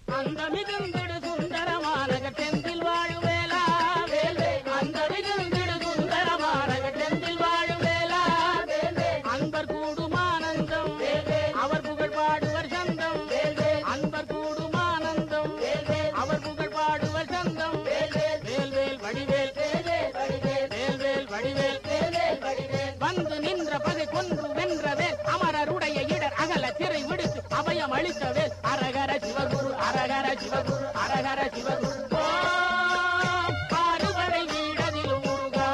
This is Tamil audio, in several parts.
அந்த மிகுந்திடு சுந்தரமான தெந்தில் வாழுவேலா வேல்வே அந்த மிகுந்திடு சுந்தரமான தெந்தில் வாழுவேலா வேல்வே அன்பர் கூடுமானந்தம் அவர் புகழ் பாடுவர் சந்தம் அன்பர் கூடுமானந்தம் அவர் புகழ் பாடுவர் சந்தம் வேல்வேல் வடிவேல் வேல்வேல் வடிவேல் வந்து நின்ற பகை கொன்று வென்றவேல் அமரருடைய இடர் அகல திரை விடுத்து அபயம் அளித்தவேல் அரகர சிவகுரு அரகர சிவகுரு அரகர சிவகுரு ஓம் ஆறுபடை வீடதிலும் முருகா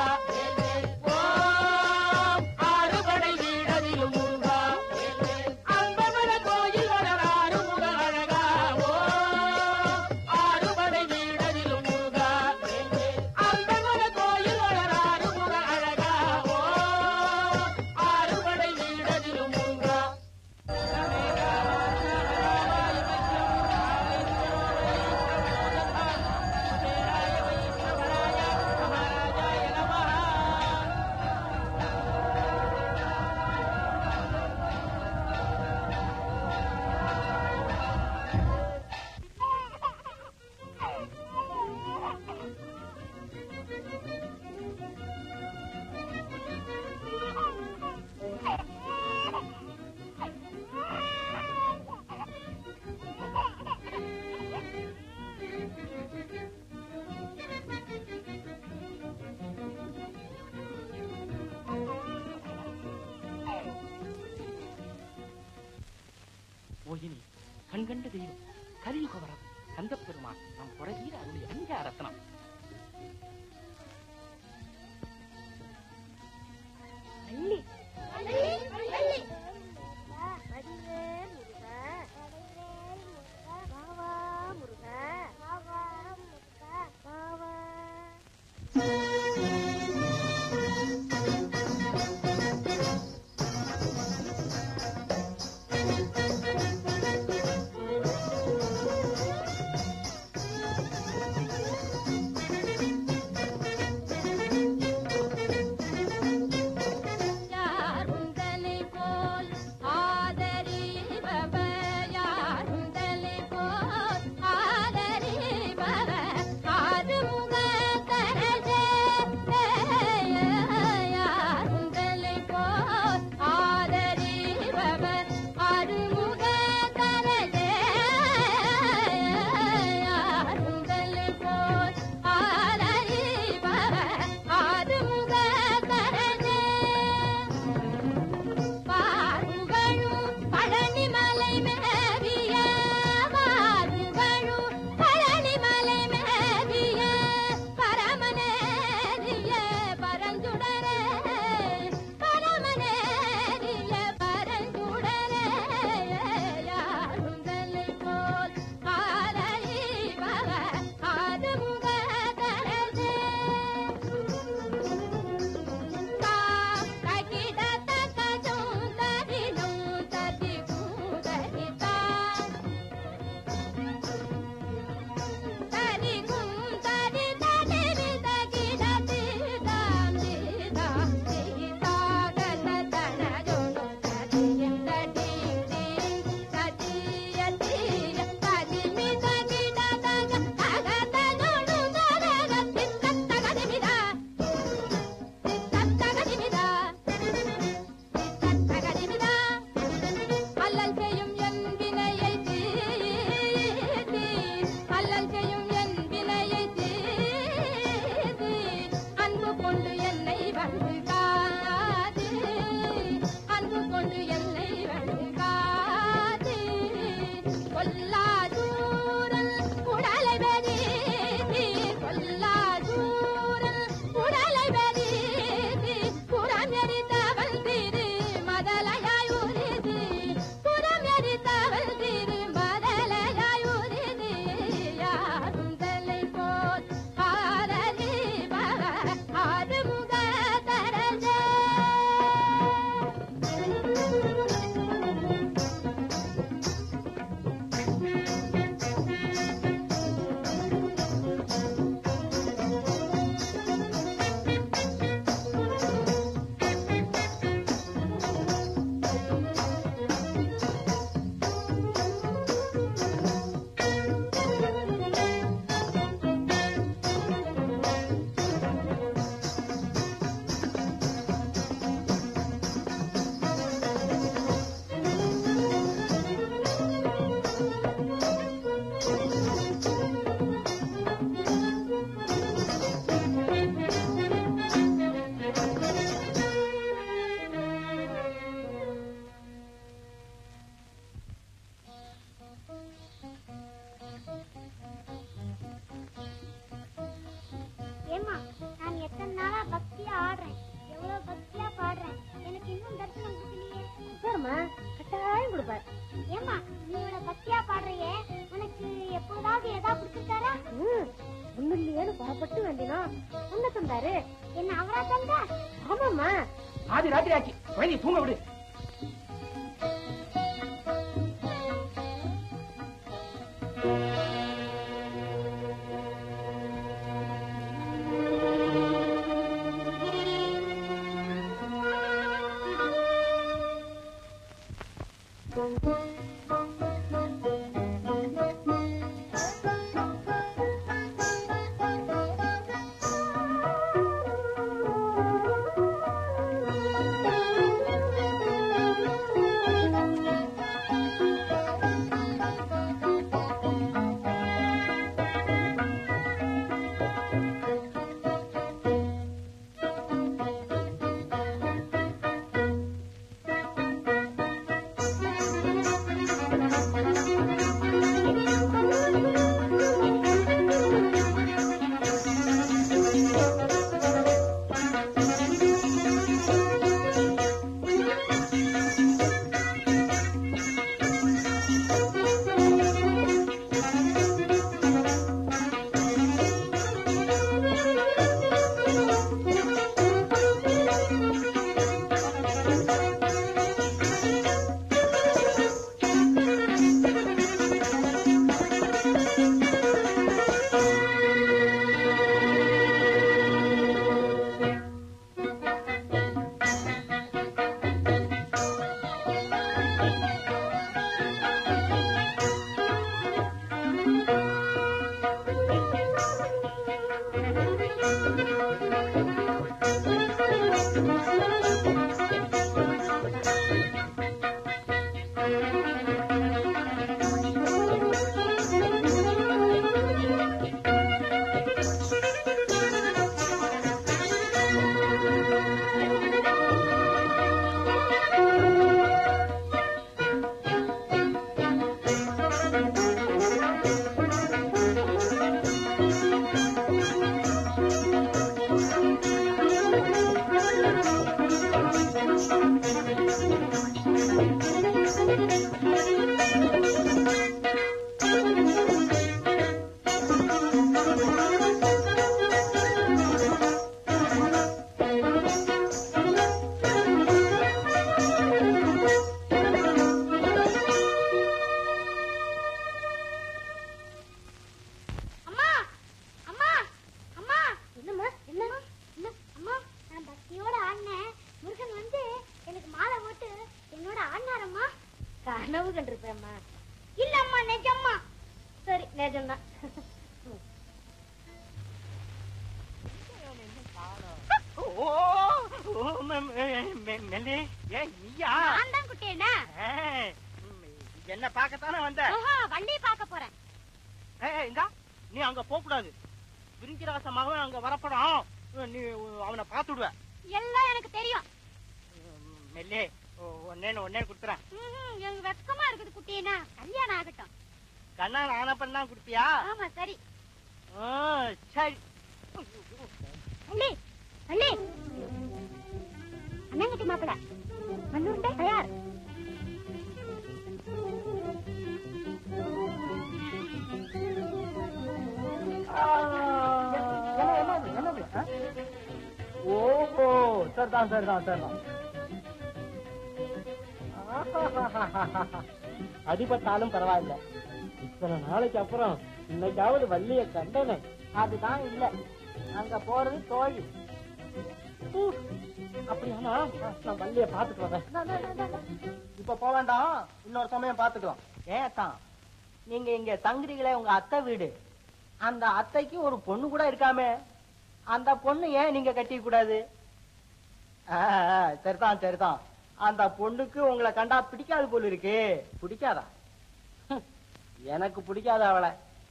ஓம் ஆறுபடை வீடதிலும் முருகா அன்பமன கோயில் வளர் ஆறுமுக அழகா ஓம் ஆறுபடை வீடதிலும் முருகா அன்பமன கோயில் வளர் ஆறுமுக அழகா ஓம் ஆறுபடை வீடதிலும் முருகா மோகினி கண்கண்ட தெய்வம் கலியுக வரவு கந்த பெருமான் நம் புறகீர அருளி அஞ்ச ரத்னம் அள்ளி வடிவேல் முருகா வடிவேல் முருகா வாவா முருகா வாவா முருகா வாவா யா புறப்பட்டு வேண்டினோம் உன்ன தந்தாரு என்ன அவரா தந்தா ஆமாம்மா ஆதி ராத்திரி ஆச்சு குழந்தைய தூங்க விடு அம்மா அம்மா அம்மா என்னம்மா என்ன என்ன அம்மா நான் பக்தியோட ஆடினேன் முருகன் வந்து எனக்கு மாலை போட்டு என்னோட ஆடினாரம்மா கனவு கண்டிருப்பேம்மா இல்லம்மா நிஜம்மா சரி நிஜம்தான் ஓ ஓ, மெ- மெ- மெ- மெல்லி ஏன் நீயா நான் தான் குட்டியேனா ஏய், ம், என்ன பார்க்கத்தானே வந்த ஓஹோ வள்ளி பார்க்க போறேன் ஏய், இந்தா நீ அங்க போக கூடாது விருஞ்சிராச மகன் அங்க வரப்படும் நீ அவனை பார்த்துடுவ எல்லாம் எனக்கு தெரியும் ம், மெல்லே ஒன்னே ஒன்னே கொடுத்துறேன் ம்ஹும், எனக்கு வெக்கமா இருக்குது குட்டியேனா கல்யாணம் ஆகட்டும் கண்ணால் ஆனப்பன் தான் கொடுப்பியா ஆமா சரி ஆ, சரி வள்ளி வள்ளி அண்ணங்கிட்ட மாப்பிள மண்ணுண்டே தயார் என்னது, என்னது, ஆ? ஓஹோ சரிதான் சரிதான் சரிதான் ஆஹாஹாஹாஹா. அடிபட்டாலும் பரவாயில்ல இத்தனை நாளைக்கு அப்புறம் இன்னைக்காவது வள்ளிய கண்டனே அதுதான் இல்ல அங்க போறது தோழி ஊ, அப்படியானா நான் வள்ளிய பாத்துட்டு வரேன் இப்ப போக வேண்டாம் இன்னொரு சமயம் பாத்துக்கலாம் ஏத்தான் நீங்க இங்க தங்குறீங்களே உங்க அத்தை வீடு அந்த அத்தைக்கு ஒரு பொண்ணு கூட இருக்காமே அந்த பொண்ணு ஏன் நீங்க கட்டிக்க கூடாது ஆ, ஆ, சரிதான் சரிதான் அந்த பொண்ணுக்கு உங்களை கண்டா பிடிக்காது போல இருக்கு பிடிக்காதா ஹம், எனக்கு பிடிக்காத அவளை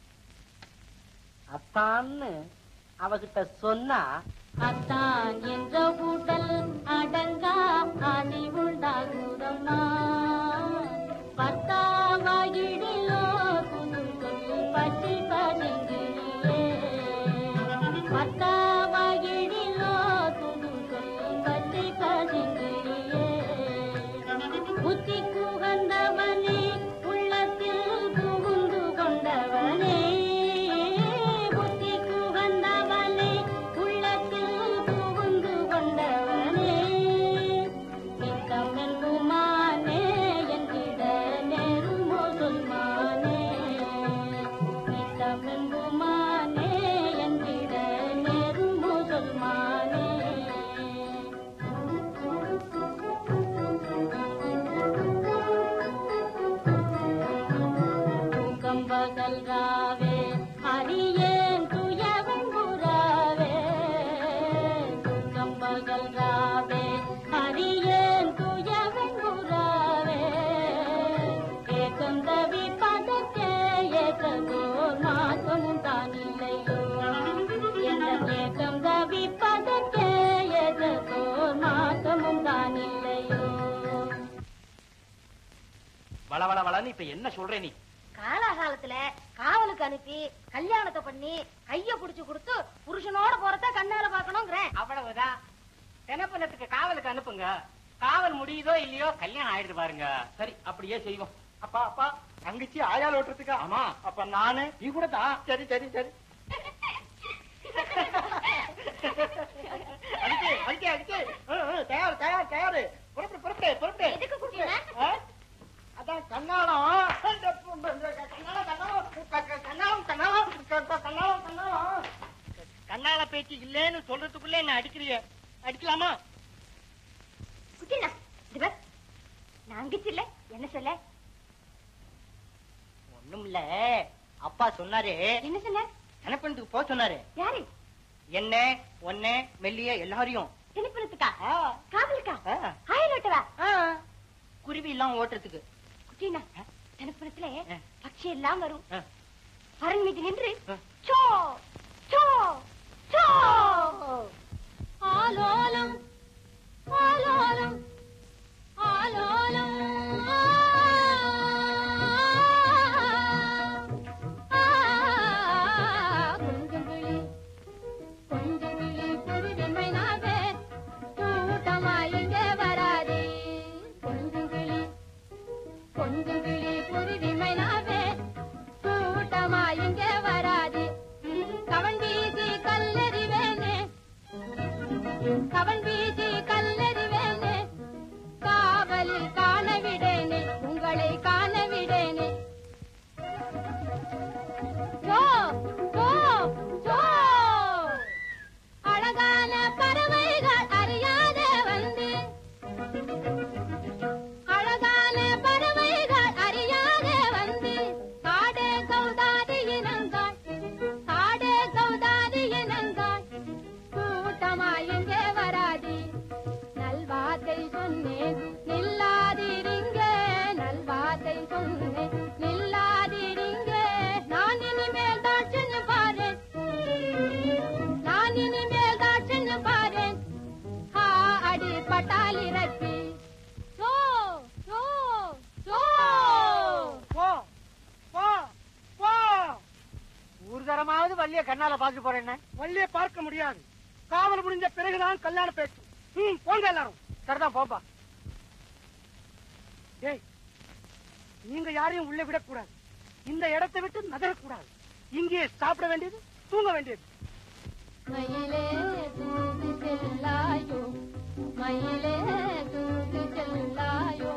அத்தான்னு அவகிட்ட சொன்னா அத்தான் என்ற உடல் அடங்கா அணி உண்டாகுதம்மா பத்தாவாயிடிலோ குதுங்கல் பற்றி பதுங்கிலே பத்தாவாயிடிலோ குதுங்கல் பற்றி பதுங்கிலே புத்தி குகந்தவனே உள்ளத்தில் புகுந்து கொண்டவனே புத்தி குகந்தவனே பகல் ராவே அரியேன் துயவன் புறாவே தூக்கம் பகல் ராவே அரியேன் துயவன் புறாவே ஏக்கம் தவி பதத்தே ஏக்கோர் மாற்றமும் தானில்லையோ என்ற ஏக்கம் தவி பதத்தே ஏக்கோர் மாற்றமும் தானில்லையோ வள வள வளன்னு இப்ப என்ன சொல்ற நீ காலாகாலத்துல காவலுக்கு அனுப்பி கல்யாணத்தை பண்ணி கைய புடிச்சு கொடுத்து புருஷனோட போறத கண்ணால பாக்கணுங்கிறேன் அவ்வளவுதான் தினப்பனத்துக்கு காவலுக்கு அனுப்புங்க காவல் முடியுதோ இல்லையோ கல்யாணம் ஆயிடுது பாருங்க சரி அப்படியே செய்வோம் அப்பா அப்பா தங்கச்சி ஆயால் ஓட்டுறதுக்கு ஆமா அப்ப நானு நீ கூட தான் சரி சரி சரி அடிக்கு அடிக்கு அடிக்கு ஆ, ஆ, தயார் தயார் தயார் புறப்படு புறப்படு புறப்படு எதுக்கு குட்டினா? ஆ? அதான் கண்ணாலம் இந்த பு- இந்த கண்ணாலம் கண்ணாலம் க- க- கண்ணாலம் கண்ணாலம் க- க- கண்ணாலம் கண்ணாலம் கண்ணால பேச்சு இல்லேன்னு சொல்றதுக்குள்ள என்ன அடிக்கிறிய அடிக்கலாமா குட்டினா இது பார். நான் அங்கிச்சு இல்ல என்ன சொல்ல ஒண்ணும் இல்ல அப்பா சொன்னாரு என்ன சொன்ன நினைப்பதுக்கு போக சொன்னாரு யாரு என்ன ஒன்ன மெல்லிய எல்லாரையும் திணிப்புறதுக்கா ஆ, காவலுக்கா ஆ, ஆயில் ஓட்டவா ஆ. குருவி எல்லாம் ஓட்டுறதுக்கு குட்டினா தினப்புறத்துல ஆ. பட்சி எல்லாம் வரும் ஆ. பரன் மீது நின்று ஆ. சோ சோ சோ ஆலோலம் ஆலோலம் ஆலோலம் கொஞ்சம் கிளி கொஞ்சம் கிளி குருவிமை நாவே கூட்டமாய் இங்கே வராதே கொஞ்சம் கிளி கொஞ்சம் கிளி குருவிமை நாவே கூட்டமாய் இங்கே வராதே கவன் வீசி கல்லறிவேனே கவன் வீசி கல்லறிவேனே காவலில் காண விடேனே உங்களை காண விடேனே ஜோ ஜோ ஜோ அழகான பறவைகள் அறியாத வந்து அழகான பறவைகள் அறியாத வந்து காடே கௌதாதி இனங்கள் காடே கௌதாதி இனங்கள் கூட்டமாய் இங்கே வராதி நல்வார்த்தை சொன்னேன் நில்லாதிருங்க நல்வார்த்தை சொன்னேன் நில்லாதிருங்க நான் இனிமேல் தான் சென்று பாரேன் நான் இனிமேல் தான் சென்று பாரேன் ஆ அடி பட்டால் இறக்கி சோ சோ சோ போ போ போ ஒரு தரமாவது வள்ளிய கண்ணால பார்த்து போறேன் என்ன வள்ளிய பார்க்க முடியாது காவல் முடிஞ்ச பிறகுதான் கல்யாண பேச்சு ம் போங்க எல்லாரும் சரிதான் போப்பா ஏய் நீங்க யாரையும் உள்ள விடக்கூடாது இந்த இடத்தை விட்டு நகரக்கூடாது இங்கே சாப்பிட வேண்டியது தூங்க வேண்டியது மயிலே தூது செல்லாயோ மயிலே தூது செல்லாயோ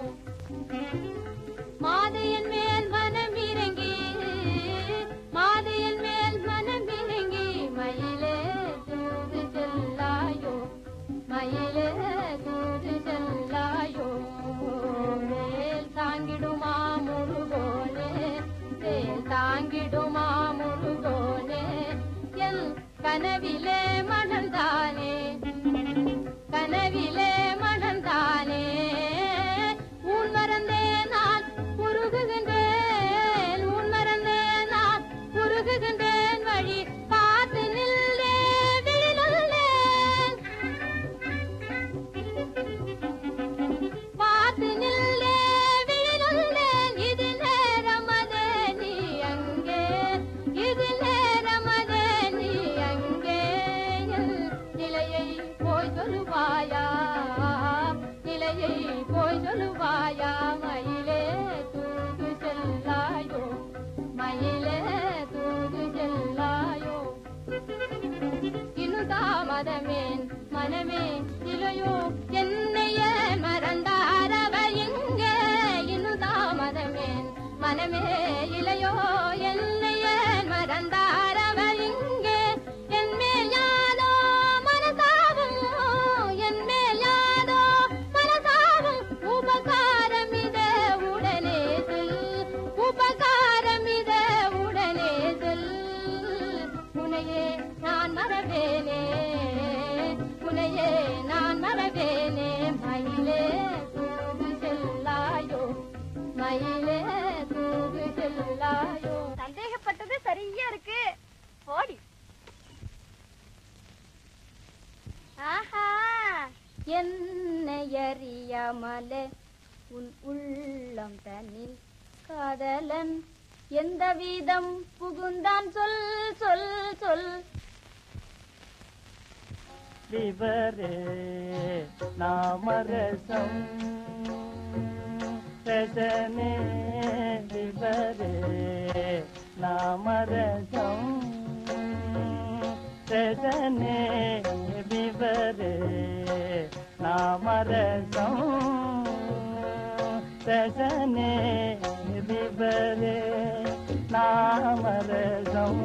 மாதையன் மேல் மனம் இறங்கி மாதையன் மேல் மனம் இறங்கி மயிலே தூது செல்லாயோ மயிலே தூது செல்லாயோ மேல் தாங்கிடுமா முருகோனே மேல் தாங்கிடுமா முருகோனே என் கனவிலே மணந்தானே கனவிலே மணந்தானே உன் மறந்தே நான் உருகுகின்றேன் உன் மறந்தே நான் உருகுகின்றேன் வழி பார்த்து நில்லே விழிலுள்ளேன் பார்த்து நில்லே விழிலுள்ளேன் இது நேரமதே நீ அங்கே இது நேரமதே நீ அங்கே என் நிலையை போய் சொல்லுவாயா நிலையை போய் சொல்லுவாயா மயிலே தூது செல்லாயோ மயிலே தூது செல்லாயோ இன்னும் தாமதமேன் மனமே இலையோ என்னைய மறந்தாரவ எங்கே இன்னும் தாமதமேன் மனமே இலையோ என்னைய மறந்தாரவ இங்கே என் மேல் யாதோ மனசாவும் என் மேல் யாதோ மனசாவும் உபகாரம் இதே உடனே செல் உபகாரம் இதே உள்ளம் தன்னில் காதலன் எந்த வீதம் புகுந்தான் சொல் சொல் சொல் விவரே நாமரசம் ரசனே விவரே நாமரசம் ரசனே விவரே நாமரசம் ரசனே விவரே நாமரசம்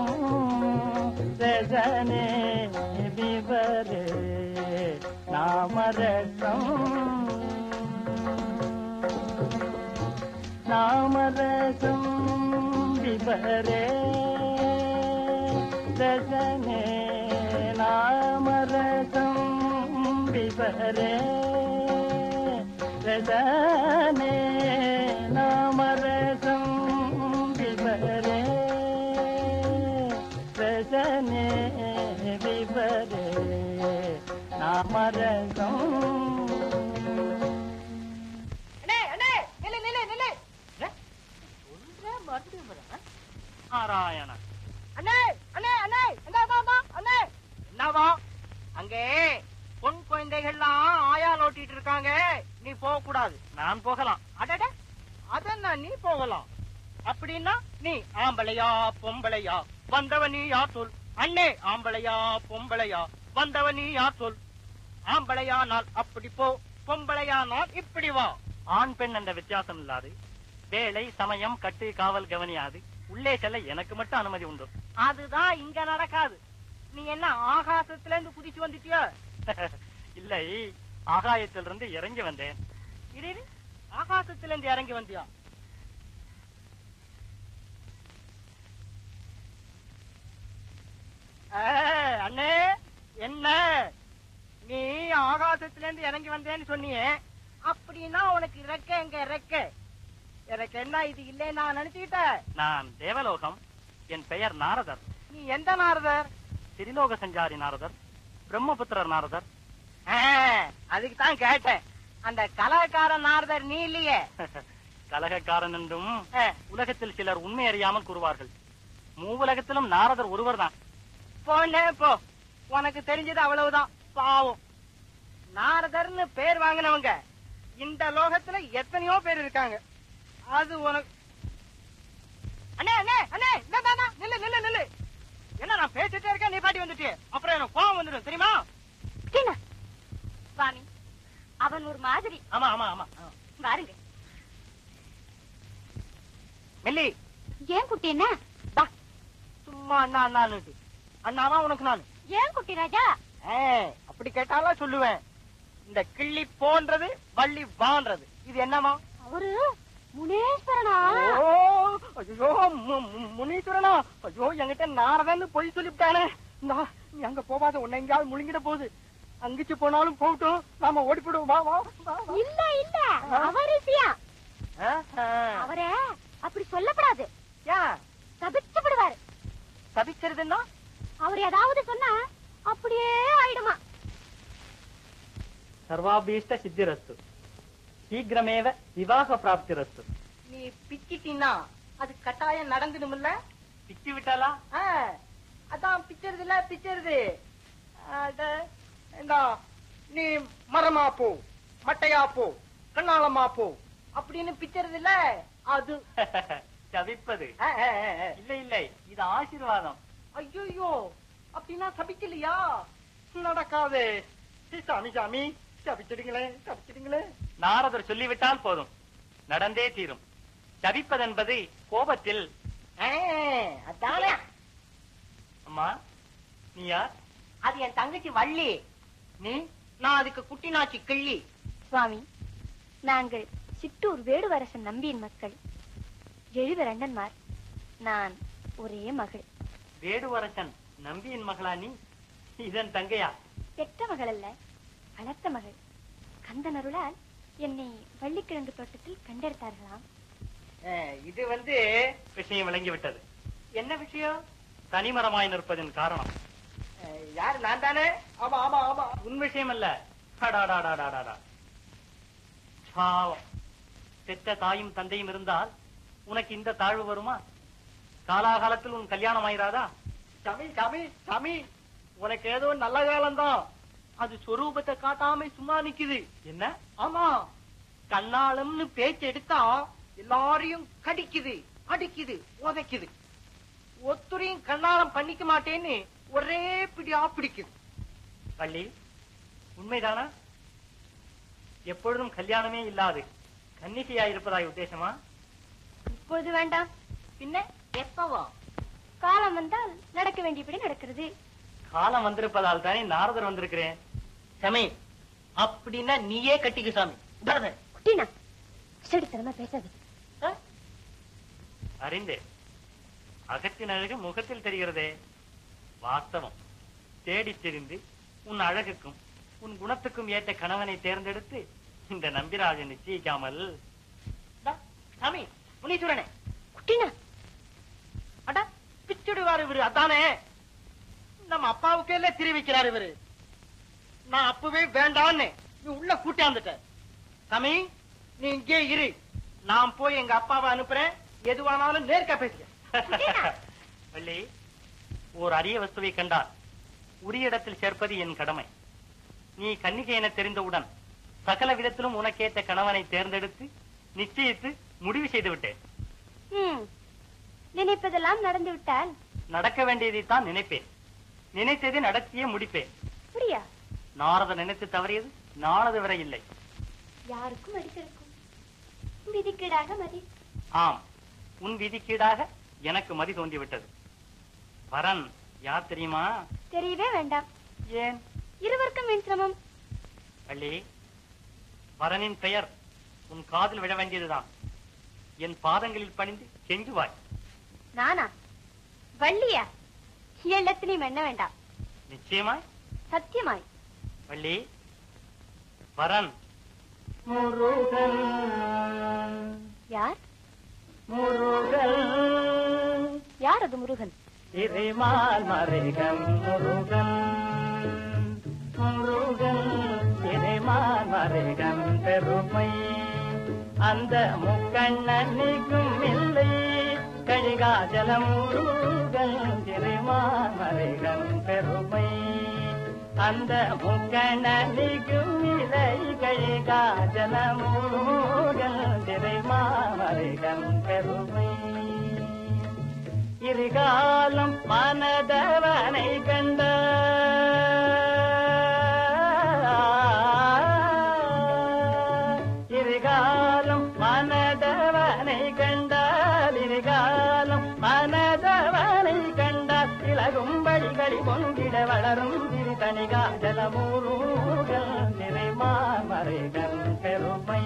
ரசனே விவரே நாமரசம் நாமரசம் விவரே ரசனே நாமரசம் விவரே ரசனே நாமரசம் விவரே ரசனே விவரே நாமரசம் அண்ணே அண்ணே நில்லு நில்லு நில்லு நாராயண அண்ணே அண்ணே அண்ணே அண்ணா வா வா அண்ணே என்னவா அங்கே பொன் குழந்தைகள்லாம் ஆயா நோட்டிட்டு இருக்காங்க நீ போக கூடாது நான் போகலாம் அடட அதென்ன நீ போகலாம் அப்படின்னா நீ ஆம்பளையா பொம்பளையா வந்தவ நீ யார் சொல் அண்ணே ஆம்பளையா பொம்பளையா வந்தவ நீ யார் சொல் ஆம்பளையானால் அப்படி போ பொம்பளையானால் இப்படி வா ஆண் பெண் என்ற வித்தியாசம் இல்லாது வேலை சமயம் கட்டு காவல் கவனியாது உள்ளே செல்ல எனக்கு மட்டும் அனுமதி உண்டு அதுதான் இங்க நடக்காது நீ என்ன ஆகாசத்துல இருந்து குதிச்சு வந்துட்டியா இல்லை ஆகாயத்திலிருந்து இறங்கி வந்தேன் இரு இரு. ஆகாசத்துல இருந்து இறங்கி வந்தியா ஆ, அண்ணே என்ன நீ ஆகாசத்துல இருந்து இறங்கி வந்தேன்னு சொன்னியே அப்படின்னா உனக்கு இறக்க எங்க இறக்க எனக்கு என்ன இது இல்லைன்னு நான் நினைச்சுக்கிட்டேன் நான் தேவலோகம் என் பெயர் நாரதர் நீ எந்த நாரதர் திரிலோக சஞ்சாரி நாரதர் பிரம்மபுத்திரர் நாரதர் அதுக்கு தான் கேட்டேன் அந்த கலாக்கார நாரதர் நீ இல்லையே கலகக்காரன் என்றும் ஆ, உலகத்தில் சிலர் உண்மை அறியாமல் கூறுவார்கள் மூவுலகத்திலும் நாரதர் ஒருவர்தான் போனே போ உனக்கு தெரிஞ்சது அவ்வளவுதான் பாவம் நாரதர்னு பேர் வாங்கினவங்க இந்த லோகத்துல எத்தனையோ பேர் இருக்காங்க அது உனக்கு அண்ணே அண்ணே அண்ணே இந்தா, இந்தா, இந்தா, நில்லு நில்லு நில்லு என்ன நான் பேசிட்டே இருக்கேன் நீ பாட்டி வந்துட்டு அப்புறம் எனக்கு கோவம் வந்துடும் தெரியுமா சீனா. சுவாமி அவன் ஒரு மாதிரி ஆமா ஆமா ஆமா ஆ. வாருங்க மெல்லி ஏன் குட்டி என்ன டா, சும்மா அண்ணா அண்ணான்னு அண்ணாவா உனக்கு நான் ஏன் குட்டி ராஜா அப்படி கேட்டாலும் சொல்லுவேன் இந்த கிள்ளி போன்றது வள்ளி வான்றது இது என்னமா அவரு முனேஸ்வரனா ஓ ஐயோ மு- மு- முனீஸ்வரனா ஐயோ என்கிட்ட நாரதன்னு பொய் சொல்லிவிட்டானே இந்தா, நீ அங்க போகாத உன்னை எங்கேயாவது முழுங்கிட போகுது அங்கிச்சு போனாலும் போகட்டும் நாம ஓடிப்போடுவோம் வா வா வா, வா. இல்ல இல்ல அவர் விஷயம் ஆஹா. அவரே அப்படி சொல்லப்படாது ஏன் தபிச்சு விடுவாரு தவிக்கிறதுன்னா அவர் ஏதாவது சொன்னா அப்படியே ஆயிடுமா சர்வாபீஷ்ட சித்திரஸ்து சீக்கிரமேவ விவாக பிராப்திரஸ்து நீ பிச்சிட்டீன்னா அது கட்டாயம் நடந்துடும்ல பிச்சு விட்டாலா ஆ, அதான் பிச்சருது இல்ல பிச்சருது அட, இந்தா, நீ மரமா போ மட்டையா போ கண்ணாளமா போ அப்படின்னு பிச்சருது இல்ல அது தவிப்பது ஆ, ஆ, ஆ, ஆ. இல்லை இல்லை இது ஆசீர்வாதம் ஐயோ அப்படின்னா சபிக்கலையா நடக்காது சீ, சாமி சாமி சபிச்சிடுங்களே சபிச்சிடுங்களே நாரதர் சொல்லிவிட்டால் போதும் நடந்தே தீரும் தவிப்பதென்பது கோபத்தில் ஆ, அதானே அம்மா நீ யார் அது என் தங்கச்சி வள்ளி நீ நான் அதுக்கு குட்டினாச்சி கிள்ளி சுவாமி நாங்கள் சிற்றூர் வேடுவரசன் நம்பியின் மக்கள் எழுவர் அண்ணன்மார் நான் ஒரே மகள் வேடுவரசன் நம்பியின் மகளா நீ இதன் தங்கையா பெற்ற மகள் அல்ல வளர்த்த மகள் கந்தன் அருளால் என்னை வள்ளிக்கிழங்கு தோட்டத்தில் கண்டெடுத்தார்களாம் ஆ, இது வந்து விஷயம் விளங்கிவிட்டது என்ன விஷயம் தனிமரமாய் நிற்பதன் காரணம் அஹ், யாரு நான் தானே ஆமா ஆமா ஆமா உன் விஷயம் அல்ல அடாடாடாடாடாடா. பாவம் பெற்ற தாயும் தந்தையும் இருந்தால் உனக்கு இந்த தாழ்வு வருமா காலாகாலத்தில் உன் கல்யாணம் ஆயிராதா சாமி சாமி சாமி உனக்கு ஏதோ நல்ல காலம்தான் அது சொரூபத்தை காட்டாம சும்மா நிக்குது என்ன ஆமா கண்ணாளம்னு பேச்சு எடுத்தா எல்லாரையும் கடிக்குது அடிக்குது உதைக்குது ஒத்துரையும் கண்ணாளம் பண்ணிக்க மாட்டேன்னு ஒரே பிடியா பிடிக்குது வள்ளி உண்மைதானா எப்பொழுதும் கல்யாணமே இல்லாது கன்னிகையா இருப்பதாய் உத்தேசமா இப்பொழுது வேண்டாம் பின்ன எப்பவா காலம் வந்தால் நடக்க வேண்டியபடி நடக்கிறது காலம் வந்திருப்பதால் தானே நாரதர் வந்திருக்கிறேன் சாமி அப்படின்னா நீயே கட்டிக்க சாமி உடாத. குட்டினா செடித்தனமா பேசாது அறிந்தேன் அகத்தின் அழகு முகத்தில் தெரிகிறதே வாஸ்தவம் தேடித் தெரிந்து உன் அழகுக்கும் உன் குணத்துக்கும் ஏற்ற கணவனை தேர்ந்தெடுத்து இந்த நம்பிராஜன் நிச்சயிக்காமல் டா, சாமி முனீஸ்வரனே குட்டினா அடா பிச்சுடுவாரு இவரு அதானே நம்ம அப்பாவுக்கே இல்ல தெரிவிக்கிறாரு இவரு நான் அப்பவே வேண்டான்னு நீ உள்ள கூட்டியாந்துட்ட சாமி நீ இங்கே இரு நான் போய் எங்க அப்பாவை அனுப்புறேன் எதுவானாலும் நேர்க்க பேசுங்க வள்ளி ஓர் அரிய வஸ்துவை கண்டால் உரிய இடத்தில் சேர்ப்பது என் கடமை நீ கன்னிகை என தெரிந்தவுடன் சகல விதத்திலும் உனக்கேற்ற கணவனை தேர்ந்தெடுத்து நிச்சயித்து முடிவு செய்து விட்டேன் ம் நினைப்பதெல்லாம் நடந்து விட்டால் நடக்க வேண்டியதைத்தான் நினைப்பேன் நினைத்ததை நடத்தியே முடிப்பேன் புரியா நாரத நினைத்து தவறியது நாளது வரை இல்லை யாருக்கும் அடிக்கிறக்கும் விதிக்கீடாக மதி ஆம் உன் விதிக்கீடாக எனக்கு மதி தோன்றிவிட்டது வரன் யார் தெரியுமா தெரியவே வேண்டாம் ஏன் இருவருக்கும் வீண் சிரமம் வள்ளி வரனின் பெயர் உன் காதில் விழ வேண்டியதுதான் என் பாதங்களில் பணிந்து கெஞ்சுவாய் நானா வள்ளியா எல்லத்தினையும் எண்ண வேண்டாம் நிச்சயமாய் சத்தியமாய் வள்ளி வரன் யார் முருகன் யார் அது முருகன் இறைமால் மறைகம் முருகன் முருகன் இறைமால் மறைகம் பெருமை அந்த முக்கண்ணனிக்கும் இல்லை கழிகாஜலம் முருகன் இறைமால் மறைகம் பெருமை அந்த முக்கண்ணனிக்கும் இல்லை கழிகாஜலம் முருகன் இறைமால் மறைகம் பெருமை இருகாலம் மனதவனை கண்ட இருகாலம் மனதவனை கண்டால் இருகாலம் மனதவனை கண்டால் இலகும்படிகளி பொங்கிட வளரும் திருத்தணிகா ஜலமூருகள் நிறைமாமறைகள் பெருமை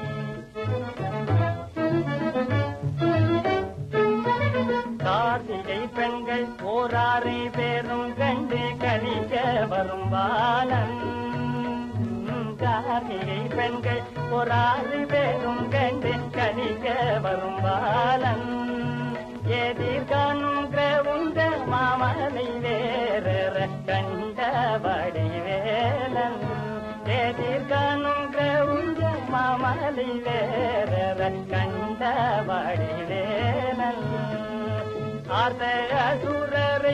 கார்த்திகை பெண்கள் ஓராறு பேரும் கண்டு கணிக்க வரும் பாலன் கார்த்திகை பெண்கள் ஓராறு பேரும் கண்டு கணிக்க வரும் பாலன் எதிர்காணும் உங்க மாமலை வேற கண்டபடி வேலன் எதிர்காணும் உங்க மாமலை வேற கண்டபடி வேலன் ஆர்த்த அசுரரை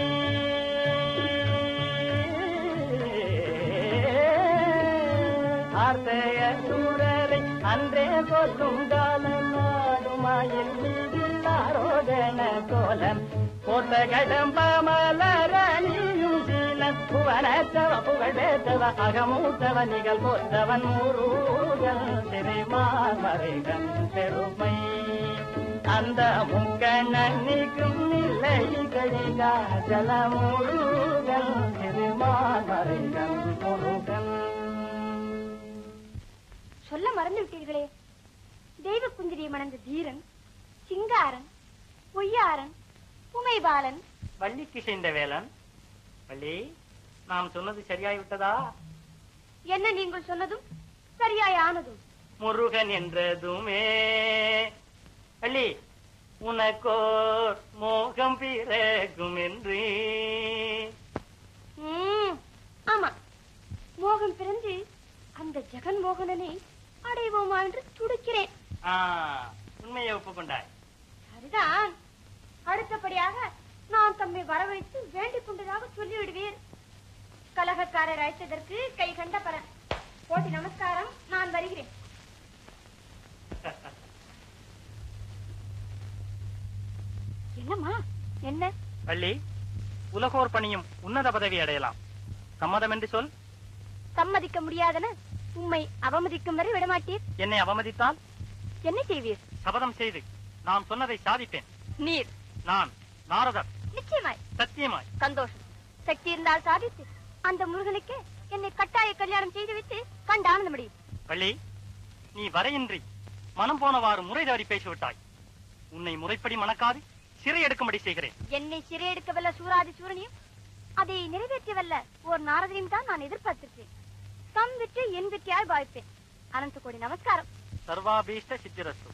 ஆர்த்த அசுரரை அன்றே கொல்லும் காலம் நாடுமாயில் ஆரோகண கோலம் போட்ட கடம்ப மலரணியும் சீலன் புவனத்தவ புகழேத்தவ அகமூத்தவ நிகழ் போத்தவன் முருகன் திருமாமறைகன் பெருமை அந்த முக்கண்ணிக்கும் இல்லை கழிகா ஜலமுருகன் திருமாமறைகன் முருகன் சொல்ல மறந்து விட்டீர்களே தெய்வ குந்திரியை மணந்த தீரன் சிங்காரன் பொய்யாரன் உமைபாலன் வள்ளிக்கு செய்த வேலன் வள்ளி நாம் சொன்னது சரியாய் விட்டதா என்ன நீங்கள் சொன்னதும் சரியாய் ஆனதும் முருகன் என்றதுமே வள்ளி உனக்கோர் மோகம் பிறகும் என்று ம், ஆமா மோகம் பிறந்து அந்த ஜெகன் மோகனனை அடைவோமா என்று துடிக்கிறேன் ஆ, உண்மையை ஒப்புக்கொண்டாய் சரிதான் அடுத்தபடியாக நான் தம்மை வரவழைத்து வேண்டிக் கொண்டதாக சொல்லிவிடுவீர் கலகக்காரர் அழைத்ததற்கு கை கண்ட பலன் போட்டி நமஸ்காரம் நான் வருகிறேன் என்னம்மா என்ன வள்ளி உலகோர் பணியும் உன்னத பதவி அடையலாம் சம்மதம் என்று சொல் சம்மதிக்க முடியாதன உம்மை அவமதிக்கும் வரை விடமாட்டீர் என்னை அவமதித்தால் என்ன செய்வீர் சபதம் செய்து நான் சொன்னதை சாதிப்பேன் நீர் நான் நாரதர் நிச்சயமாய் சத்தியமாய் சந்தோஷம் சக்தி இருந்தால் சாதித்து அந்த முருகனுக்கு என்னை கட்டாய கல்யாணம் செய்துவிட்டு கண்டு ஆனந்த முடியும் வள்ளி நீ வரையின்றி மனம் போனவாறு முறை தவறி பேசிவிட்டாய் உன்னை முறைப்படி மணக்காது சிறை எடுக்கும்படி செய்கிறேன் என்னை சிறையெடுக்க வல்ல சூராதி சூரனையும் அதை நிறைவேற்ற வல்ல ஓர் நாரதனையும் தான் நான் எதிர்பார்த்திருக்கேன் தம் விட்டு என் வெற்றியாய் பாவிப்பேன் அனந்த கோடி நமஸ்காரம் சர்வாபீஷ்ட சித்திரஸ்து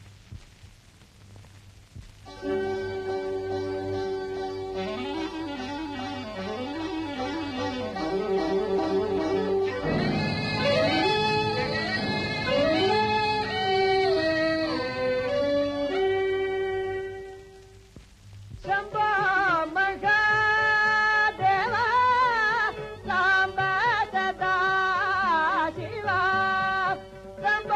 शम्भो महादेव साम्ब सदा शिवा शम्भो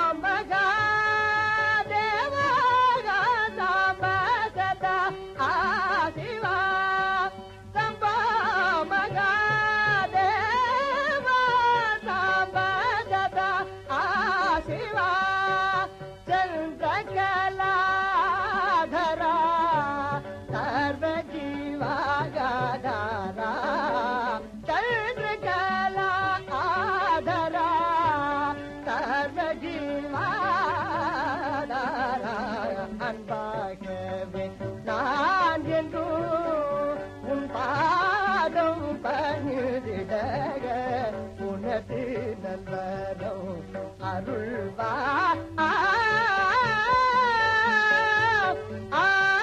महादेव साम्ब सदा शिवा शम्भो महादेव साम्ब सदा शिवा चन्द्रकलाधरा सर्वजीवागाधारा चन्द्रकला आधरा सर्वजीवाधारा அன்பாகவே நான் என்று உன் பாதம் பணிதிடக உனது நல்வரம் அருள்வா ஆ, ஆ,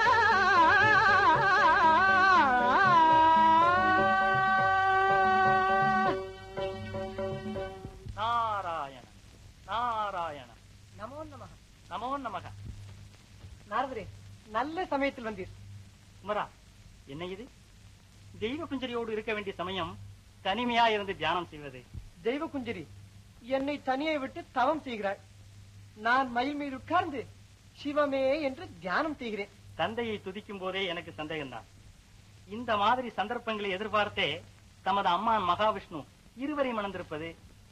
ஆ. நாராயண நாராயண நமோ நமக நமோ நமக நாரதரே நல்ல சமயத்தில் வந்தீர் குமரா என்ன இது தெய்வ குஞ்சரியோடு இருக்க வேண்டிய சமயம் தனிமையா இருந்து தியானம் செய்வது தெய்வ குஞ்சரி என்னை தனியை விட்டு தவம் செய்கிறாள் நான் மயில் மீது உட்கார்ந்து சிவமே என்று தியானம் செய்கிறேன் தந்தையை துதிக்கும் போதே எனக்கு சந்தேகம்தான் இந்த மாதிரி சந்தர்ப்பங்களை எதிர்பார்த்தே தமது அம்மான் மகாவிஷ்ணு இருவரை மணந்திருப்பது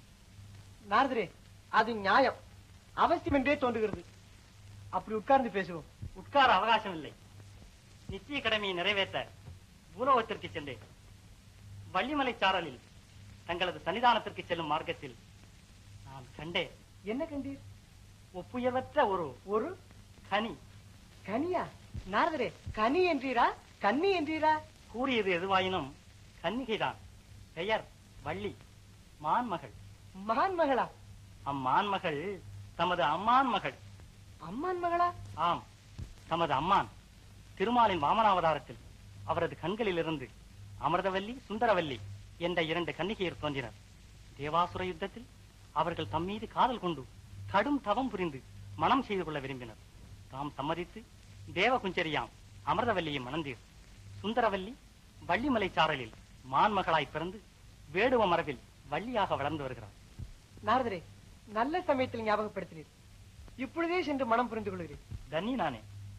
நாரதரே அது நியாயம் அவசியம் என்றே தோன்றுகிறது அப்படி உட்கார்ந்து பேசுவோம் உட்கார அவகாசம் இல்லை நிச்சய கடமையை நிறைவேற்ற பூலோகத்திற்கு சென்றேன் வள்ளிமலை சாரலில் தங்களது சன்னிதானத்திற்கு செல்லும் மார்க்கத்தில் நான் கண்டேன் என்ன கண்டீர் ஒப்புயர்வற்ற ஒரு ஒரு கனி கனியா நாரதரே கனி என்றீரா கன்னி என்றீரா கூறியது எதுவாயினும் கன்னிகைதான் பெயர் வள்ளி மான்மகள் மகான் மகளா அம்மான்மகள் தமது அம்மான் மகள் அம்மான் மகளா ஆம் தமது அம்மான் திருமாலின் வாமனாவதாரத்தில் அவரது கண்களிலிருந்து அமிர்தவல்லி சுந்தரவல்லி என்ற இரண்டு கன்னிகையர் தோன்றினர் தேவாசுர யுத்தத்தில் அவர்கள் தம் மீது காதல் கொண்டு கடும் தவம் புரிந்து மனம் செய்து கொள்ள விரும்பினர் தாம் சம்மதித்து தேவகுஞ்சரியாம் அமிர்தவல்லியை மணந்தீர் சுந்தரவல்லி வள்ளிமலை சாரலில் மான்மகளாய் பிறந்து வேடுவ மரபில் வள்ளியாக வளர்ந்து வருகிறார் நாரதரே நல்ல சமயத்தில் ஞாபகப்படுத்தினீர் இப்பொழுதே சென்று மனம் புரிந்து கொள்கிறேன் தனி நானே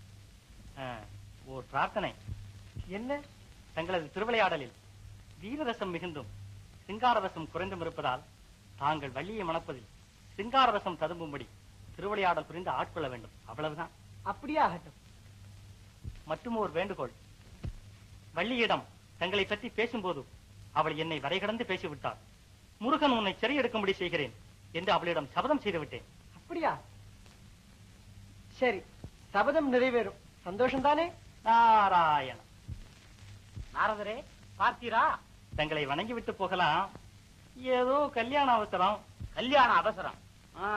ஆ, ஓர் பிரார்த்தனை என்ன தங்களது திருவிளையாடலில் வீரரசம் மிகுந்தும் சிங்காரரசம் குறைந்தும் இருப்பதால் தாங்கள் வள்ளியை மணப்பதில் சிங்காரரசம் ததும்பும்படி திருவிளையாடல் புரிந்து ஆட்கொள்ள வேண்டும் அவ்வளவுதான் அப்படியே ஆகட்டும் மற்றும் ஒரு வேண்டுகோள் வள்ளியிடம் தங்களை பற்றி பேசும்போது அவள் என்னை வரைகடந்து பேசிவிட்டாள் முருகன் உன்னை சிறையெடுக்கும்படி செய்கிறேன் என்று அவளிடம் சபதம் செய்து விட்டேன் அப்படியா சரி சபதம் நிறைவேறும் சந்தோஷம் தானே நாராயண நாரதரே பார்த்தீரா தங்களை வணங்கிவிட்டு போகலாம் ஏதோ கல்யாண அவசரம் கல்யாண அவசரம் ஆ.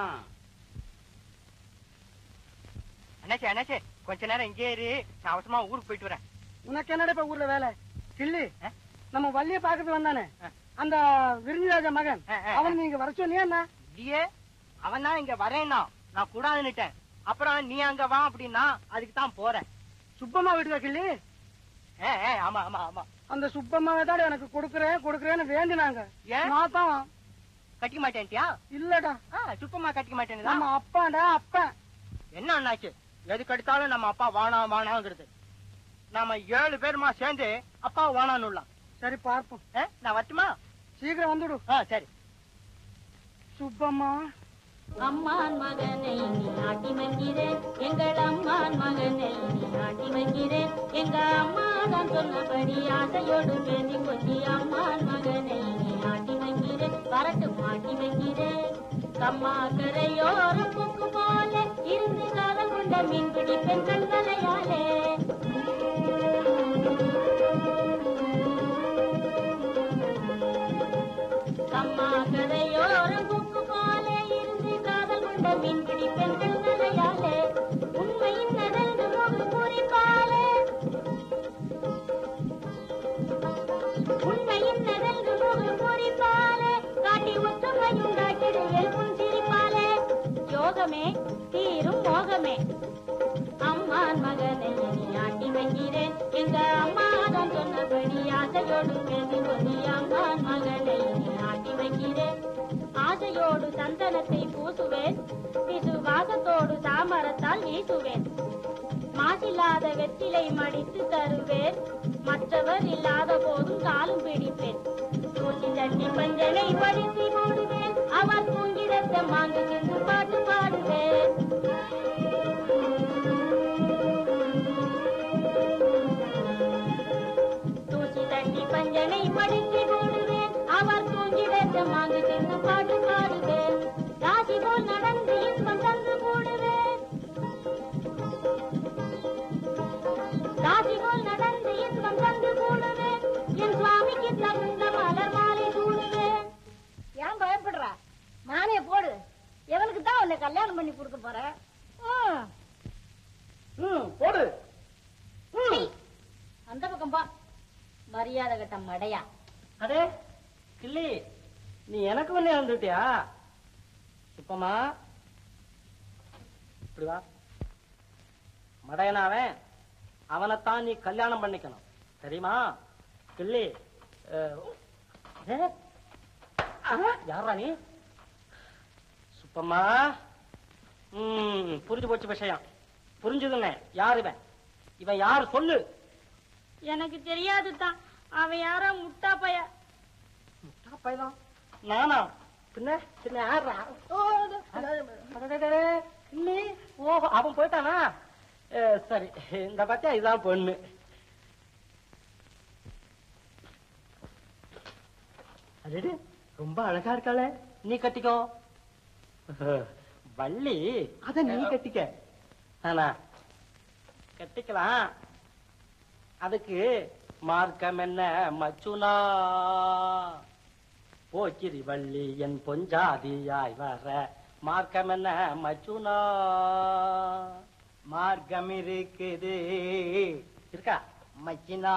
அண்ணாச்சே அண்ணாச்சே கொஞ்ச நேரம் இங்கே இரு நான் அவசரமா ஊருக்கு போயிட்டு வரேன் உனக்கு என்னடா இப்ப ஊர்ல வேலை கிள்ளி ஆ? நம்ம வள்ளிய பாக்குறது வந்தானே ஆ. அந்த விருஞ்சிராஜ மகன் ஆ, ஆ, ஆ. அவன் நீங்க வர சொன்னியா என்ன? இல்லையே அவன் தான் இங்க வரேன்னா நான் கூடாதுன்னுட்டேன் அப்புறம் நீ அங்க வா அப்படின்னா அதுக்கு தான் போறேன் சுப்பம்மா வீட்டுக்கா கிள்ளி ஏ ஏ, ஆமா ஆமா ஆமா அந்த சுப்பம்மாவை தான் எனக்கு கொடுக்குறேன் கொடுக்குறேன்னு வேண்டினாங்க ஏன் நான் தான் கட்டிக்க மாட்டேன்ட்டியா இல்லடா ஆ, சுத்தமா கட்டிக்க மாட்டேன்னுதா நம்ம அப்பாடா அப்பன் என்ன அண்ணாச்சு எதுக்கு எடுத்தாலும் நம்ம அப்பா வானா வானாங்கிறது நாம ஏழு பேருமா சேர்ந்து அப்பா வானான்னுலாம் சரி பார்ப்போம் ஏ, நான் வரட்டுமா சீக்கிரம் வந்துடு ஆ சரி சுப்பம்மா அம்மான் மகனை நீ ஆட்டி வைக்கிறேன் எங்கள் அம்மான் மகனை நீ ஆட்டி வைக்கிறேன் எங்க அம்மா தான் சொன்னபடி ஆசையோடு பேசி கொட்டி அம்மான் மகனை நீ ஆட்டி வைக்கிறேன் வரட்டு மாட்டி வைக்கிறேன் கம்மா கரையோரம் கொக்கு போல இருந்து காதல் கொண்ட மீன் பிடிப்பெண் கண்களையாலே கம்மா கரையோரம் கொக்கு போல இருந்து காதல் கொண்ட மீன் பிடிப்பெண் கண்களையாலே உண்மையின் நடந்து முகு குறிப்பாலே உண்மையின் நடந்து முகு குறிப்பாலே காட்டி ஒற்றுமையுண்டாக்கிடுவேன் உன் சிரிப்பாலே யோகமே தீரும் மோகமே அம்மான் மகனை நீ ஆட்டி வைக்கிறேன் எங்க அம்மாதான் சொன்னபடி ஆசையோடு பேசி கொண்டு அம்மான் மகனை நீ ஆட்டி வைக்கிறேன் ஆசையோடு சந்தனத்தை பூசுவேன் விசுவாசத்தோடு தாமரத்தால் வீசுவேன் மாசில்லாத வெற்றிலை மடித்து தருவேன் மற்றவர் இல்லாத போதும் காலும் பிடிப்பேன் தூக்கி தட்டி பஞ்சனை படித்து மூடுவேன் அவர் தூங்கிடத்த மாங்கு சென்று பாட்டு பாடுவேன் தூசி தட்டி பஞ்சனை மடித்து மூடுவேன் அவர் தூங்கிடத்த மாங்கு சென்று பாட்டு பாடுவேன் ராசி போல் நடந்து இன்பம் தந்து கூடுவேன் ராசி போல் நடந்து இன்பம் தந்து கூடுவேன் என் சுவாமிக்கு தகுந்த மலர் மாலை சூடுவேன் ஏன் பயப்படுற நானே போடு எவனுக்கு தான் உன்னை கல்யாணம் பண்ணி கொடுக்க போறேன் ம், ம் போடு ம். அந்த பக்கம் பா மரியாதை கட்ட மடையா அடே கிள்ளி நீ எனக்கு ஒண்ணே வந்துட்டியா சுப்பம்மா இப்படி வா மடையனாவன் அவனைத்தான் நீ கல்யாணம் பண்ணிக்கணும் தெரியுமா கிள்ளி அஹ், ஏ, ஆஹா, யாரா நீ சுப்பம்மா ம் புரிஞ்சு போச்சு விஷயம் புரிஞ்சுதுங்க யார் இவன் இவன் யார் சொல்லு எனக்கு தெரியாது தான் அவன் யாரோ முட்டா பைய பையதான் நானா பின்ன பின்ன யாரா ஓ இது, அடடடடே, இல்லே. ஓ அவன் போயிட்டானா ஏ, சரி இந்த பத்தியா இதான் பொண்ணு அடடே ரொம்ப அழகா இருக்காளே நீ கட்டிக்கோ வள்ளி அத நீ கட்டிக்க ஆனா கட்டிக்கலாம் அதுக்கு மார்க்கம் என்ன மச்சுனா போக்கிரி வள்ளி என் பொஞ்சாதியாய் வர மார்க்கம் என்ன மச்சுனா மார்க்கம் இருக்குது இருக்கா மச்சினா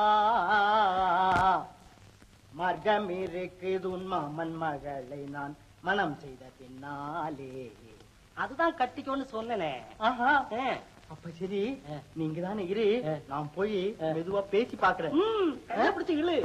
மார்க்கம் இருக்குது உன் மாமன் மகளை நான் மனம் செய்த பின்னாலே அதுதான் கட்டிக்கோன்னு சொன்னேனே ஆஹா ஏ, அப்ப சரி ஆ. நீங்க தானே இரு ஆ. நான் போய் ஆ. மெதுவா பேசி பாக்குறேன் ம், கையை பிடிச்சு இழு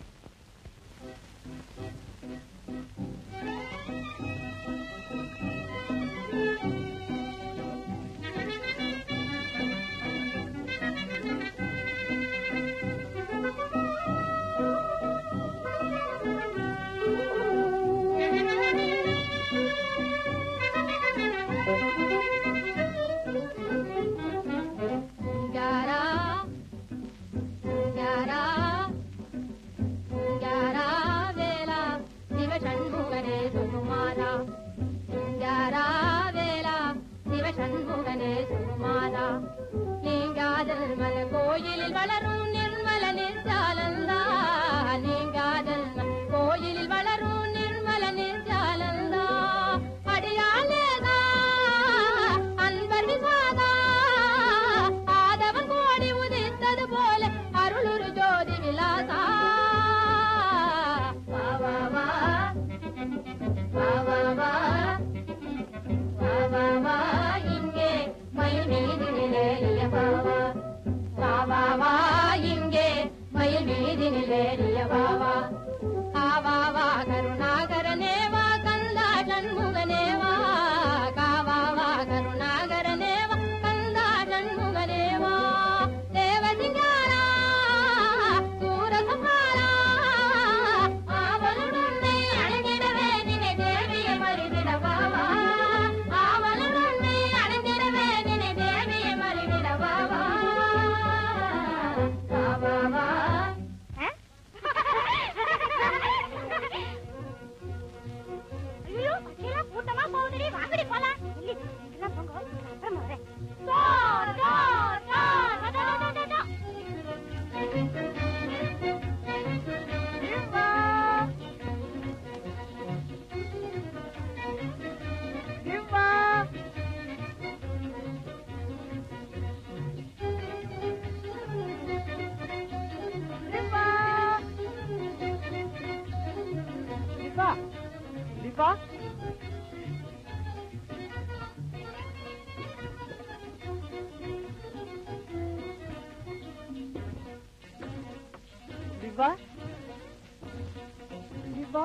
யாரா யாரா யாரா வேலா சிவசண்முகனே சுகுமாரா யாரா வேலா சிவசண்முகனே சுகுமாரா நீங்காதல் மல கோயிலில் வளரும் நிர்மல நிர்ஜாலந்தா நீங்காதல் மல கோயிலில் வளரும் நிர்மல நிர்ஜாலந்தா அடியாலேதா அன்பர் விசாதா ஆதவன் கோடி உதித்தது போல அருளுரு ஜோதி விலாசா வா வா வா வா வா வா வா வா வா இங்கே சிவா சிவா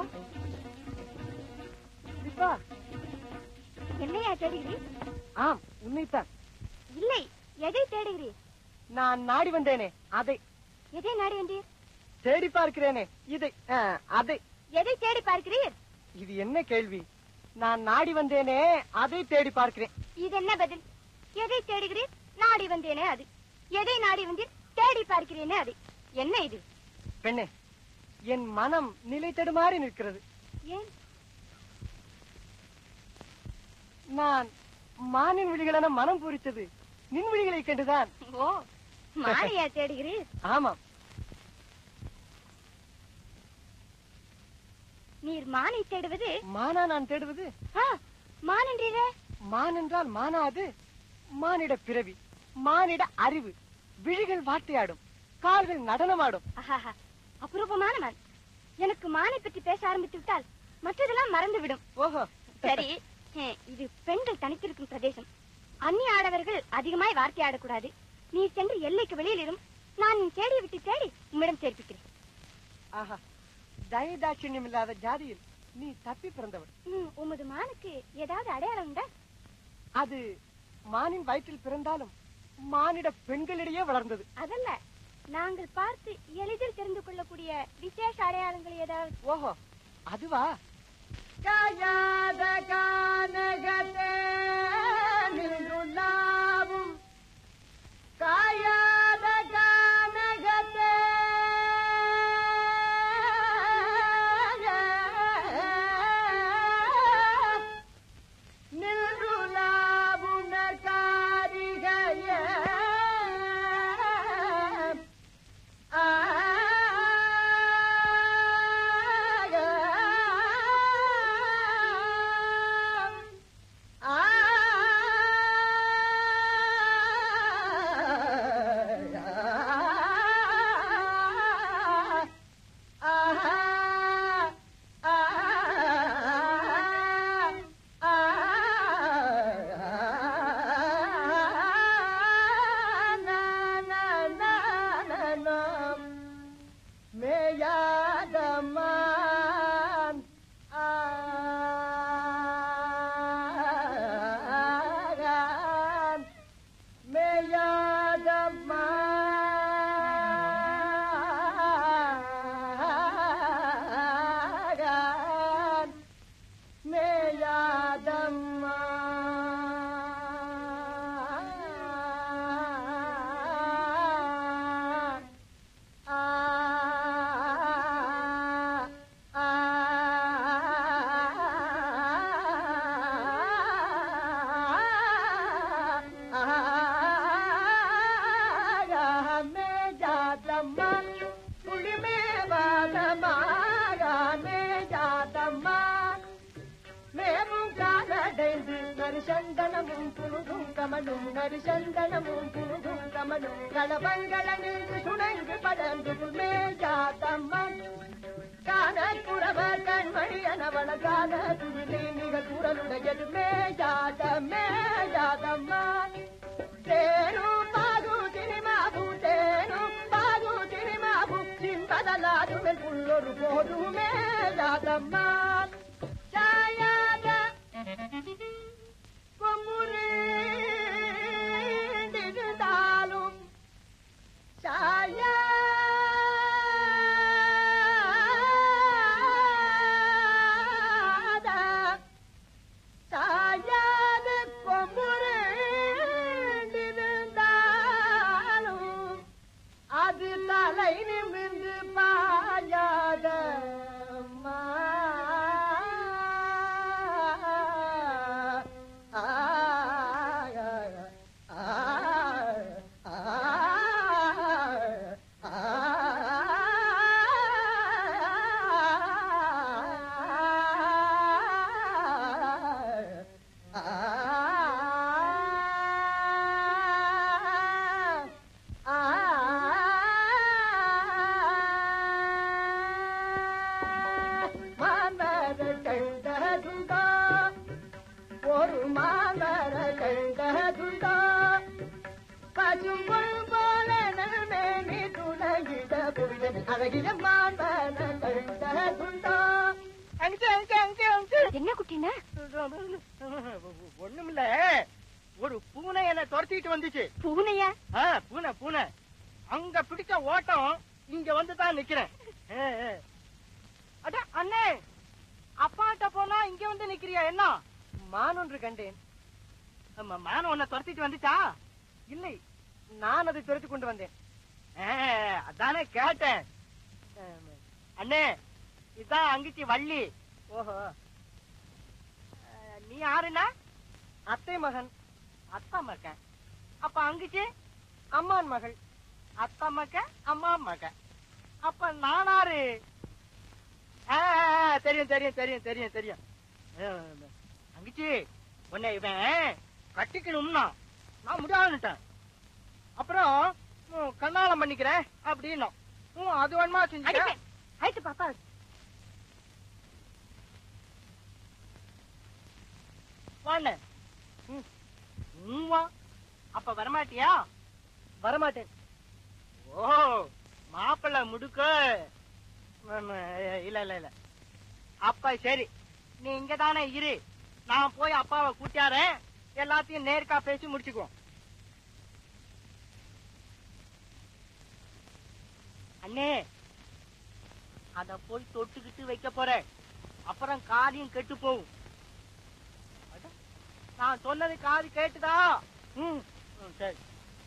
சிவா என்னையா தேடுகிறீர் ஆம் உண்மைத்தான் இல்லை எதை தேடுகிறீர் நான் நாடி வந்தேனே அதை எதை நாடி வந்தீர் தேடி பார்க்கிறேனே இதை ஆ, அதை எதை தேடி பார்க்கிறீர் இது என்ன கேள்வி நான் நாடி வந்தேனே அதை தேடி பார்க்கிறேன் இது என்ன பதில் எதை தேடுகிறீர் நாடி வந்தேனே அது எதை நாடி வந்தீர் தேடி பார்க்கிறேனே அது என்ன இது பெண்ணே என் மனம் நிலை தடுமாறி நிற்கிறது ஏன் நான் மானின் விழிகளென மனம் பூரித்தது நின் விழிகளை கண்டுதான் ஓ மானையா தேடுகிறீர் ஆமாம் நீர் மானை தேடுவது மானா நான் தேடுவது ஆ, மான் என்றீரே மான் என்றால் மானாது மானிட பிறவி மானிட அறிவு விழிகள் வாட்டையாடும் கால்கள் நடனமாடும் ஆஹாஹா, அபூர்வமான மான் எனக்கு மானை பற்றி பேச ஆரம்பித்து விட்டால் மற்றதெல்லாம் மறந்துவிடும் ஓஹோ சரி ஹே, இது பெண்கள் தனித்திருக்கும் பிரதேசம் அந்நிய ஆடவர்கள் அதிகமாய் வார்த்தை ஆடக்கூடாது நீ சென்று எல்லைக்கு வெளியில் இரும் நான் உன் தேடி விட்டு தேடி உம்மிடம் சேர்ப்பிக்கிறேன் ஆஹா தயதாட்சியம் இல்லாத ஜாதியில் நீ தப்பி பிறந்தவள் ம், உமது மானுக்கு ஏதாவது அடையாளம் உண்டா அது மானின் வயிற்றில் பிறந்தாலும் மானிட பெண்களிடையே வளர்ந்தது அதல்ல நாங்கள் பார்த்து எளிதில் தெரிந்து கொள்ளக்கூடிய விசேஷ அடையாளங்கள் ஏதாவது ஓஹோ அதுவா காயாத கானகத்தே நின்றுள்ளாவும் காயாத கானகத்தே நின்றுள்ளாவுணர் காரிகையே மேயாதமான் ஆகான் மேயாதமான் மேயாதம்மா நரிசந்தனமும் புழுதும் கமலும் நரிசந்தனமும் புழுதும் கமலும் களபங்கள நின்று சுணங்கு படர்ந்து மேஜாத்தம்மன் காண குறவர் கண்மணி எனவன காண துருளி நிகழ் குரலுடையது மேஜாத மேஜாதம்மா தேனும் பாகு தினிமாபு தேனும் பாகு தினிமாபு சிம்பதலாதுமெல் புல்லொரு போதுமே ஜாதம்மா சாயாத கொம்முறிந்தாலும் சாயாத சாயாத கொம்புரண்டிருந்தாலும் அது தலை நிமிர்ந்து பாயாத விடுவிடன் அழகிய மாண்பன கண்டதுண்டா அங்கிச்சு அங்கிச்சு அங்கிச்சு அங்கிச்சு என்ன குட்டினா ஒண்ணுமில்ல ஒரு பூனை என்ன துரத்திட்டு வந்துச்சு பூனையா ஆ, பூனை பூனை அங்க பிடிச்ச ஓட்டம் இங்க வந்து தான் நிக்கிறேன் ஏ, ஏ. அட அண்ணே அப்பாட்ட போனா இங்க வந்து நிக்கிறியா என்ன மான் ஒன்று கண்டேன் ஆமா, மானம் உன்னை துரத்திட்டு வந்துச்சா இல்லை நான் அதை துரத்து கொண்டு வந்தேன் ஏ, அதானே கேட்டேன் ஆமா. அண்ணே இதான் அங்கிச்சி வள்ளி ஓஹோ ஆ, நீ யாருன்னா அத்தை மகன் அத்தா மகன் அப்ப அங்கிச்சி அம்மான் மகள் அத்தா மக அம்மா மக அப்ப நானாரு ஆ, ஆ, தெரியும் தெரியும் தெரியும் தெரியும் தெரியும் ஆ, அங்கிச்சி உன்னை இவன் கட்டிக்கணும்னா நான் முடியாதுன்னுட்டேன் அப்புறம் ம், கண்ணாலம் பண்ணிக்கிறேன் அப்படின்னா ம், அது வேணுமா செஞ்சு ஆயிட்டு பாப்பா வாண்ணே ம், ம், வா அப்ப வரமாட்டியா வரமாட்டேன் ஓ மாப்பிள்ள முடுக்க ம், இல்ல இல்ல இல்ல அப்ப சரி நீ இங்க தானே இரு நான் போய் அப்பாவை கூட்டியாரேன் எல்லாத்தையும் நேருக்கா பேசி முடிச்சுக்குவோம் அண்ணே அத போய் தொட்டுக்கிட்டு வைக்க போறேன் அப்புறம் காரியம் கெட்டு போகும் அட, நான் சொன்னது காது கேட்டுதா ம் ம், சரி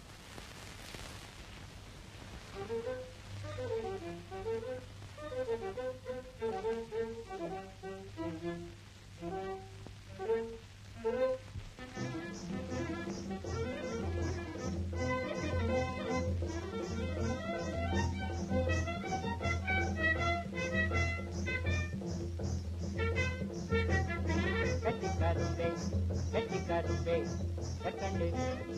கட்டி கரும்பே கட்டி கரும்பே கட்டண்டு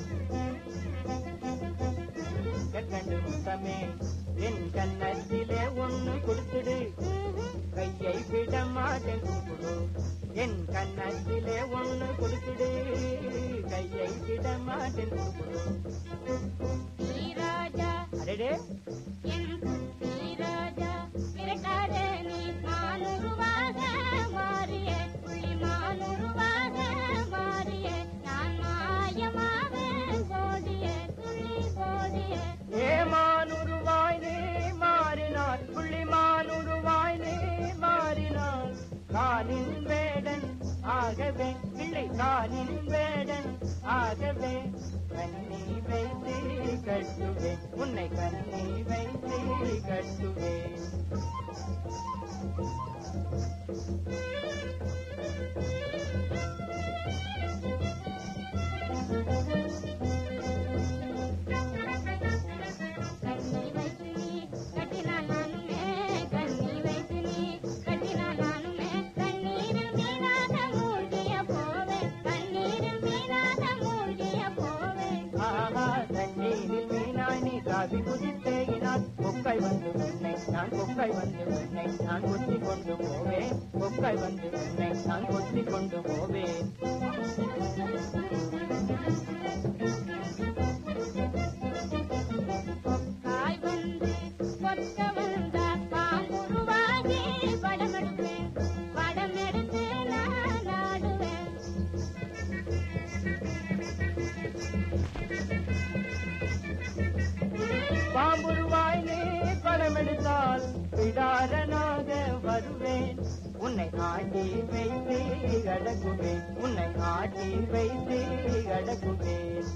கட்டண்டு முத்தமே என் கண்ணத்திலே ஒண்ணு கொடுத்துடு கையை விட மாட்டேன் கூப்பிடு என் கண்ணத்திலே ஒண்ணு கொடுத்துடு கையை விட மாட்டேன் கூப்பிடு ஸ்ரீராஜா அடடே என் ஸ்ரீராஜா விரட்டாதே நீ மானுருவாக மாறிய புள்ளி மானுருவாக மாறிய நான் மாயமாவேன் போதிய துள்ளி போதிய ஏமானுருவாய் நீ மாறினான் புள்ளிமானுருவாய் நீ மாறினான் காலின் வேடன் ஆகவே பிள்ளை காலின் வேடன் ஆகவே கண்ணி வைத்து கட்டுவேன் உன்னை கண்ணி வைத்து கட்டுவேன் கண்ணி வைத்து நீ கட்டினால் நானுமே கண்ணி வைத்து நீ கட்டினால் நானுமே கண்ணீரில் வீணாக மூழ்கிய போவேன் கண்ணீரில் வீணாக மூழ்கிய போவேன் ஆஹா தண்ணீரில் மீனாய் நீ காவி குதித்தேகினான் கொக்கை வந்து உன்னை நான் கொக்கை வந்து உன்னை நான் கொத்தி கொண்டு போவேன் கொக்கை வந்து உன்னை நான் கொத்தி கொண்டு போவேன் காய் வந்து கொத்த வந்தால் பாம்புருவாகி படமெடுப்பேன் படமெடுத்து நான் ஆடுவேன் பாம்புருவாய் நீ படம் எடுத்தால் பிடாரனாக வருவேன் உன்னை ஆட்டி வைத்து அடக்குவேன் உன்னை ஆட்டி வைத்து அடக்குவேன்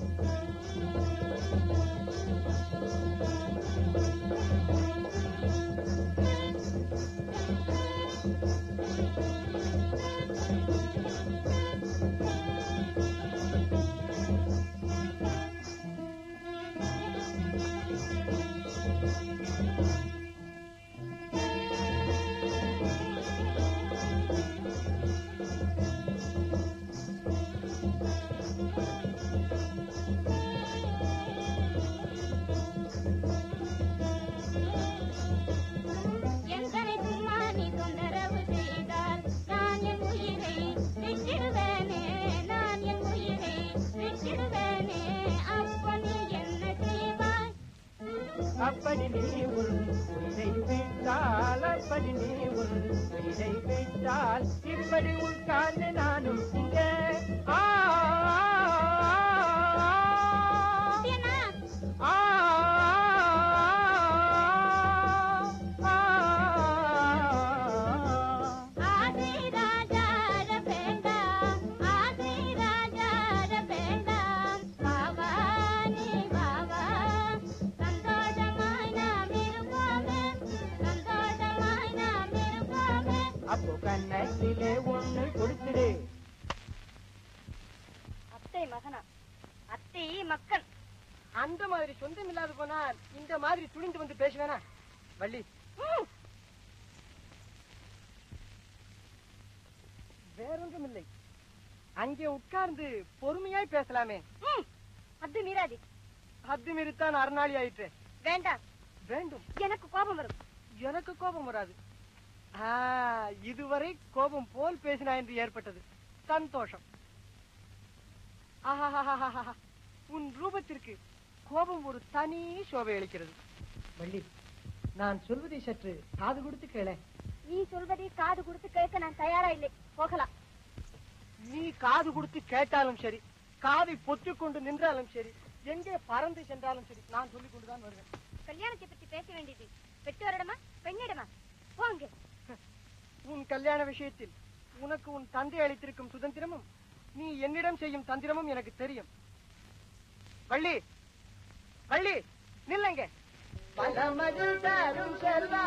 அப்படி நீ உன் உயிரை விட்டால் அப்படி நீ உன் உயிரை விட்டால் இப்படி உட்கார்ந்து நானும் இங்கே ஆ, ஆ, ஆ, ஆ, ஆ, ஆ. ஆசை ராஜார வேண்டாம் ஆசை ராஜார வேண்டாம் பாவா நீ பாவா சந்தோஷமாய் நாம் இருப்போமே சந்தோஷமாய் நாம் இருப்போமே அப்போ கண்ணத்திலே ஒண்ணு கொடுத்துடு அத்தை மகனா அத்தை மக்கள் அந்த மாதிரி சொந்தம் இல்லாத போனா இந்த மாதிரி துணிந்து வந்து பேசுவேனா வள்ளி வேறொன்றும் இல்லை அங்கே உட்கார்ந்து பொறுமையாய் பேசலாமே அது மீறாதி அது மீறித்தான் அறநாளி ஆயிற்று வேண்டாம் வேண்டும் எனக்கு கோபம் வரும் எனக்கு கோபம் வராது ஆ, இதுவரை கோபம் போல் பேசினா என்று ஏற்பட்டது சந்தோஷம் ஆஹாஹாஹாஹா. உன் ரூபத்திற்கு கோபம் ஒரு தனி சோபை அளிக்கிறது வள்ளி நான் சொல்வதை சற்று காது கொடுத்து கேள நீ சொல்வதை காது கொடுத்து கேட்க நான் தயாரா இல்லை போகலாம் நீ காது கொடுத்து கேட்டாலும் சரி காதை பொத்திக் கொண்டு நின்றாலும் சரி எங்கே பறந்து சென்றாலும் சரி நான் சொல்லிக் கொண்டுதான் வருவேன் கல்யாணத்தை பற்றி பேச வேண்டியது பெற்றோரிடமா பெண்ணிடமா போங்க உன் கல்யாண விஷயத்தில் உனக்கு உன் தந்தை அளித்திருக்கும் சுதந்திரமும் நீ என்னிடம் செய்யும் தந்திரமும் எனக்கு தெரியும் வள்ளி வள்ளி நில்லுங்க பலமது தரும் செல்வா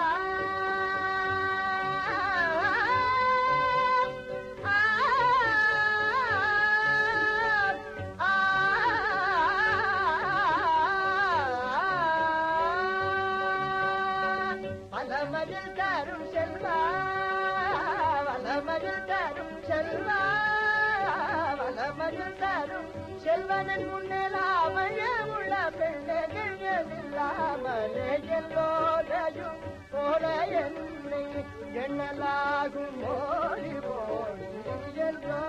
வலமதில் தரும் செல்வா வலமதில் தரும் செல்வா வலமதில் தரும் செல்வனின் முன்னிலாமைய உள்ள பெண்கள் இல்லாமலே எல்லோரையும் போல என்னை எண்ணலாகும் மோடி போடி எல்லோ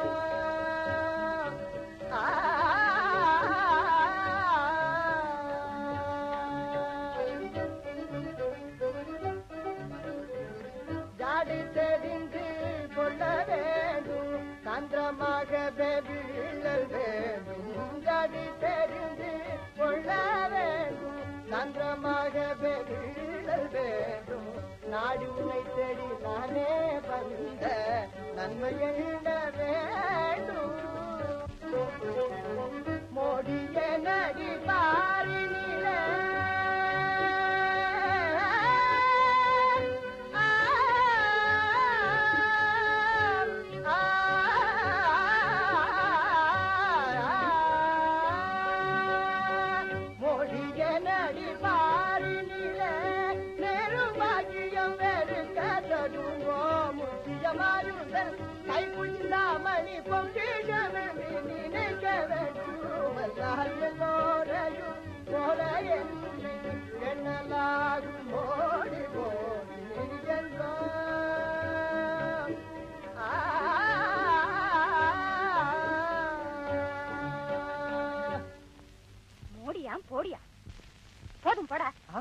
ஜாடி தெரிந்து கொள்ள வேண்டும் தந்திரமாக வீழல் வேண்டும் ஜாடி தெரிந்து கொள்ள வேண்டும் தந்திரமாக வீழல் வேண்டும் நாடு உன்னை தேடி நானே வந்த நன்மை எண்ண வேண்டும் மோடிய நடி பாரினிலே மொழிய நடி பாரினிலே நெருமாகியம் வெறுக்க தருவோ முக்கியமாறுதல் கை குந்தாமணி பொங்கிஷமே நினைக்க வேண்டும் எல்லோரையும் போல என்னை எண்ணலாகும் மோடி போடி என்றோ ஆ மோடியா போடியா போதும் போடா ஆ?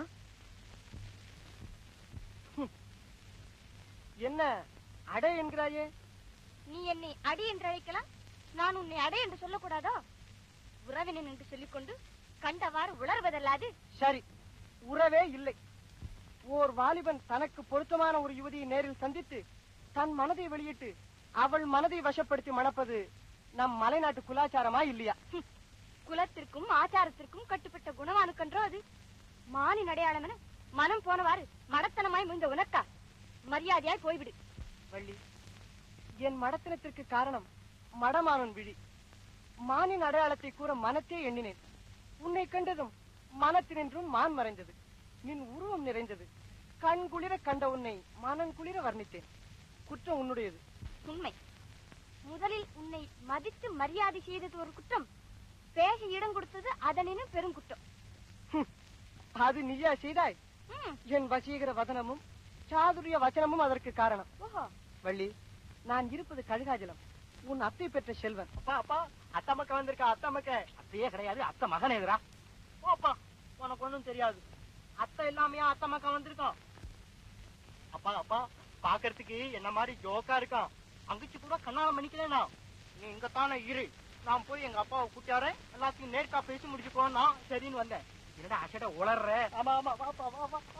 ஹம். என்ன அடை என்கிறாயே நீ என்னை அடி என்று அழைக்கலாம் நான் உன்னை அடை என்று சொல்லக்கூடாதோ உறவினன் என்று சொல்லிக்கொண்டு கண்டவாறு உளறுவதல்லாது சரி உறவே இல்லை ஓர் வாலிபன் தனக்கு பொருத்தமான ஒரு யுவதியை நேரில் சந்தித்து தன் மனதை வெளியிட்டு அவள் மனதை வசப்படுத்தி மணப்பது நம் மலைநாட்டு குலாச்சாரமா இல்லையா ஹம். குலத்திற்கும் ஆச்சாரத்திற்கும் கட்டுப்பட்ட குணமானுக்கன்றோ அது மானின் அடையாளம் என மனம் போனவாறு மடத்தனமாய் முந்த உனக்கா மரியாதையாய் போய்விடு வள்ளி என் மடத்தனத்திற்கு காரணம் மடமானன் விழி மானின் அடையாளத்தை கூற மனத்தே எண்ணினேன் உன்னை கண்டதும் மனத்தினின்றும் மான் மறைந்தது நின் உருவம் நிறைந்தது கண் குளிர கண்ட உன்னை மனம் குளிர வர்ணித்தேன் குற்றம் உன்னுடையது உண்மை முதலில் உன்னை மதித்து மரியாதை செய்தது ஒரு குற்றம் பேச இடம் கொடுத்தது அதனினும் பெரும் குற்றம் ஹம், அது நீயா செய்தாய் ம், என் வசீகர வதனமும் சாதுரிய வச்சனமும் அதற்கு காரணம் ஓஹோ வள்ளி நான் இருப்பது கழுகாஜலம் உன் அத்தை பெற்ற செல்வன் அப்பா அப்பா அத்தை மக்க வந்திருக்கா அத்தை மக்க அத்தையே கிடையாது அத்தை மகன் எதிரா போப்பா உனக்கு ஒண்ணும் தெரியாது அத்தை இல்லாமையா அத்தை மக்கா வந்திருக்கோம் அப்பா அப்பா பாக்குறதுக்கு என்ன மாதிரி ஜோக்கா இருக்கான் அங்கிச்சு கூட கண்ணால மணிக்கலனா நீ இங்க தானே இரு நான் போய் எங்க அப்பாவை கூட்டியாரேன் எல்லாத்தையும் நேர்க்கா பேசி முடிச்சுக்கோன்னா சரின்னு வந்தேன் என்னடா அசட உளர்ற ஆமா ஆமா வாப்பா வா வா வா.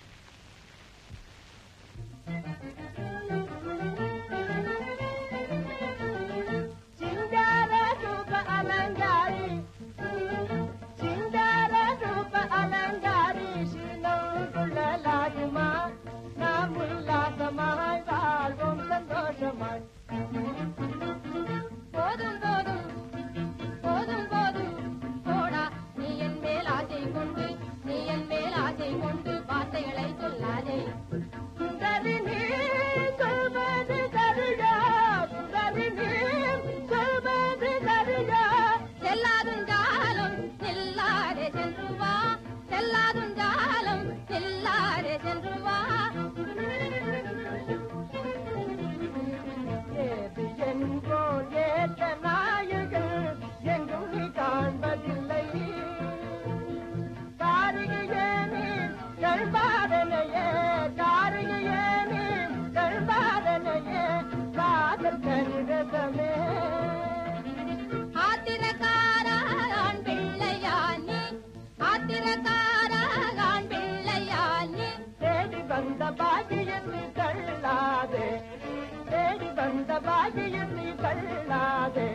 சிங்கார ரூப அலங்காரி சிங்கார ரூப அலங்காரி சின்னங்குழலாகுமா நாம் உல்லாசமாய் வாழ்வோம் சந்தோஷமாய் போதும் போதும் போதும் போதும் போடா நீ என் மேல் ஆசை கொண்டு நீ என் மேல் ஆசை கொண்டு வார்த்தைகளை சொல்லாதே சுந்தரி நீ சொல்வது சரியா சுந்தரி நீ சொல்வது சரியா செல்லாதுஞ்சாலும் நில்லாதே சென்று வா செல்லாதுஞ்சாலும் நில்லாதே சென்று வா ஏது என்றோ ஏற்ற நாயகன் எங்கும் நீ காண்பதில்லை காரிகையே நீ கழ்பாதனையே காரிகையே நீ கழ்பாதனையே காதல் கணிதமே ஆத்திரக்காரான் பிள்ளையா நீ ஆத்திரக்காரான் பிள்ளையா நீ தேடி வந்த பாகியம் நீ தள்ளாதே தேடி வந்த பாகியம் நீ தள்ளாதே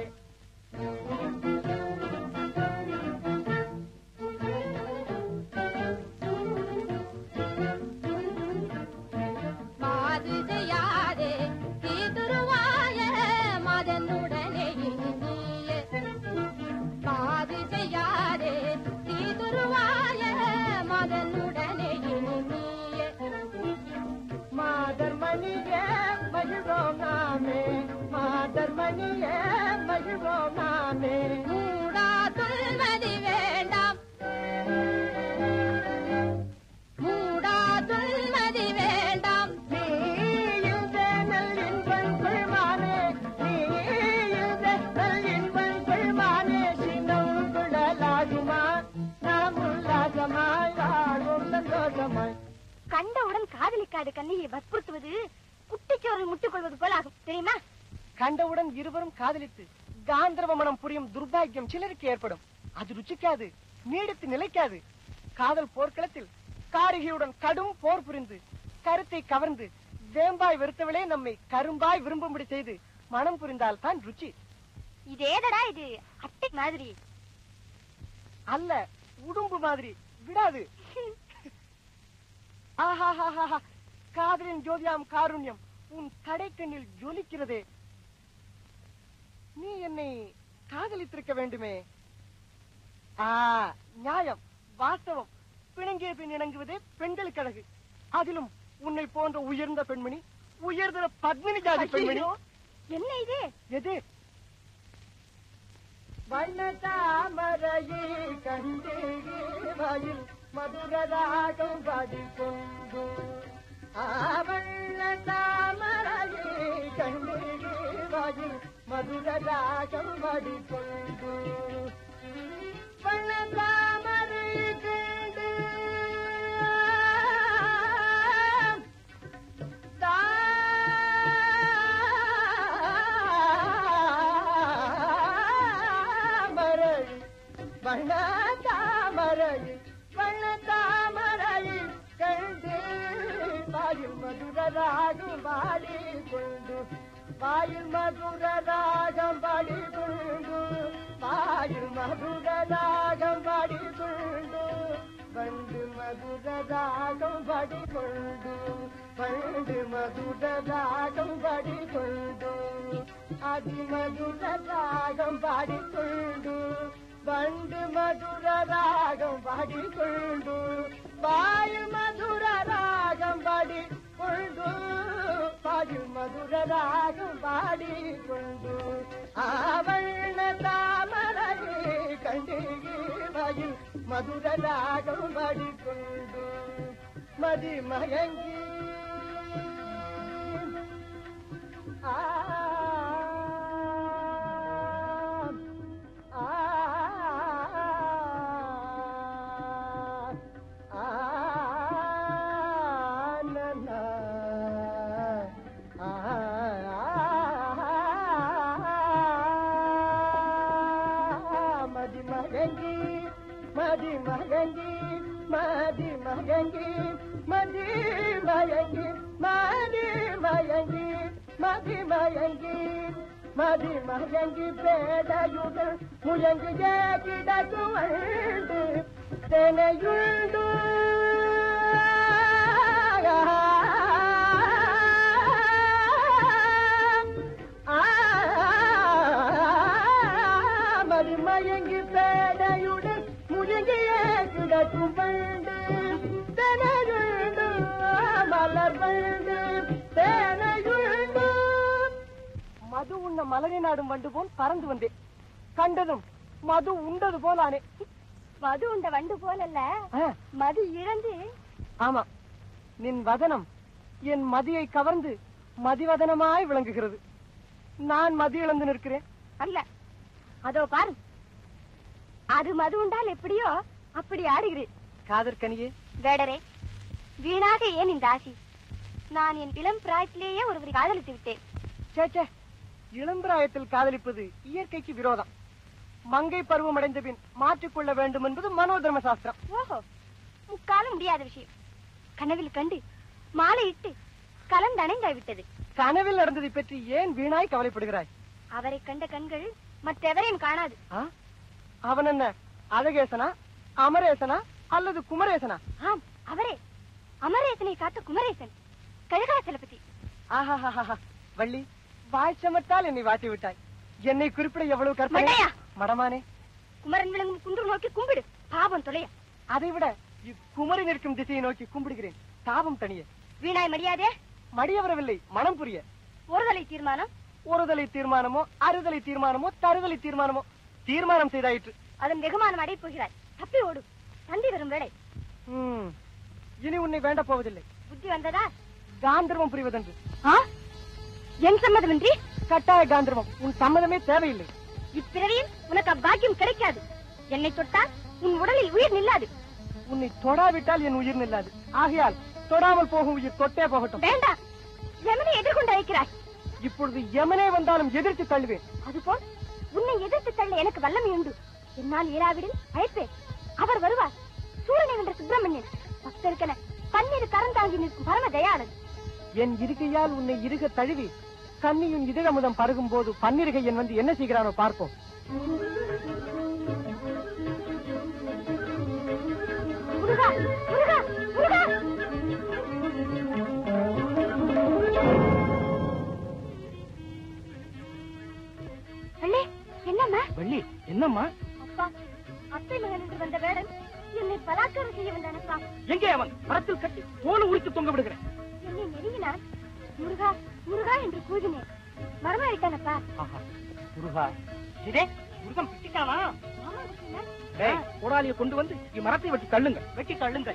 மாது செய்யாதே தீதுருவாய மதனுடனே இனிய மாது செய்யாதே தீதுருவாய மதனுடனே இனிய மாதர் மணியே மகிழ்வோம் நாமே மாதர் மணியே மகிழ்வோம் நாமே மூடா துல்மதி வேண்டாம் மூடா துல்மதி வேண்டாம் நீயும் நல் இன்பம் கொள்வானே நீயும் நல் இன்பம் கொள்வானே சின்னம் குழலாகுமா நாம் உல்லாசமாய் வாழ்வோம் சந்தோஷமாய் கண்டவுடன் காதலிக்காத கண்ணியை வற்புறுத்துவது குட்டிச்சோரில் முட்டுக் கொள்வது போல ஆகும் தெரியுமா கண்டவுடன் இருவரும் காதலித்து காந்தர்வ மனம் புரியும் துர்பாக்கியம் சிலருக்கு ஏற்படும் அது ருச்சிக்காது நீடித்து நிலைக்காது காதல் போர்க்களத்தில் காரிகையுடன் கடும் போர் புரிந்து கருத்தை கவர்ந்து வேம்பாய் வெறுத்தவளே நம்மை கரும்பாய் விரும்பும்படி செய்து மனம் புரிந்தால் தான் ருச்சி இதேதடா இது அட்டை மாதிரி அல்ல உடும்பு மாதிரி விடாது ஆஹாஹாஹா காதலின் ஜோதியாம் காருண்யம் உன் கடைக்கண்ணில் ஜொலிக்கிறதே நீ என்னை காதலித்திருக்க வேண்டுமே ஆ நியாயம் வாஸ்தவம் பிணங்கிய பின் இணங்குவதே பெண்களுக்கு அழகு அதிலும் உன்னை போன்ற உயர்ந்த பெண்மணி உயர்ந்த பத்மினி ஜாதி பெண்மணி ஐயோ, என்ன இது எது வண்ண தாமரையில் கண்டேயில் மதுரராகம் படிக்கொண்டு ஆவண்ண தாமரையில் கண்டேயில் மதுரராகம் படிக்கொண்டு வண்ண தாமரை கண்டு தாமரை வண்ண தாமரை வண்ண தாமரை கண்டு வாயில் மதுர ராகம் பாடி கொண்டு வாயில் மதுர ராகம் பாடி கொண்டு வாயில் மதுர ராகம் பாடி கொண்டு பண்டு மதுர ராகம் பாடி கொண்டு பண்டு மதுர ராகம் பாடி கொண்டு அதி மதுர ராகம் பாடி கொண்டு பண்டு மதுர ராகம் பாடி கொண்டு வாயு மதுர ராகம் பாடி கொண்டு வாயு மதுர ராகம் பாடி கொண்டு ஆவண்ண தாமரை கண்டு வாயு மதுர ராகம் பாடி கொண்டு மதி மயங்கி ஆ ஆ ஆ மதி மயங்கி மதி மயங்கி மதி மயங்கி மதி மயங்கி பேடையுடன் முயங்கிய கிடக்கும் அழுந்து தெனையுண்டு மதி மயங்கி பேடையுடன் முயங்கிய கிடக்கும் வண்டு தெனையுண்டு மலர் வண்டு தேனையுண்டு மது உண்ண மலரை நாடும் வண்டு போல் பறந்து வந்தேன் கண்டதும் மது உண்டது போல் ஆனே மது உண்ட வண்டு போலல்ல ஆ, மது இழந்து ஆமா நின் வதனம் என் மதியை கவர்ந்து மதிவதனமாய் விளங்குகிறது நான் மதி இழந்து நிற்கிறேன் அல்ல அதோ பாரு அது மது உண்டால் எப்படியோ அப்படி ஆடுகிறேன் காதற்கனியே வேடரே வீணாக ஏன் இந்த ஆசி நான் என் இளம் பிராயத்திலேயே ஒருவரை காதலித்து விட்டேன் சே சே இளம்பிராயத்தில் காதலிப்பது இயற்கைக்கு விரோதம் மங்கை பருவம் அடைந்த பின் மாற்றிக்கொள்ள வேண்டும் என்பது மனோதர்ம சாஸ்திரம் ஓஹோ முக்காலம் முடியாத விஷயம் கனவில் கண்டு மாலையிட்டு கலந்தணைந்தாய் விட்டது கனவில் நடந்ததை பற்றி ஏன் வீணாய் கவலைப்படுகிறாய் அவரை கண்ட கண்கள் மற்றெவரையும் காணாது ஆ? அவன் என்ன அழகேசனா அமரேசனா அல்லது குமரேசனா ஆம் அவரே அமரேசனை காத்த குமரேசன் கழுகா சலபதி ஆஹாஹாஹா. வள்ளி வாய் சமத்தால் என்னை வாட்டி விட்டாய் என்னை குறிப்பிட எவ்வளவு கற்பனை மண்டையா! மடமானே குமரன் விளங்கும் குன்று நோக்கி கும்பிடு பாபம் தொலைய அதை விட இக்குமரி நிற்கும் திசையை நோக்கி கும்பிடுகிறேன் தாபம் தனிய வீணாய் மரியாதே மடிய வரவில்லை மனம் புரிய ஒருதலை தீர்மானம் ஒருதலை தீர்மானமோ அறுதலை தீர்மானமோ தருதலை தீர்மானமோ தீர்மானம் செய்தாயிற்று அதன் வெகுமானம் அடைப் போகிறாய் தப்பி ஓடு தந்தி வரும் வேளை ம். இனி உன்னை வேண்ட போவதில்லை புத்தி வந்ததா காந்தர்வம் புரிவதென்று ஆ? என் சம்மதமின்றி கட்டாய காந்தர்வம் உன் சம்மதமே தேவையில்லை இப்பிறவியில் உனக்கு அப்பாக்கியம் கிடைக்காது என்னை தொட்டால் உன் உடலில் உயிர் நில்லாது உன்னை தொடாவிட்டால் என் உயிர் நில்லாது ஆகையால் தொடாமல் போகும் உயிர் தொட்டே போகட்டும் வேண்டாம் எமனை எதிர்கொண்டு அழைக்கிறாய் இப்பொழுது எமனே வந்தாலும் எதிர்த்து தள்ளுவேன் அதுபோல் உன்னை எதிர்த்து தள்ள எனக்கு வல்லமை உண்டு என்னால் இயலாவிடில் அழைப்பேன் அவர் வருவார் சூரனை வென்ற சுப்பிரமணியன் பக்தருக்கென பன்னீர் கரந்தாங்கி நிற்கும் பரம தயாளன் என் இருகையால் உன்னை இருக தழுவி கன்னியின் இதழமுதம் பருகும் போது பன்னிருகையன் வந்து என்ன செய்கிறானோ பார்ப்போம் முருகா முருகா முருகா அண்ணே என்னம்மா வள்ளி என்னம்மா அப்பா அத்தை மகன் என்று வந்த வேடன் என்னை பலாத்காரம் செய்ய வந்தானப்பா எங்கே அவன் மரத்தில் கட்டி தோல் உரித்து தொங்க விடுகிறேன் என்னை நெருங்கினான் முருகா முருகா என்று கூதினேன் மரமாயிட்டானப்பா ஆஹா, முருகா இதே முருகன் பிட்டிட்டானா ஆமா இருக்குல்ல? டேய் கோடாலியை கொண்டு வந்து இம்மரத்தை வெட்டி தள்ளுங்க வெட்டி தள்ளுங்க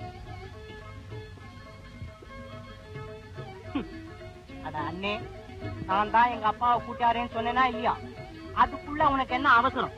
அட அண்ணே நான் தான் எங்க அப்பாவை கூட்டாரேன்னு சொன்னேனா இல்லையா அதுக்குள்ள உனக்கு என்ன அவசரம்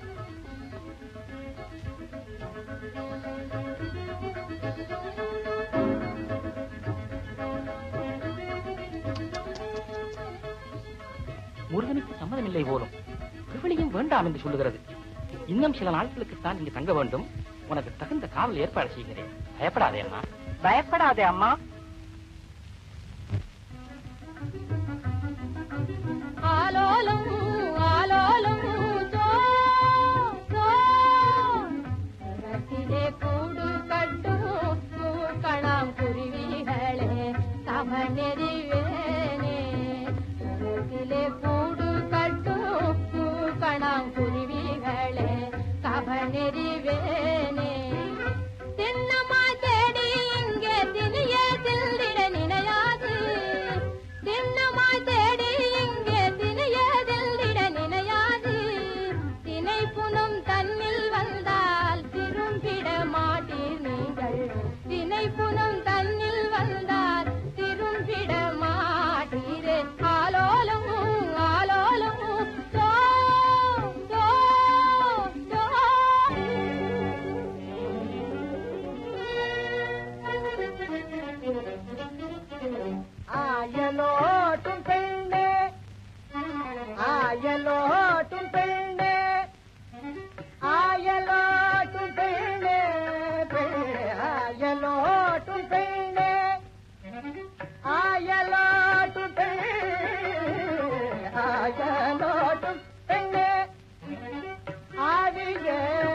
முருகனுக்கு சம்மதமில்லை போலும் திருவழியும் வேண்டாம் என்று சொல்லுகிறது இன்னும் சில நாட்களுக்கு தான் இங்கு தங்க வேண்டும் உனக்கு தகுந்த காவல் ஏற்பாடு செய்கிறேன் பயப்படாதே அம்மா பயப்படாதே அம்மா ஆலோலம் ஆலோலம் சோ சோ ரத்திலே கூடு கட்டும் மூக்கணாம் குருவிகளே சமநெறிவேனே ரத்திலே கூடு கட்டும் மூக்கணாம் குருவிகளே சமநெறிவேனே தின்னமா தேடி இங்கே திணிய தில்லிட நினையாது தின்னமா தேடி இங்கே திணிய தில்லிட நினையாது தினை புனம் தன்னில் வந்தால் திரும்பிட மாட்டீர் நீங்கள் தினை புனம் தன்னில் வந்தால் திரும்பிட மாட்டீர் பெண்ணே ஆயலோட்டு பெண்ணே ஆயலோட்டு பெண்ணே ஆவிக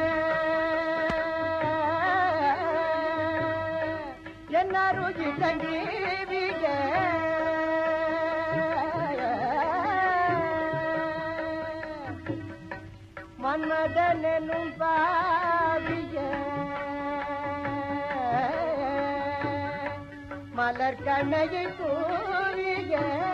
என்ன ருചി தங்கீவிக மன்மதனும் பாவிய மலர் கண்ணையை கூவிய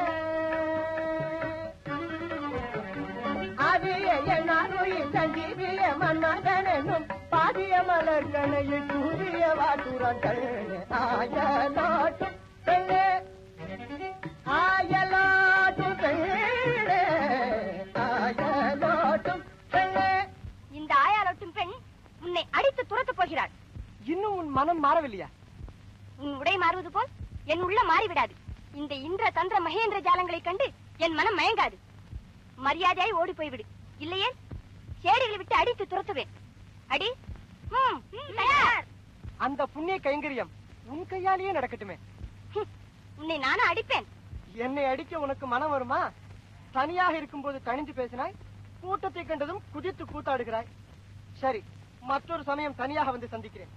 அவிய நானோய் சங்கீவிய மன்மதனும் பாடிய மலர் கண்ணையை கூவிய வாட்டுரங்கள் ஆயலோட்டும் பெண்ணே ஆயலோட்டும் பெண்ணே ஆயலோட்டும் பெண்ணே இந்த ஆயாலட்டும் பெண் உன்னை அடித்து துரத்து போகிறாள் இன்னும் உன் மனம் மாறவில்லையா உன் உடை மாறுவது போல் என் உள்ள மாறிவிடாது இந்த இந்திர தந்திர மகேந்திர ஜாலங்களைக் கண்டு என் மனம் மயங்காது மரியாதையாய் ஓடி போய்விடு இல்லையே சேடிகளை விட்டு அடித்து துரத்துவேன் அடி ம், ம், தயார் அந்த புண்ணிய கைங்கரியம் உன் கையாலேயே நடக்கட்டுமே ஹம், உன்னை நானும் அடிப்பேன் என்னை அடிக்க உனக்கு மனம் வருமா தனியாக இருக்கும்போது தணிந்து பேசினாய் கூட்டத்தை கண்டதும் குதித்து கூத்தாடுகிறாய் சரி மற்றொரு சமயம் தனியாக வந்து சந்திக்கிறேன்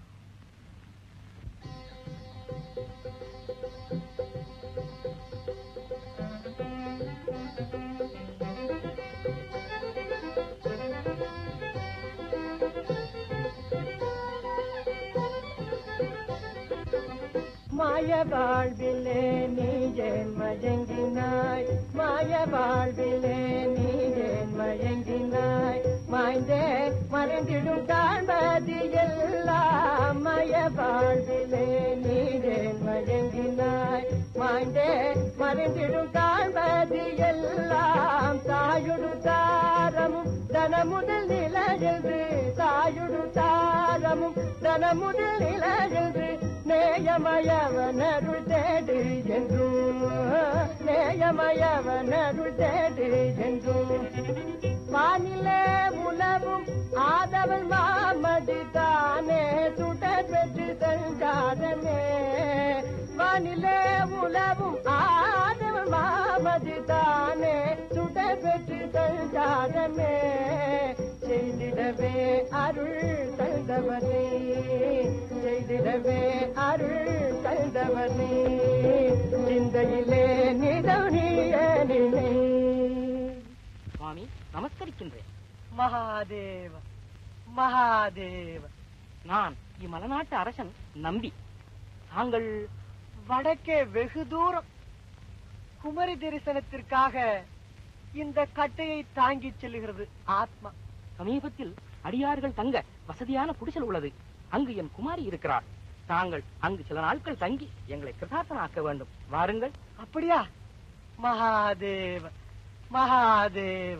மாய வாழ்விலே நீ ஏன் மயங்கினாய் மாய வாழ்விலே நீ ஏன் மயங்கினாய் மாய்ந்தே மறைந்திடும் காண்பது எல்லாம் மாய வாழ்விலே நீ ஏன் மயங்கினாய் மாய்ந்தே மறைந்திடும் காண்பது எல்லாம் தாயுடு தாரமும் தனமுதல் நிலழது தாயுடு தாரமும் தனமுதல் நிலழது நேயமயவனருள் தேடு என்றும் நேயமயவனருள் தேடு என்றும் வானிலே உலவும் ஆதவன் மாமதி தானே சுடர் பெற்று தஞ்சாதமே வானிலே உலவும் ஆதவன் மாமதி தானே சுடர் பெற்று தஞ்சாதமே செய்திடவே அருள் தந்தவனே செய்திடவே அருள் தந்தவனே சிந்தையிலே நிதனிய நினை சுவாமி நமஸ்கரிக்கின்றேன் மகாதேவ மகாதேவ நான் இம்மலநாட்டு அரசன் நம்பி தாங்கள் வடக்கே வெகு தூரம் குமரி தரிசனத்திற்காக இந்த கட்டையை தாங்கிச் செல்லுகிறது ஆத்மா சமீபத்தில் அடியார்கள் தங்க வசதியான குடிசல் உள்ளது அங்கு என் குமாரி இருக்கிறார் தாங்கள் அங்கு சில நாட்கள் தங்கி எங்களை கிருதார்த்தனாக்க வேண்டும் வாருங்கள் அப்படியா மகாதேவ மகாதேவ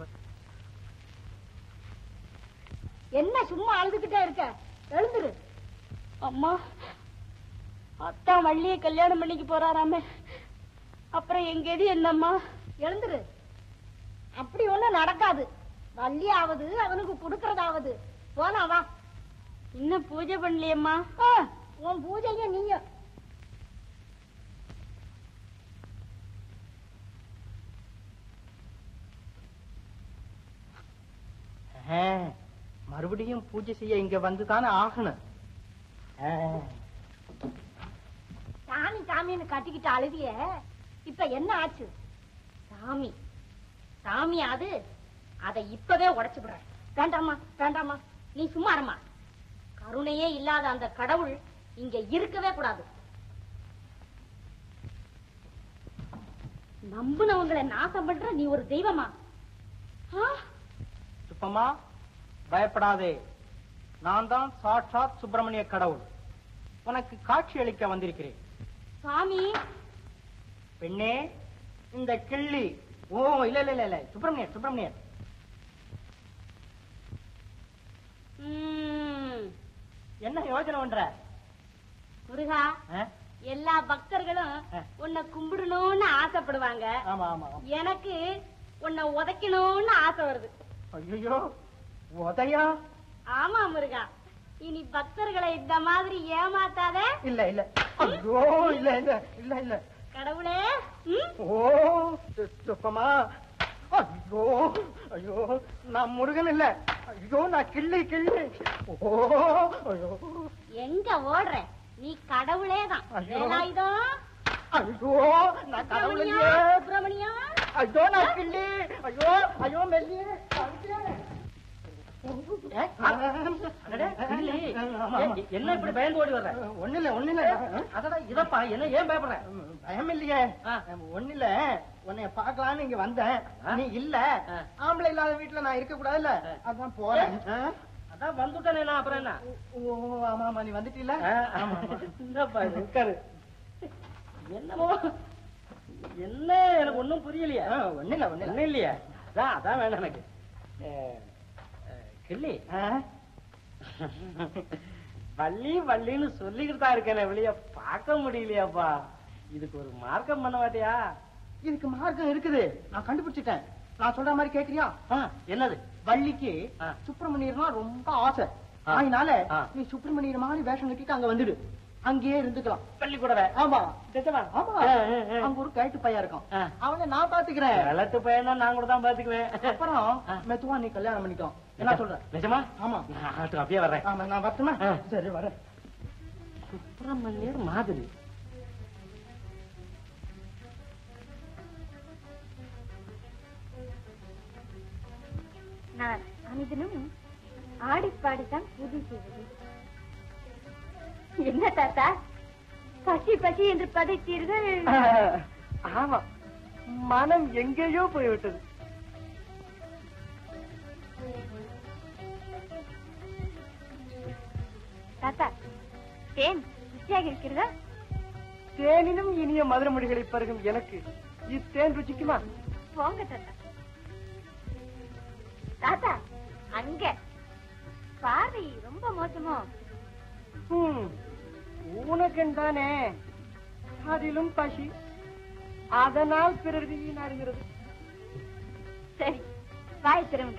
என்ன சும்மா அழுதுகிட்டே இருக்க எழுந்துரு அம்மா அத்தான் வள்ளிய கல்யாணம் பண்ணிக்க போறாராமே அப்புறம் எங்க எது என்னம்மா எழுந்துரு அப்படி ஒண்ணும் நடக்காது வள்ளியாவது அவனுக்கு கொடுக்கறதாவது போனா வா இன்னும் பூஜை பண்ணலையம்மா உன் பூஜைய நீங்க ஆ, மறுபடியும் பூஜை செய்ய இங்க வந்துதானே ஆகணும் ஆ, சாமி சாமின்னு கட்டிக்கிட்டு அழுதிய இப்ப என்ன ஆச்சு சாமி சாமி அது அதை இப்பவே உடைச்சு விடுற வேண்டாமா வேண்டாமா நீ சும்மா இருமா கருணையே இல்லாத அந்த கடவுள் இங்க இருக்கவே கூடாது நம்புனவங்களை நாசம் பண்ற நீ ஒரு தெய்வமா ஆ? சுப்பம்மா பயப்படாதே நான் தான் சாட்சாத் சுப்பிரமணிய கடவுள் உனக்கு காட்சி அளிக்க வந்திருக்கிறேன் சாமி பெண்ணே இந்த கிள்ளி ஓ இல்ல இல்ல இல்ல இல்ல சுப்பிரமணியர் சுப்பிரமணியர் ம், என்ன யோசனை பண்ற முருகா ஆ? எல்லா பக்தர்களும் ஆ. உன்னை கும்பிடணும்னு ஆசைப்படுவாங்க ஆமா ஆமா ஆமா. எனக்கு உன்னை உதைக்கணும்னு ஆசை வருது ஐயோ உதயா ஆமா முருகா இனி பக்தர்களை இந்த மாதிரி ஏமாத்தாத இல்ல இல்ல ஐயோ இல்ல இல்ல இல்ல இல்ல கடவுளே ம்? ஓ சு- சுப்பமா ஐயோ ஐயோ நான் முருகன் இல்ல ஐயோ நான் கிள்ளி கிள்ளி ஓ ஐயோ எங்க ஓடுற நீ கடவுளே தான் ஐயோ. வேலாயுதம் ஐயோ நான் கடவுள் இல்லையே சுப்பிரமணியம் ஐயோ நான் கிள்ளி ஐயோ ஐயோ மெல்லி என்ன இப்படி பயந்து ஓடி வர்ற ஒண்ணு இல்ல ஒண்ணு இல்ல அதடா இதப்பா என்ன ஏன் பயப்படுற பயம் இல்லையே ஆ. ஒண்ணு இல்ல உன்னைய பாக்கலாம்னு இங்க வந்தேன் ஆ. நீ இல்ல ஆ. ஆம்பளை இல்லாத வீட்டுல நான் இருக்க கூடாதுல்ல ஆ. அதான் போறேன் ஆ? அதான் வந்துட்டேனே நான் அப்புறம் என்ன ஓ ஆமா ஆமா நீ வந்துட்டீல ஆ, ஆமா, ஆமா. இந்தாப்பா, இது உட்காரு என்னமோ என்ன எனக்கு ஒண்ணும் புரியலையே ஆ, ஒண்ணு இல்ல ஒண்ணு இல்ல ஒண்ணும் இல்லையா அதான் அதான் வேணும் எனக்கு ஏ, ஏ, கிள்ளி ஆ? வள்ளி வள்ளின்னு சொல்லிக்கிட்டு தான் இருக்கேன் வெளிய பார்க்க முடியலையாப்பா இதுக்கு ஒரு மார்க்கம் பண்ண மாட்டியா இதுக்கு மார்க்கம் இருக்குது நான் கண்டுபிடிச்சிட்டேன் நான் சொல்ற மாதிரி கேக்குறியா ஆ, என்னது வள்ளிக்கு ஆ. சுப்பிரமணியர்னா ரொம்ப ஆசை ஆ. அதனால ஆ. நீ சுப்பிரமணியர் மாதிரி வேஷம் கட்டிட்டு அங்க வந்துடு அங்கேயே இருந்துக்கலாம் பள்ளி கூடவே ஆமா நிஜமா? ஆமா ஆ, ஆ, ஆ. அங்க ஒரு கேட்டு பையன் இருக்கான் ஆ. அவனை நான் பாத்துக்கிறேன் கிழட்டு பையனா நான் கூட தான் பாத்துக்குவேன் அப்புறம் ஆ. மெதுவா நீ கல்யாணம் பண்ணிக்கோ என்ன சொல்ற நிஜமா ஆமா நான் ஆட்டுக்கு அப்படியே வர்றேன் ஆமா நான் வரட்டுமா ஆ. சரி வரேன் சுப்பிரமணியர் மாதிரி நான் அனிதனும் ஆடிப்பாடித்தான் பூஜை செய்வது என்ன தாத்தா பசி பசி என்று பதைத்தீர்கள் ஆமா மனம் எங்கேயோ போய்விட்டது தாத்தா தேன் ருச்சியாக இருக்கிறதா தேனினும் இனிய மதுர மொழிகளை பருகும் எனக்கு இத்தேன் ருச்சிக்குமா போங்க தாத்தா தாத்தா அங்க பார்வை ரொம்ப மோசமோ ஹம், உனக்கென்றானே அதிலும் பசி அதனால் பிறர் வீணாடுகிறது சரி வாய் திறவுண்டு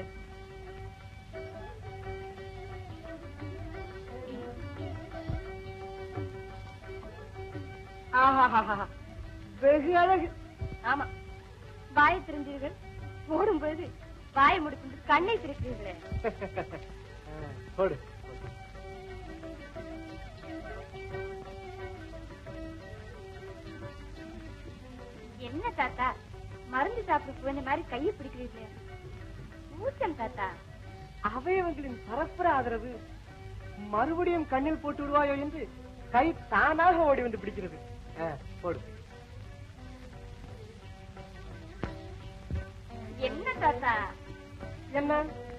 ஆஹாஹாஹா. வெகு அழகு ஆமா வாய் திறந்தீர்கள் ஓடும்போது வாயை முடித்து கண்ணை திறக்கிறீர்களே போடு என்ன தாத்தா மருந்து சாப்பிட குழந்தை மாதிரி கையை பிடிக்கிறீர்களே ஊச்சம் தாத்தா அவயவங்களின் பரஸ்பர ஆதரவு மறுபடியும் கண்ணில் போட்டு விடுவாயோ என்று கை தானாக ஓடி வந்து பிடிக்கிறது ஆ, போடு என்ன தாத்தா என்ன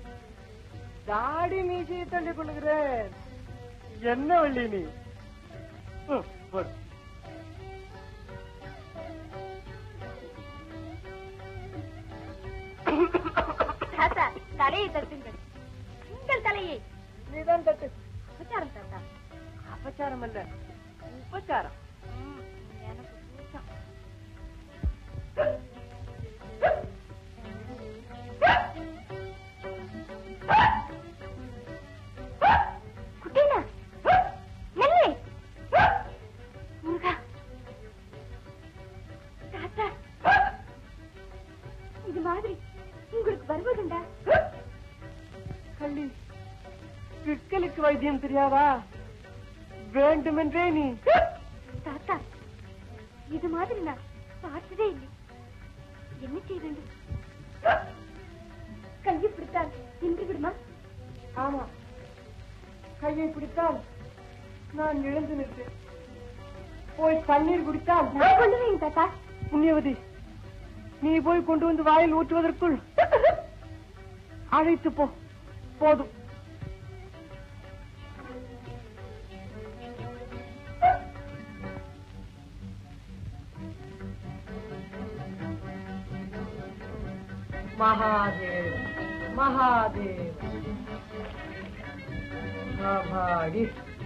தாடி மீசையை தள்ளி கொள்ளுகிறேன் என்ன வள்ளி நீ ம், போடு தாத்தா தலையை தட்டுங்கள் உங்கள் தலையை நீதான் தட்டு உபச்சாரம் தாத்தா அபச்சாரம் அல்ல உபச்சாரம் ம், எனக்கு கூச்சம். குட்டினா நெல்லை முருகா தாத்தா இது மாதிரி உங்களுக்கு வருவதுண்டா கள்ளி பிற்களுக்கு வைத்தியம் தெரியாதா வேண்டுமென்றே நீ தாத்தா இது மாதிரி நான் பார்த்ததே இல்லை என்ன செய்ய வேண்டும் கையை பிடித்தால் நின்று விடுமா ஆமா கையை பிடித்தால் நான் எழுந்து நிற்பேன் போய் தண்ணீர் குடித்தால் நான் கொண்டு வரேன் தாத்தா புண்ணியவதி நீ போய் கொண்டு வந்து வாயில் ஊற்றுவதற்குள் அழைத்து போ போதும் மகாதேவ் மகாதேவ் மகாடி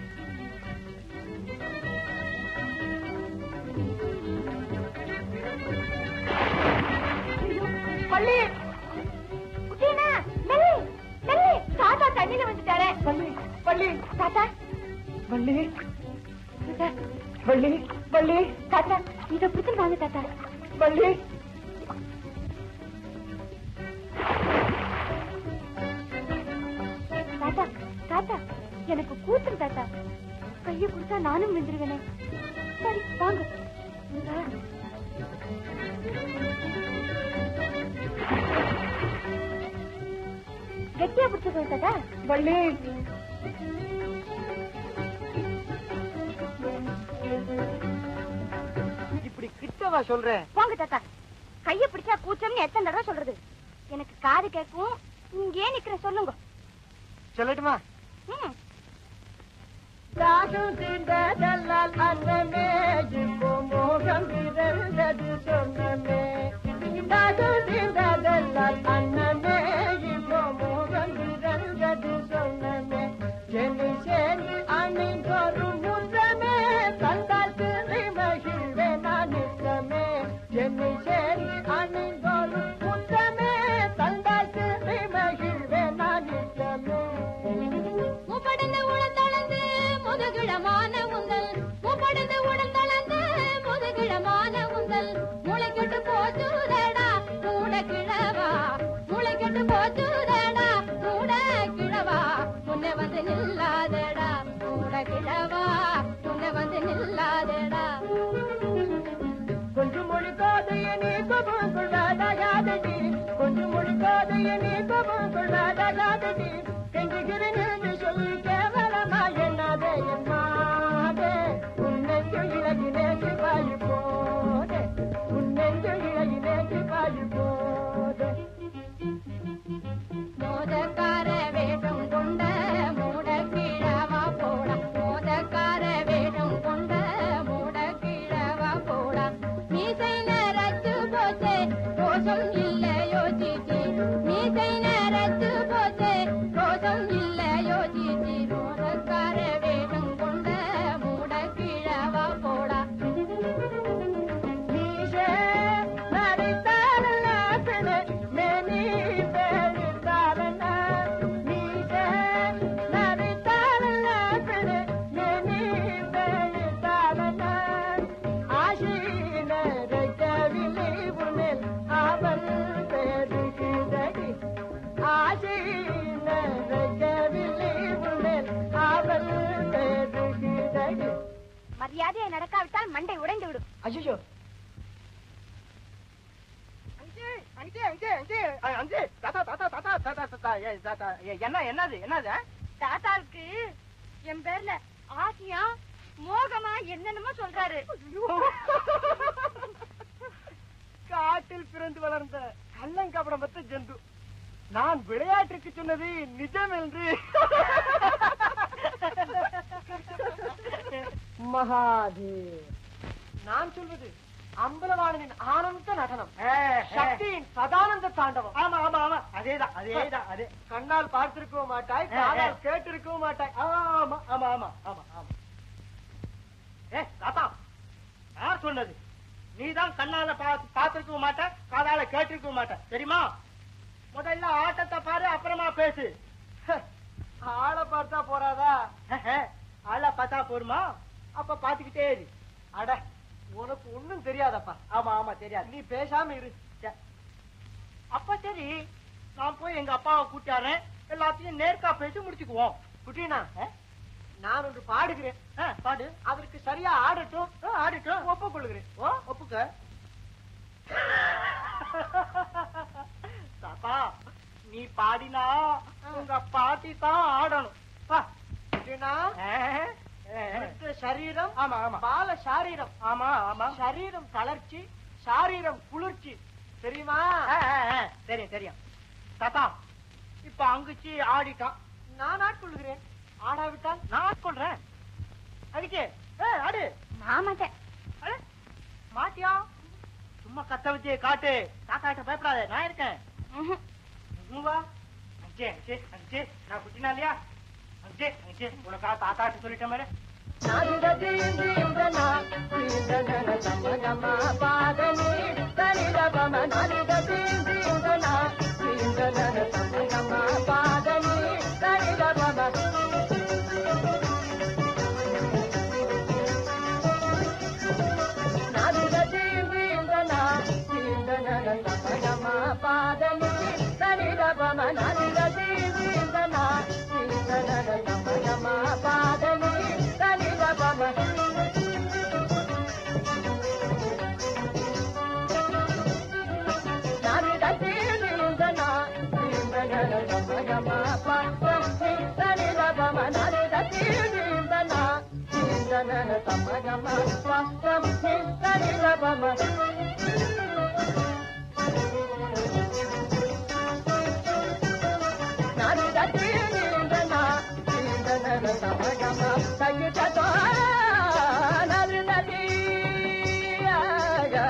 பள்ளி குட்டினா நெல்லி நெல்லி தாத்தா தண்ணியில வந்துட்டாரே பள்ளி பள்ளி தாத்தா வள்ளி தாத்தா இத பிடிச்சு வாங்க தாத்தா வள்ளி தாத்தா தாத்தா எனக்கு கூத்துரு தாத்தா கைய கொடுத்தா நானும் விழுந்துருவேனே சரி வாங்க இங்க. கெட்டியா பிடிச்சிருக்கேன் தாத்தா வள்ளி இப்படி கிட்டவா சொல்றேன் போங்க தாத்தா கைய பிடிச்சா கூச்சம்னு எத்தனை தடவை சொல்றது எனக்கு காது கேட்கும் இங்கே நிக்கிற சொல்லுங்க சொல்லட்டுமா ம் தாகம் தீண்டதல்லால் அன்னமே இப்போ மோகம் பிறந்தது சொன்னமே தாகம் தீண்டதல்லால் அன்னமே இப்போ மோகம் பிறந்தது சொன்னமே என்னை சேர்ந்து அணிந்தொரு முற்றமே தந்தால் திரை மகிழ்வே நான் நிற்றமே என்னை சேர்ந்து அணிந்தொரு முற்றமே தந்தால் திரை மகிழ்வே நான் நிற்றமே முப்படந்து உழந்தளந்து முதுகிழமான உந்தல் முப்படந்து உழந்தளந்து முதுகிழமான உந்தல் முளைக்கட்டு போச்சுதடா மூட கிழவா முளைக்கட்டு போச்சுதடா மூட கிழவா முன்ன வந்து நில்லாதடா மூட கிழவா முன்ன வந்து நில்லாதடா கொஞ்சம் மொழி காதைய நீ கோபம் கொள்ளாதடி கொஞ்சம் மொழி காதைய நீ கோபம் கொள்ளாதடி கெஞ்சுகிறேன் என்று சொல்லி கேவலமா என்னாதே என்னாதே உன்னெஞ்சு இழகினே சிவாயு போதே உன்னெஞ்சு இழகினே சிவாயு போதே மோதக்கார வேடம் கொண்ட மூட கிழவா போடா மோதக்கார வேடம் கொண்ட மூட கிழவா போடா மீசை நரத்து போச்சே ரோஷம் இல்லையோ ஜிஜி மீசை நரத்து போச்சே ரோஷம் இல்லையோ ஜிஜி மோதக்கார வேடம் கொண்ட மூட கிழவா போடா நீஷே நரித்தாரன பிணை மேனி பேரித்தாரன நீஷே நரித்தாரன பிணை மேனி பேரித்தாரன ஆசீனரை கவிலை உனில் அவள் பெருகிதடி ஆசீனரை கவிலை உனில் அவள் பெருகிதடி மரியாதையை நடக்காவிட்டால் மண்டை உடைந்து விடும் ஐயோ அஞ்சு அஞ்சு அஞ்சு அஞ்சு அ- அஞ்சு தாத்தா தாத்தா தாத்தா தாத்தா தாத்தா ஏ, தாத்தா ஏ, என்ன என்னது என்னது ஆ? தாத்தாவுக்கு என் பேர்ல ஆசையா மோகமா என்னென்னமோ சொல்றாரு காட்டில் பிறந்து வளர்ந்த கள்ளங்கபடமற்ற ஜந்து நான் விளையாட்டுக்கு சொன்னது நிஜம் என்று மகாதேவ் நான் சொல்வது அம்பலவாணனின் ஆனந்த நடனம் சக்தியின் சதானந்த தாண்டவம் ஆமா ஆமா ஆமா அதேதான் அதேதான் அதே கண்ணால் பார்த்திருக்கவும் மாட்டாய் காதால் கேட்டிருக்கவும் மாட்டாய் ஆமா ஆமா ஆமா ஆமா ஆமா ஏ தாத்தா யார் சொன்னது நீதான் கண்ணால பார்த்து பார்த்திருக்க மாட்ட காதால கேட்டிருக்க மாட்ட தெரியுமா முதல்ல ஆட்டத்தை பாரு அப்புறமா பேசு ஆளை பார்த்தா போறாதா ஆளா பார்த்தா போருமா அப்ப பாத்துக்கிட்டே இரு அட உனக்கு ஒண்ணும் தெரியாதப்பா ஆமா ஆமா தெரியாது நீ பேசாம இரு சே. அப்ப சரி நான் போய் எங்க அப்பாவை கூட்டாரேன் எல்லாத்தையும் நேர்க்கா பேசி முடிச்சுக்குவோம் குட்டினா நான் ஒன்று பாடுகிறேன் ஆ, பாடு அதற்கு சரியா ஆடட்டும் ஆ, ஆடிட்டோம் ஒப்புக்கொள்கிறேன் ஓ ஒப்புக்க தாத்தா நீ பாடினா உங்க பாட்டி தான் ஆடணும் பா. குட்டினா ஆ, ஆ, உனக்கு சரீரம் ஆமா ஆமா பால சாரீரம் ஆமா ஆமா சரீரம் தளர்ச்சி சாரீரம் குளிர்ச்சி தெரியுமா ஆ, ஆ, ஆ, தெரியும் தெரியும் தாத்தா இப்ப அங்குச்சி ஆடிட்டான் நான் ஆட்கொள்கிறேன் ஆடாவிட்டால் நான் ஆட்கொள்றேன் அதுக்கு ஏ, ஆடு நான் மாட்டேன் அட, மாட்டியா சும்மா கத்த வச்சு காட்டு தாத்தா கிட்ட பயப்படாத நான் இருக்கேன் ம்ஹும். இங்க வா அஞ்சே அஞ்சே அஞ்சே நான் குட்டினா இல்லையா அஞ்சே அஞ்சே உனக்கா தாத்தா கிட்ட சொல்லிட்டேன் மேலே பாதனி நன தம கம பம் நி தனி ரபம நாரி தட்டி நீண்டனா நீண்டன தம கம தகி ததோ நரி நதி ஆகா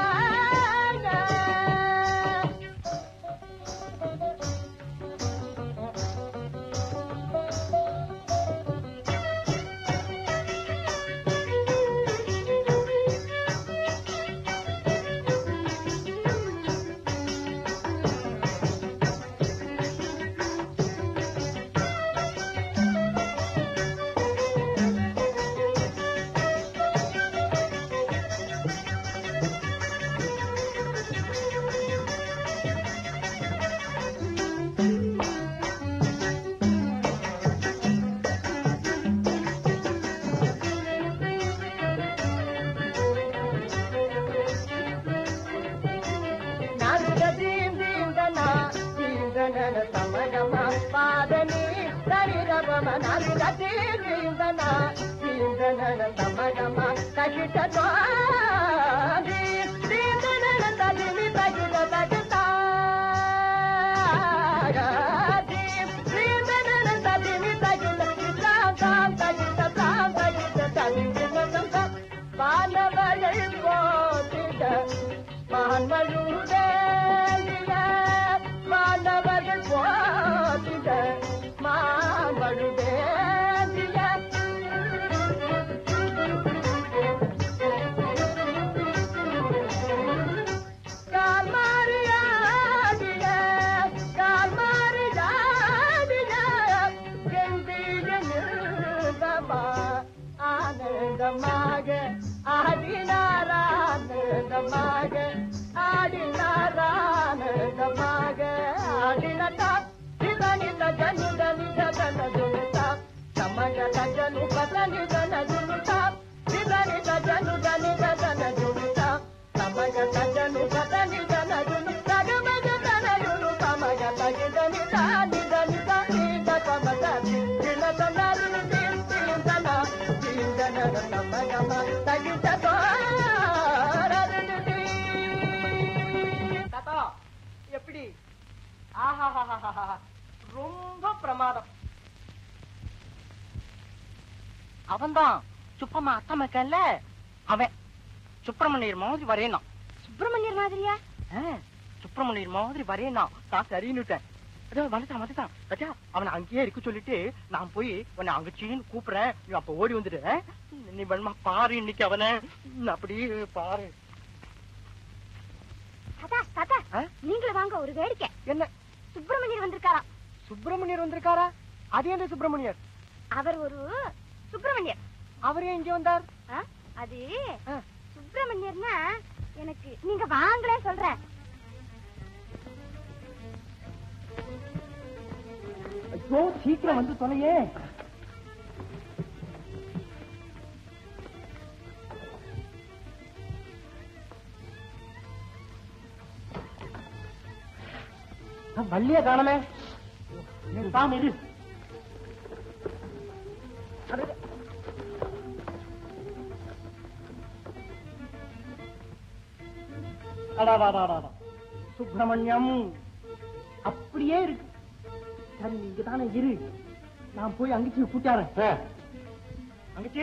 வானவர்கள் போதிட மான்மழுதேந்திய மாணவர்கள் போதிட மாமழுதேந்திய கால்மாரியாடிய கால்மாரியாடிய கெந்திய நிறுவமா ஆனந்தமாக ஆடினார் ஆனந்தமாக ஆடினார் ஆனந்தமாக ஆடினதா நிதனித ஜனுத நித ஜனதுனித ಸಮಗ ಜನು ಪದನಿ ಜನ ಜುನುತ ನಿಧನಿತ ಜನುದ ನಿದ ಜನ ಜುನುತ ಸಮಗ ಜನು ಪದನಿ ಜನ ಜುನು ಸಗಮಗ ಜನ ಜುನು ಸಮಗ ತಗಿದ ನಿದ ನಿದ ನಿದ ನಿದ ಕಮದ ದಿನ ಜನ ರುನು ದಿನ ದಿನ ದಿನ ಸಮಗ ತಗಿದ தாத்தா எப்படி ஆஹாஹாஹாஹா ரொம்ப பிரமாதம் அவன்தான் சுப்பம்மா அத்தம் இருக்கல அவன் சுப்பிரமணியர் மாதிரி வரையணும் சுப்பிரமணியர் மாதிரியா சுப்பிரமணியர் மாதிரி வரையணும் நான் சரின்னுட்டேன் அதோ வந்துட்டான் வந்துட்டான் ராஜா அவனை அங்கேயே இருக்க சொல்லிட்டு நான் போய் உன்னை அங்கச்சின்னு கூப்பிடுறேன் நீ அப்ப ஓடி வந்துடு ஆ? நீ வேணுமா பாரு இன்னைக்கு அவனை அப்படி பாரு தாத்தா தாத்தா ஆ? நீங்களும் வாங்க ஒரு வேடிக்கை என்ன சுப்பிரமணியர் வந்திருக்காராம் சுப்பிரமணியர் வந்திருக்காரா அது எந்த சுப்பிரமணியர் அவர் ஒரு சுப்பிரமணியர் அவர் ஏன் இங்க வந்தார் ஆ? அது ஆ. சுப்பிரமணியர்னா எனக்கு நீங்க வாங்களே சொல்றேன் ஐயோ சீக்கிரம் வந்து தொலையே வள்ளிய காணமே தாம் இரு அடடே. அடாடாடாடாடா. சுப்பிரமணியம் அப்படியே இருக்கு சரி நீங்க தானே இரு நான் போய் அங்கச்சி கூட்டாரன் அங்கச்சி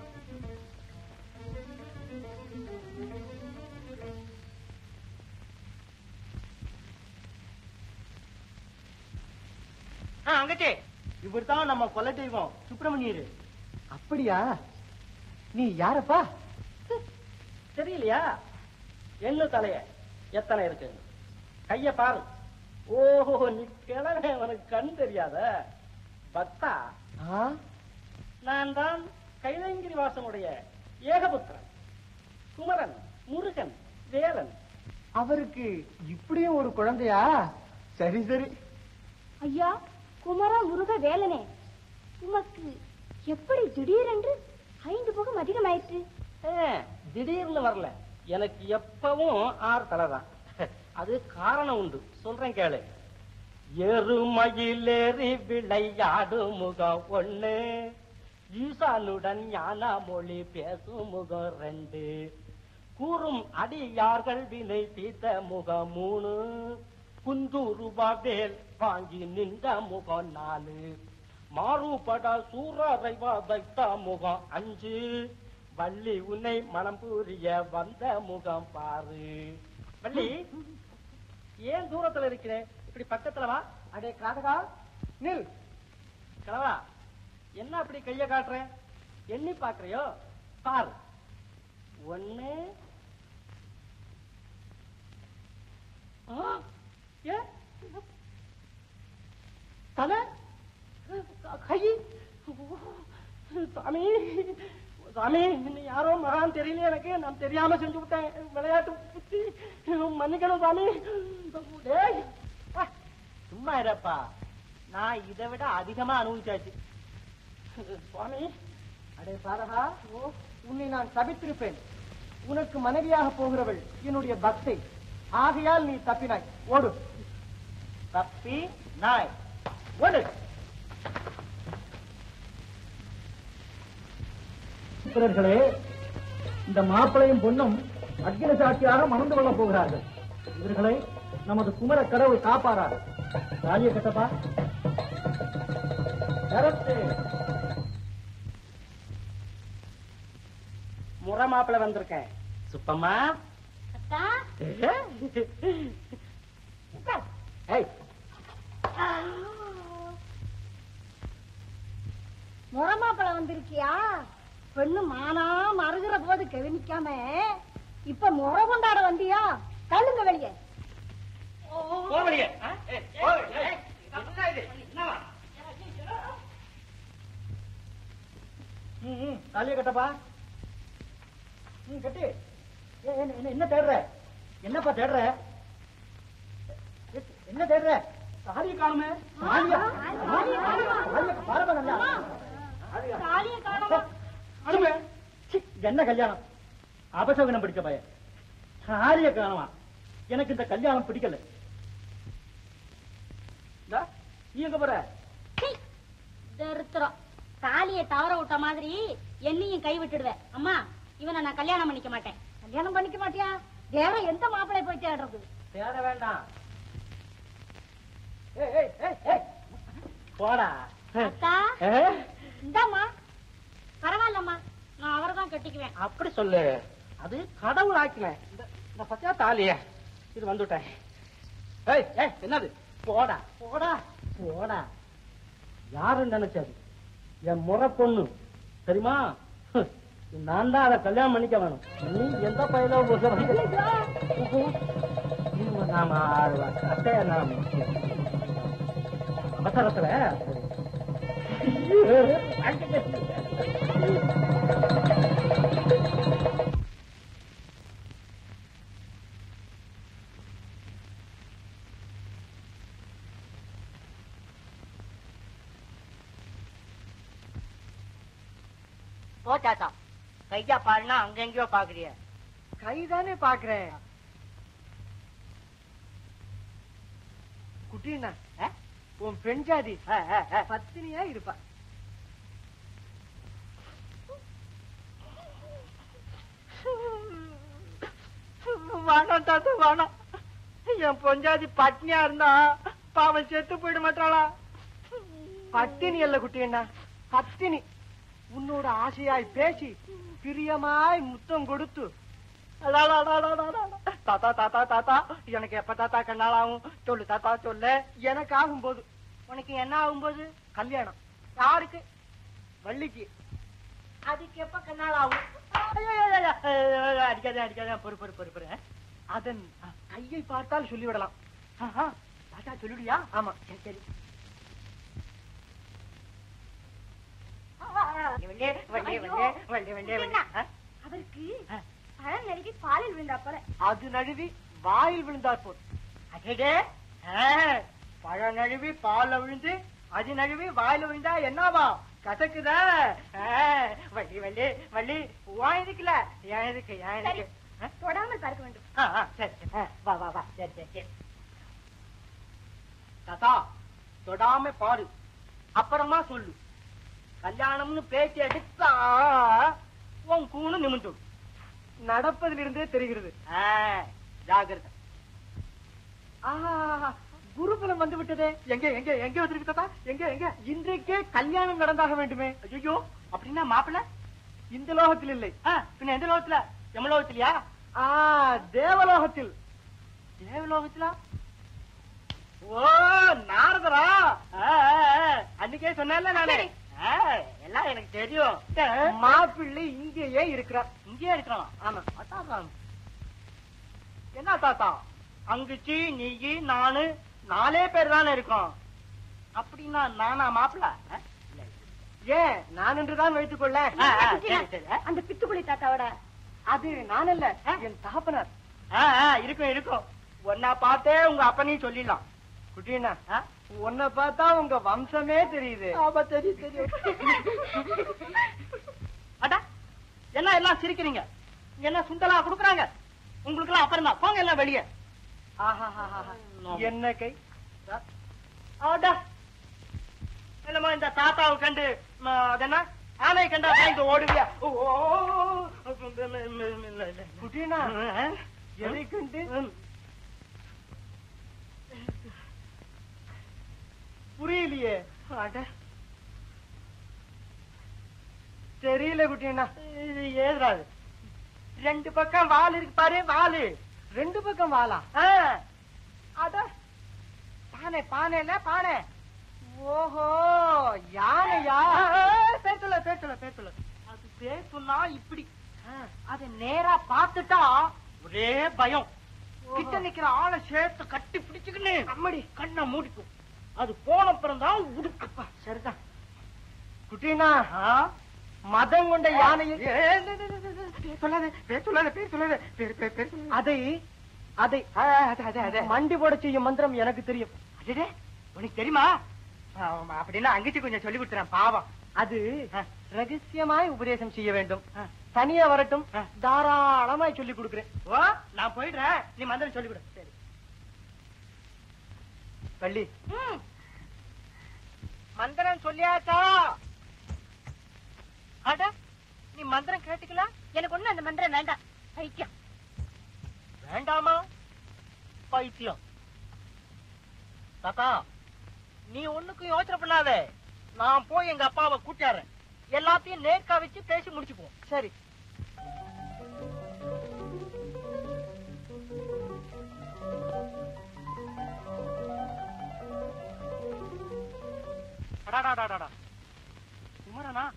அங்கச்சி இவர் தான் நம்ம கொலை தெய்வம் சுப்பிரமணியர் அப்படியா நீ யாரப்பா தெரியலையா என்ன தலைய எத்தனை இருக்கு கைய பாரு ஓஹோ நீ கிழமை உனக்கு கண் தெரியாத பக்தா நான் தான் கைலங்கிரி வாசனுடைய ஏகபுத்திரன் குமரன் முருகன் வேலன் அவருக்கு இப்படியும் ஒரு குழந்தையா சரி சரி ஐயா குமர முருக வேலனே உமக்கு எப்படி திடீரென்று ஐந்து முகம் அதிகமாயிற்று திடீர்னு வரல எனக்கு எப்பவும் ஆறு தலைதான் அது காரணம் உண்டு சொல்றேன் கேளு எருமையிலேறி விளையாடு முகம் ஒண்ணு ஈசானுடன் ஞான மொழி பேசும் முகம் ரெண்டு கூறும் அடியார்கள் வினை தீர்த்த முகம் மூணு குந்து ரூபா வேல் வாங்கி நின்ற முகம் நாலு மாறுபட சூரரை வதைத்த முகம் அஞ்சு வள்ளி உன்னை மனம் புரிய வந்த முகம் பாரு வள்ளி ஏன் தூரத்துல இருக்கிறேன் இப்படி பக்கத்துல வா அடே காதகா நில் கிழவா என்ன அப்படி கைய காட்டுற எண்ணி பாக்குறியோ பாரு ஒண்ணு ஆ, ஏ? தலை க- கை சாமி சாமி நீ யாரோ மகான் தெரியல எனக்கு நான் தெரியாம செஞ்சு விட்டேன் விளையாட்டு புத்தி மன்னிக்கணும் சாமி டேய், ஆ, சும்மா இருப்பா நான் இதை விட அதிகமா அனுபவிச்சாச்சு சுவாமி அடே சாரகா உன்னை நான் சபித்திருப்பேன் உனக்கு மனைவியாக போகிறவள் என்னுடைய பக்தை ஆகையால் நீ தப்பினாய் ஓடு தப்பி நாய் ஓடு புத்திரர்களே இந்த மாப்பிளையும் பொண்ணும் அக்னி சாட்சியாக மணந்து கொள்ளப் போகிறார்கள் இவர்களை நமது குமர கடவுள் காப்பாரார் ராஜ்ய கட்டப்பா கரத்து. முறை மாப்பிள வந்திருக்கேன் சுப்பம்மா அத்தா ஏய், முறமாப்பழம் வந்திருக்கியா பெண்ணு மானா மறுகிற போது கவனிக்காம இப்ப முறை கொண்டாட வந்தியா தள்ளுங்க வெளியே போ வெளியே. ஆ? ஏய், போ வெளியே. ஏய், என்ன இது? என்னவா? ம், ம், தாலியை கட்டப்பா ம், கட்டி ஏ, என்ன- என்ன- என்ன தேடுற என்னப்பா தேடுற எ- என்ன தேடுற தாலியை காணுமே தாலியா தாலியை பாருப்பா நல்லா தாலியா? தாலியை காணோமா? அனுமே. சி, என்ன கல்யாணம் அபசகுனம் பிடிச்ச பையன் தாலிய காணமா எனக்கு இந்த கல்யாணம் பிடிக்கல இந்தா, நீ எங்க போற தரித்திரம் தாலியை தவற விட்ட மாதிரி என்னையும் கை விட்டுடுவேன் அம்மா இவனை நான் கல்யாணம் பண்ணிக்க மாட்டேன் கல்யாணம் பண்ணிக்க மாட்டியா வேற எந்த மாப்பிளை போய் தேடுறது தேட வேண்டாம் ஏய், ஏய், ஏய், ஏய். போடா அத்தா ஏ? இந்தாம்மா பரவாயில்லம்மா நான் அவரை தான் கட்டிக்குவேன் அப்படி சொல்லு அது கடவுள் ஆக்கினேன் இந்த இந்த பத்தியா தாலிய இது வந்துட்டேன் ஏய் ஏய் என்னது போடா போடா போடா யாருன்னு நினைச்சது என் முறை பொண்ணு தெரியுமா ஹ், நான் தான் அதை கல்யாணம் பண்ணிக்க வேணும் நீ எந்த பையில நாம ஆறு அத்தைய நாம அவசரத்துல போ தாத்தா கையா பாருன்னா அங்கெங்கயோ பாக்குறிய கைதானே பாக்குறேன் குட்டினா உன் பெண் ஜாதி பத்தினியா இருப்பா வேணாம் தாத்தா வேணாம் என் பொஞ்சாதி பட்னியா இருந்தா பாவம் செத்து போயிட மாட்டாளா பட்டினி அல்ல குட்டியண்ணா பத்தினி உன்னோட ஆசையாய் பேசி பிரியமாய் முத்தம் கொடுத்து அடாடா, அடாடா, அடாடா. தாத்தா தாத்தா தாத்தா எனக்கு எப்ப தாத்தா கண்ணால் ஆகும் சொல்லு தாத்தா சொல்லு எனக்கு ஆகும் போது உனக்கு என்ன ஆகும் போது கல்யாணம் யாருக்கு வள்ளிக்கு அதுக்கு எப்ப கண்ணால் ஆகும் ஐயோ, ஐயோ, ஐயோ, ஐயோ, அடிக்காதே அடிக்காதே பொறு பொறு பொறு பொறு அதன் அஹ், கையை பார்த்தால் சொல்லிவிடலாம் ஆஹா, தாத்தா சொல்லிடுயா ஆமா சரி சரி வண்டே, வண்டே, வண்டே, வண்டே, வண்டே, வண்டே. ஆ? அவருக்கு ஆ. பழம் நழுவி பாலில் விழுந்தா போல அது நழுவி வாயில் விழுந்தார் போல் அடடே ஆ, பழம் நழுவி பால்ல விழுந்து அது நழுவி வாயில விழுந்தா என்னவா கசக்குதா ஆ, வள்ளி வள்ளி வள்ளி உன் எதுக்குல ஏன் எதுக்கு ஏன் எதுக்கு ஆ? தொடாமல் பார்க்க வேண்டும் ஆ, ஆ, சரி சரி. ஆ, வா வா வா சரி சரி சரி தாத்தா தொடாம பாரு அப்புறமா சொல்லு கல்யாணம்னு பேச்சு எடுத்தா உன் கூணு நிமிந்து நடப்பதிலிருந்தே தெரிகிறது ஜாகிரதை ஆஹா குருகுலம் வந்து விட்டதே எங்க எங்க எங்க வந்திருக்கு தாத்தா எங்க எங்க இன்றைக்கே கல்யாணம் நடந்தாக வேண்டுமே ஐயோ அப்படின்னா மாப்பிள்ள இந்த லோகத்தில் இல்லை பின்ன எந்த லோகத்துல எமலோகத்திலயா ஆ தேவலோகத்தில் தேவலோகத்துல ஓ நாரதரா ஆ, ஆ, ஆ. அன்னைக்கே சொன்னேன்ல நானு ஆ, எல்லாம் எனக்கு தெரியும் மாப்பிள்ளை இங்கேயே இருக்கிறார் இங்கேயே இருக்கிறான் ஆமா அதான் என்ன தாத்தா அங்குச்சி நீயி நானு நாலே பேர் தானே இருக்கோம் அப்படின்னா நானா மாப்பிள்ள ஆ? இல்ல, இல்ல. ஏன் நான் என்றுதான் வைத்துக் கொள்ள ஆ, ஆ, சரி, சரி. ஆ, அந்த பித்துக்குளி தாத்தாவோட அது நான் அல்ல என் தகப்பனார் ஆ, ஆ, இருக்கும் இருக்கும் ஒன்னா பார்த்தே உங்க அப்பனையும் சொல்லிடலாம் குட்டினா ஆ? உன்னை பார்த்தா உங்க வம்சமே தெரியுது ஆமா தெரியும் தெரியும் அடா என்ன எல்லாம் சிரிக்கிறீங்க இங்க என்ன சுண்டலா குடுக்குறாங்க உங்களுக்கு எல்லாம் அப்புறம் தான் போங்க எல்லாம் வெளியே என்ன கை அடா என்னமா இந்த தாத்தாவை கண்டு ம, அது என்ன ஆனை கண்டா பயந்து ஓடுவியா ஓ, ஓ, ஓ, ஓ. குட்டினா எதை கண்டு ம். புரியலையே அட தெரியல குட்டினா இது ஏதுறாது ரெண்டு பக்கம் வால் இருக்கு பாரு வாலு ரெண்டு பக்கம் வாலா ஆ. அட பானை பானை இல்ல பானை ஓஹோ யானையா பேர் சொல்ல பேர் சொல்ல பேர் சொல்ல அது பேர் சொன்னா இப்படி அத நேரா பார்த்துட்டா ஒரே பயம் கிட்ட நிக்கிற ஆளை சேர்த்து கட்டி பிடிச்சுக்கின்னு அம்மடி கண்ணை மூடிக்கும் அது போன அப்புறம் தான் உடுக்கப்பா சரிதான் குட்டினா மதம் கொண்ட யானையை சொல்லாத பேர் சொல்லாத பேர் சொல்லாத பேர் பேர் பேர் சொல்லாத. அதை அதை ஆ, அது, அது, அது. மண்டி போட செய்யும் மந்திரம் எனக்கு தெரியும் அடடே, உனக்கு தெரியுமா ஆமா, அப்படின்னா அங்கிச்சு கொஞ்சம் சொல்லி கொடுத்துறேன் பாவம் அது ரகசியமாய் உபதேசம் செய்ய வேண்டும் ஆ. தனியா வரட்டும் ஆ. தாராளமாய் சொல்லி கொடுக்கிறேன் ஓ நான் போயிடுறேன் நீ மந்திரம் சொல்லி கொடு சரி பள்ளி மந்திரம் சொல்லியாச்சா அட நீ மந்திரம் கேட்டுக்கலாம் எனக்கு ஒண்ணு அந்த மந்திரம் வேண்டாம் ஐக்கியம் வேண்டாமா பைத்தியம் தாத்தா நீ ஒண்ணுக்கும் யோசனை பண்ணாத நான் போய் எங்க அப்பாவை கூட்டாறேன் எல்லாத்தையும் நேர்க்கா வச்சு பேசி முடிச்சுக்குவோம் சரி அடாடாடாடாடா குமரனா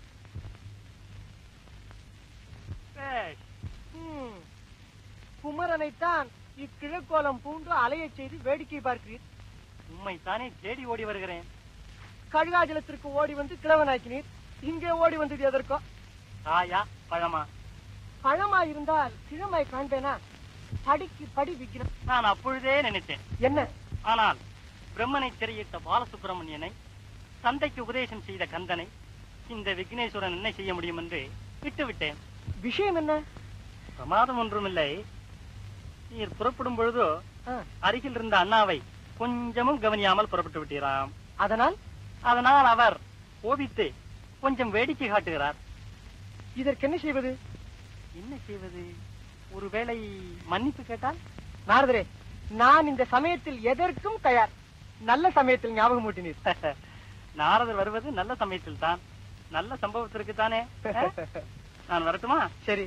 பேஷ். ம். குமரனைத்தான் இக்கிழக்கோலம் பூண்டு அலையச் செய்து வேடிக்கை பார்க்கிறீர் உண்மைத்தானே தேடி ஓடி வருகிறேன் கழுகாஜலத்திற்கு ஓடி வந்து கிழவனாக்கினீர் இங்கே ஓடி வந்தது எதற்கோ தாயா பழமா பழமா இருந்தால் கிழமாய் காண்பேனா படிக்கு படி விக்ரம் நான் அப்பொழுதே நினைத்தேன் என்ன ஆனால் பிரம்மனை திரையிட்ட பாலசுப்பிரமணியனை தந்தைக்கு உபதேசம் செய்த கந்தனை இந்த விக்னேஸ்வரன் என்ன செய்ய முடியும் என்று விட்டுவிட்டேன் விஷயம் என்ன பிரமாதம் ஒன்றுமில்லை நீர் புறப்படும் பொழுது ஆ, அருகில் இருந்த அண்ணாவை கொஞ்சமும் கவனியாமல் புறப்பட்டு விட்டீராம் அதனால் அதனால் அவர் கோபித்து கொஞ்சம் வேடிக்கை காட்டுகிறார் இதற்கு என்ன செய்வது என்ன செய்வது ஒருவேளை மன்னிப்பு கேட்டால் நாரதரே நான் இந்த சமயத்தில் எதற்கும் தயார் நல்ல சமயத்தில் ஞாபகம் ஊட்டினீர் நாரதர் வருவது நல்ல சமயத்தில் தான் நல்ல சம்பவத்திற்கு தானே நான் வரட்டுமா சரி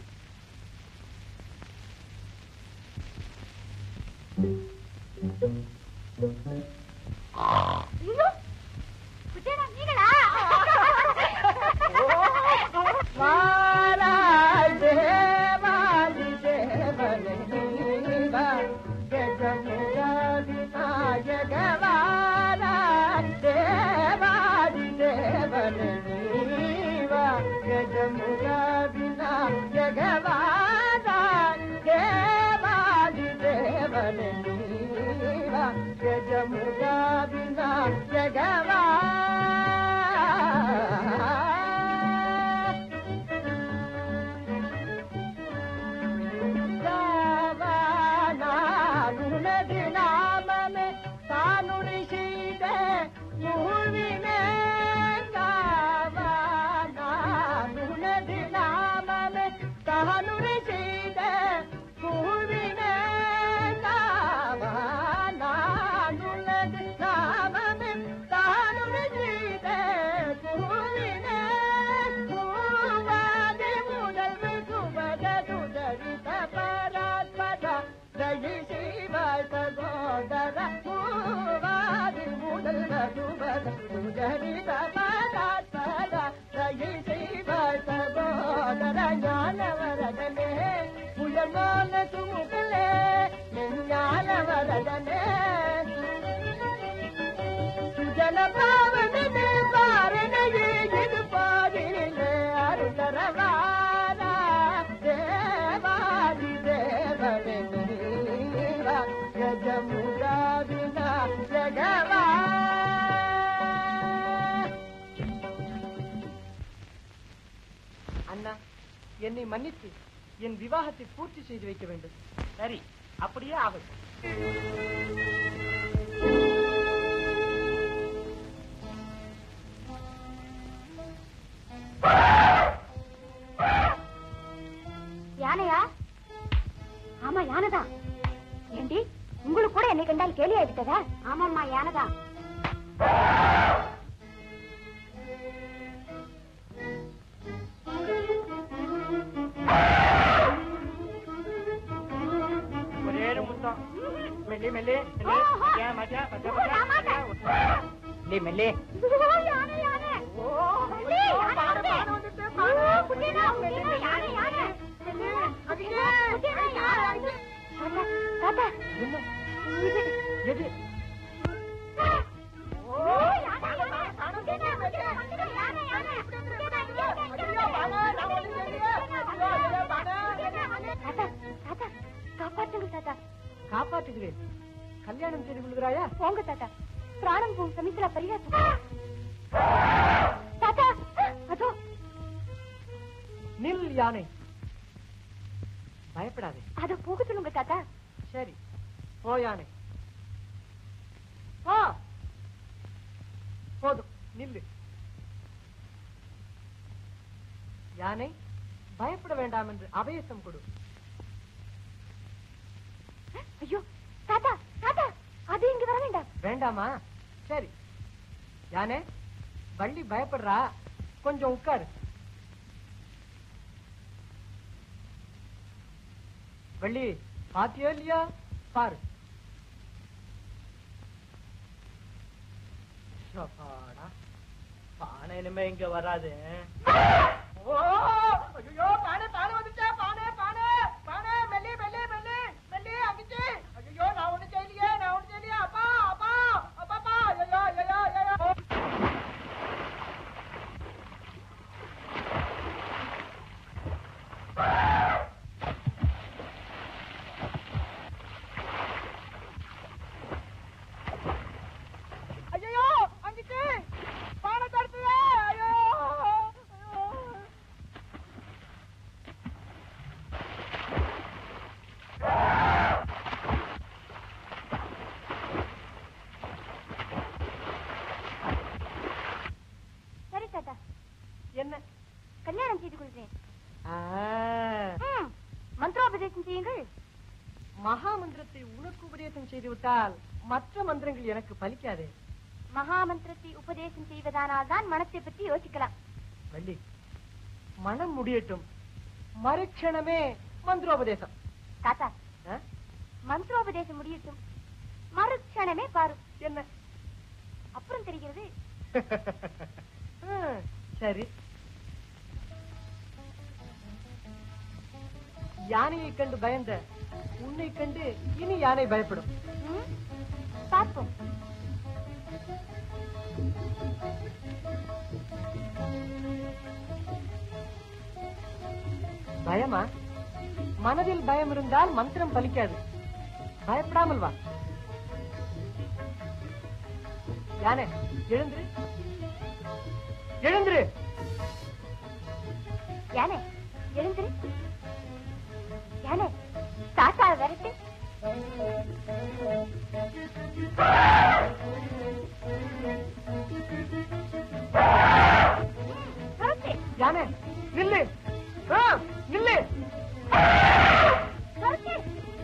குட்டியடா, நீங்களா வாராய் தேவாதி தேவனே நீவா, ஜெகமுகாதி நாயக வாராய் தேவாதி தேவனே நீவா, ஜெகமுகாதி நாயக வாராய் தேவாதி தேவனே நீவா, ஜெகமுகாதி நாயக வாராய். உனது நாமமே தானுரை செய்த மூழ்வினே காவா சகோதர மூவாது முதல் நடுவர் சுகரித பராத்பர தயை செய்வாய் சகோதர ஞானவரதனே புயமான சுமுகலே ஞானவரதனே சுஜன பாவனே பாரணையே இது பாதிலே அருளரவாரா தேவாதி தேவனே நீவா கஜமுகாவினா ஜகவா அண்ணா என்னை மன்னித்து என் விவாகத்தை பூர்த்தி செய்து வைக்க வேண்டும் சரி அப்படியே ஆகட்டும் யானையா ஆமா யானைதான் ஏண்டி உங்களுக்கு கூட என்னை கண்டால் கேலி ஆயிட்டதா ஆமாம்மா யானைதான் ஒரே ஒரு முத்தம் மெல்லி மெல்லி மெல்லி ஆஹா. மச்சான், மச்சான், மச்சான், ஓ, நான் மச்சான். மாட்டேன். மெல்லி மெல்லி யானை யானை மெல்லி, யானை வந்து. ஓ, குட்டினா, குட்டினா, யானை யானை குட்டினா, குட்டினா, யானை. தாத்தா, தாத்தா, என்ன இது. எது ஓ, யானை, யானை. குட்டினா, குட்டினா, குட்டினா, யானை, யானை. குட்டினா, இங்க, இங்க, இங்க, தாத்தா, தாத்தா, காப்பாத்துங்க தாத்தா காப்பாற்றுகிறேன் கல்யாணம் செய்து கொள்கிறாயா போங்க தாத்தா பிராணம் போ சமித்ரா பரிகாசம் தாத்தா அதோ நில் யானை பயப்படாதே அத போக சொல்லுங்க தாத்தா சரி போ யானை போ போதும் நில்லு யானை பயப்பட வேண்டாம் என்று அபயசம் கொடு ஐயோ தாத்தா தாத்தா அது இங்க வர வேண்டாம் வேண்டாமா சரி யானே வள்ளி பயப்படுறா கொஞ்சம் உட்காரு வள்ளி பாத்தியோ இல்லையா பாரு அப்பாடா. பானை இனிமே இங்க வராது ஓ ஐயோ பானை பானை வந்துச்சா பானை பானை பானை மெல்லி மெல்லி மெல்லி மெல்லி அங்கிச்சு ஐயோ நான் ஒண்ணு செய்யலையே நான் ஒண்ணு செய்யலையே அப்பா அப்பா அப்பாப்பா ஐயோ ஐயோ ஐயோ ஐயோ அங்கிச்சு பானை தடுத்துவே ஐயோ ஐயோ சரி தாத்தா என்ன கல்யாணம் செய்து கொள்கிறேன் ஆ, ம், மந்திரோபதேசம் செய்யுங்கள் மகா மந்திரத்தை உனக்கு உபதேசம் செய்து விட்டால் மற்ற மந்திரங்கள் எனக்கு பலிக்காதே மகா மந்திரத்தை உபதேசம் செய்வதானால் தான் மனத்தை பற்றி யோசிக்கலாம் வள்ளி மனம் முடியட்டும் மறுக்ஷணமே மந்திரோபதேசம் தாத்தா ஆ? மந்திரோபதேசம் முடியட்டும் மறுக்ஷணமே பாரு என்ன அப்புறம் தெரிகிறது ஆ, சரி யானையை கண்டு பயந்த உன்னை கண்டு இனி யானை பயப்படும் ம், பார்ப்போம் பயமா மனதில் பயம் இருந்தால் மந்திரம் பலிக்காது பயப்படாமல் வா யானை எழுந்துரு எழுந்துரு யானை எழுந்திரு யானை தாத்தா விரட்டு விரட்டு, யானை நில்லு ஆ, நில்லு விரட்டு.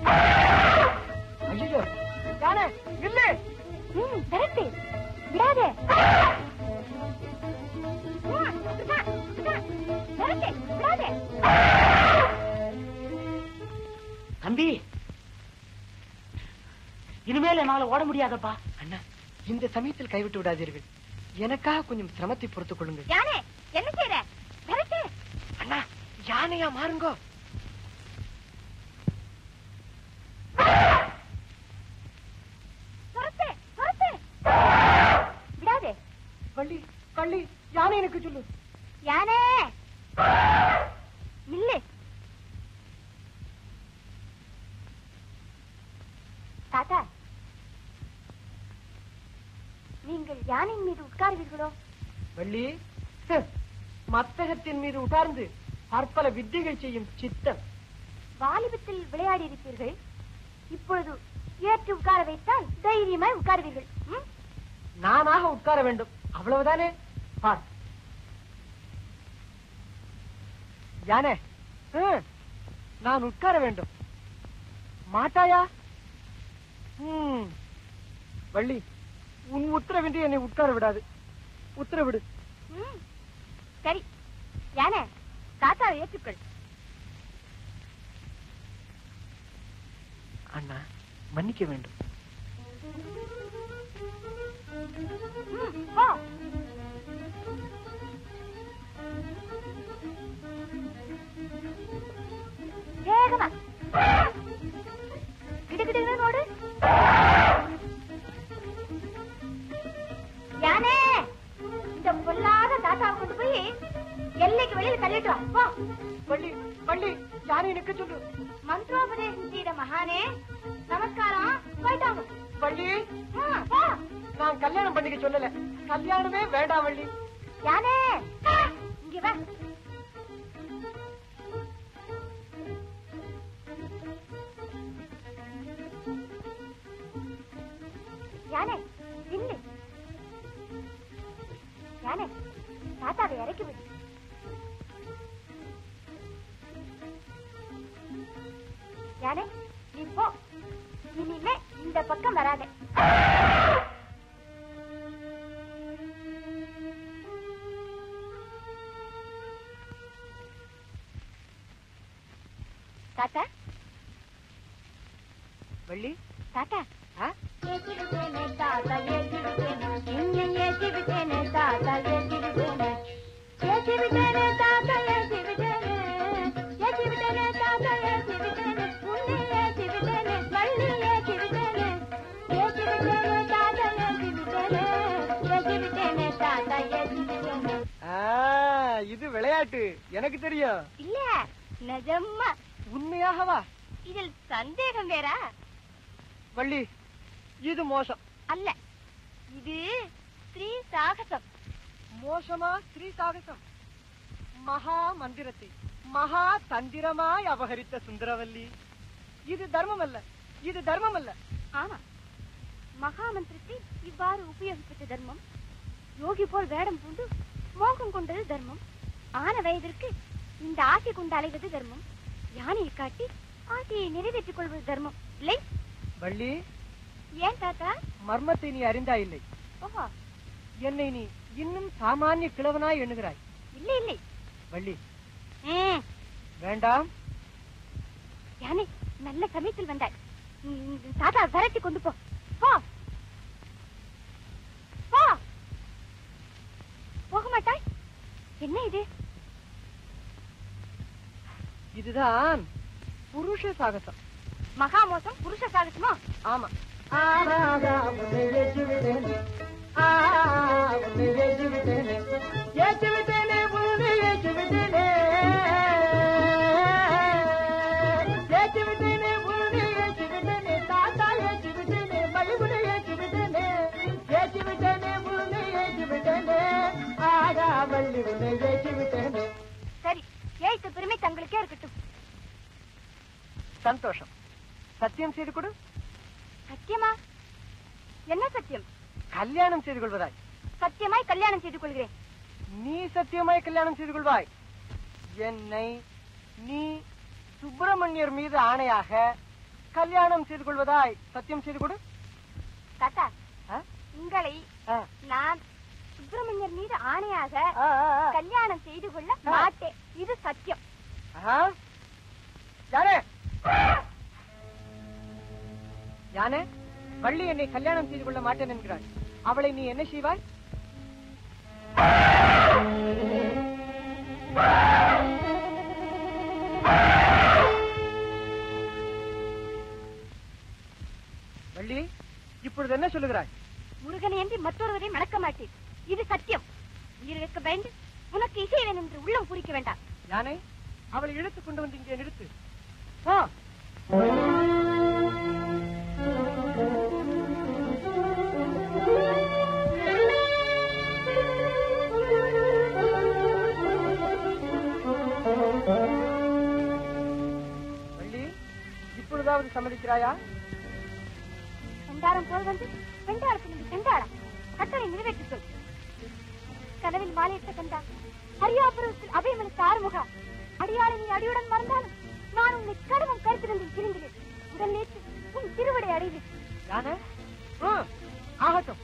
ஐயோ யானை நில்லு ம், விரட்டு. விடாதே ம், விடா, விடா. விரட்டு, விடாதே தம்பி இனிமேல் என்னால ஓட முடியாதப்பா அண்ணா இந்த சமயத்தில் கைவிட்டு விடாதீர்கள் எனக்காக கொஞ்சம் சிரமத்தை பொறுத்துக் கொள்ளுங்கள் யானே என்ன செய்யற விரட்டு அண்ணா யானையா மாறுங்கோ துரத்து துரத்து விடாதே வள்ளி வள்ளி யானை எனக்கு சொல்லு யானே நில்லு தாத்தா நீங்கள் யானையின் மீது உட்காருவீர்களோ வள்ளி ஹ், மத்தகத்தின் மீது உட்கார்ந்து பற்பல வித்தைகள் செய்யும் சித்தம் வாலிபத்தில் விளையாடி இருப்பீர்கள் இப்பொழுது ஏற்று உட்கார வைத்தால் தைரியமாய் உட்காருவீர்கள் ம்? நானாக உட்கார வேண்டும் அவ்வளவுதானே பார் யானே ஹம், நான் உட்கார வேண்டும் மாட்டாயா ம், வள்ளி உன் உத்தரவின்றி என்னை உட்கார விடாது உத்தரவிடு ம். சரி யானை தாத்தாவை ஏற்றுக்கொள் அண்ணா மன்னிக்க வேண்டும் ம், போ வேகமா கிடுகிடுன்னு நோடு யானே இந்த பொல்லாத தாத்தாவை கொண்டு போய் எல்லைக்கு வெளியில தள்ளிட்டு வா போ வள்ளி வள்ளி யானை நிக்க சொல்லு மந்திரோபதேசம் செய்த மகானே நமஸ்காரம் போயிட்டாங்க வள்ளி ம், போ நான் கல்யாணம் பண்ணிக்க சொல்லல கல்யாணமே வேண்டாம் வள்ளி யானே இங்க வா யானே நில்லு யானே தாத்தாவை இறக்கி விடு யானே நீ போ இனிமே இந்த பக்கம் வராதே தாத்தா வள்ளி தாத்தா ஆ? ஏற்றி விட்டேனே தாத்தா ஏற்றி விட்டேனே என்னை ஏற்றி விட்டேனே தாத்தா ஏற்றி விட்டேனே ஏற்றி விட்டேனே தாத்தா ஏற்றி விட்டேனே ஏற்றி விட்டேனே தாத்தா ஏற்றி விட்டேனே உன்னை ஏற்றி விட்டேனே வள்ளி ஏற்றி விட்டேனே ஏற்றி விட்டேனே தாத்தா ஏற்றி விட்டேனே ஏற்றி விட்டேனே தாத்தா ஏற்றி விட்டேனே ஆ, இது விளையாட்டு எனக்கு தெரியும் இல்ல நிஜமா உண்மையாகவா இதில் சந்தேகம் வேறா வள்ளி இது மோசம் அல்ல இது ஸ்ரீ சாகசம் மோசமா ஸ்ரீ சாகசம் மகா மந்திரத்தை மகா தந்திரமாய் அபகரித்த சுந்தரவல்லி இது தர்மம் அல்ல இது தர்மம் அல்ல ஆமா மகாமந்திரத்தை இவ்வாறு உபயோகிப்பது தர்மம் யோகி போல் வேடம் பூண்டு மோகம் கொண்டது தர்மம் ஆன வயதிற்கு இந்த ஆசை கொண்டு அலைவது தர்மம் யானையை காட்டி ஆசையை நிறைவேற்றிக் கொள்வது தர்மம் இல்லை வள்ளி ஏன் தாத்தா மர்மத்தை நீ அறிந்தாய் இல்லை ஓஹோ என்னை நீ இன்னும் சாமானிய கிழவனாய் எண்ணுகிறாய் இல்லை இல்லை வள்ளி ம், வேண்டாம் யானை நல்ல சமயத்தில் வந்தாய் ம், தாத்தா விரட்டி கொண்டு போ போ போ போக மாட்டாய் என்ன இது இதுதான் புருஷ சாகசம் மகா மோசம் புருஷ சாகசமா ஆமா சரி ஏய்த்த பெருமை தங்களுக்கே இருக்கட்டும் சந்தோஷம் சத்தியம் செய்து கொடு சத்தியமா என்ன சத்தியம் கல்யாணம் செய்து கொள்வதாய் சத்தியமாய் கல்யாணம் செய்து கொள்கிறேன் நீ சத்தியமாய் கல்யாணம் செய்து கொள்வாய் என்னை நீ சுப்பிரமணியர் மீது ஆணையாக கல்யாணம் செய்து கொள்வதாய் சத்தியம் செய்து கொடு தாத்தா ஆ? உங்களை ஆ. நான் சுப்பிரமணியர் மீது ஆணையாக ஆ, ஆ, ஆ. கல்யாணம் செய்து கொள்ள மாட்டேன் இது சத்தியம் ஆஹா. யானே யானே வள்ளி என்னை கல்யாணம் செய்து கொள்ள மாட்டேன் என்கிறாள் அவளை நீ என்ன செய்வாய் வள்ளி இப்பொழுது என்ன சொல்லுகிறாய் முருகனை என்று மற்றொருவரை மணக்க மாட்டேன் இது சத்தியம் உயிரிழக்க வேண்டும் உனக்கு இசை வேணும் என்று உள்ளம் பூரிக்க வேண்டாம் யானை அவளை இழுத்துக் கொண்டு வந்து இங்கே நிறுத்து ஆ வள்ளி இப்பொழுதாவது சம்மதிக்கிறாயா கண்டாரம் போல் வந்து பெண்டாரத்தில் கண்டாரம் கட்டளை நிறைவேற்றி சொல் கனவில் மாலையிட்ட கண்டா ஹரியாபுரத்தில் அபயமளித்த ஆறுமுகா அடியாளை நீ அடியுடன் மறந்தாலும் நான் உன்னை கடவும் கருத்திருந்தில் பிரிந்தினேன் உடல் நேற்று உன் திருவடை அடைவேன் யானை ஆ, ஆகட்டும்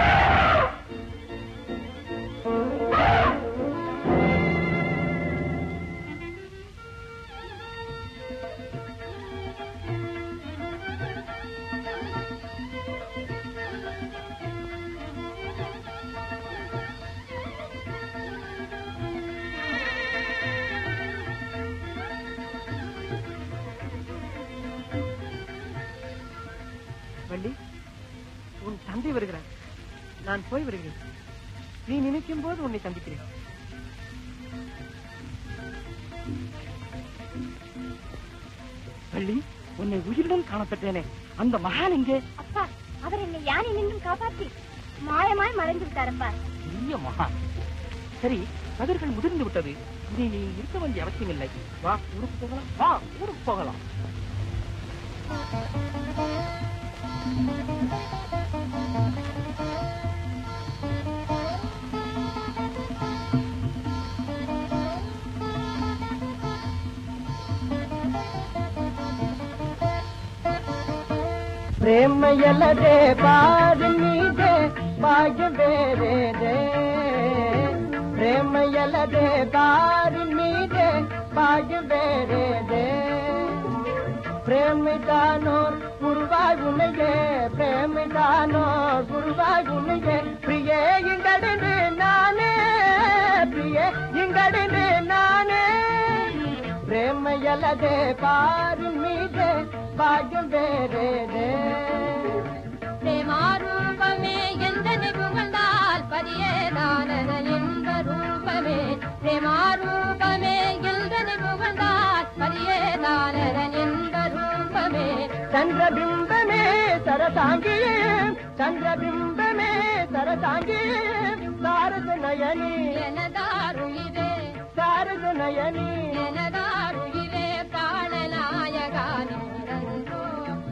வள்ளி உன் தந்தை வருகிறார் நான் போய் வருகிறேன் நீ நினைக்கும் போது உன்னை சந்திக்கிறேன் வள்ளி உன்னை உயிருடன் காணப்பட்டேனே அந்த மகான் எங்கே அப்பா அவர் என்னை யானை நின்றும் காப்பாற்றி மாயமாய் மறைந்து விட்டாரப்பா பெரிய மகான் சரி கதிர்கள் முதிர்ந்து விட்டது இனி நீ இருக்க வேண்டிய அவசியம் இல்லை வா ஊருக்கு போகலாம் வா ஊருக்கு போகலாம் ಪ್ರೇಮಯಲ್ಲದೆ ಬಾರಿನಿದೆ ಭಾಗ್ಯ ಬೇರೆದೆ ಪ್ರೇಮಯಲ್ಲದೆ ಬಾರಿನಿದೆ ಭಾಗ್ಯ ಬೇರೆದೆ ಪ್ರೇಮಿದಾನೋರ್ ಗುರುವಾய் உன்னையே பிரேமிதானோர் குருவாய் உன்னையே பிரியே இங்கடனு நானே பிரியே இங்கடனு நானே ಪ್ರೇಮಯಲ್ಲದೆ ಪಾರು ಮೀದೆ ಭಾಗ್ಯ ಬೇರೆದೆ பிரேமாரூபமே எந்தனை புகழ்ந்தால் பதியேதானத என்ப ரூபமே பிரேமாரூபமே எந்தனை புகழ்ந்தால் பதியேதானத என்ப ரூபமே ಚಂದ್ರಬಿಂಬಮೇ ಸರಸಾಂಗಿಯೇ ಚಂದ್ರಬಿಂಬಮೇ ಸರಸಾಂಗಿಯೇ ಸಾರದ ನಯನಿ எனதாருயிரே ಸಾರದ ನಯನಿ எனதாருயிரே காணநாயகானிரந்தோ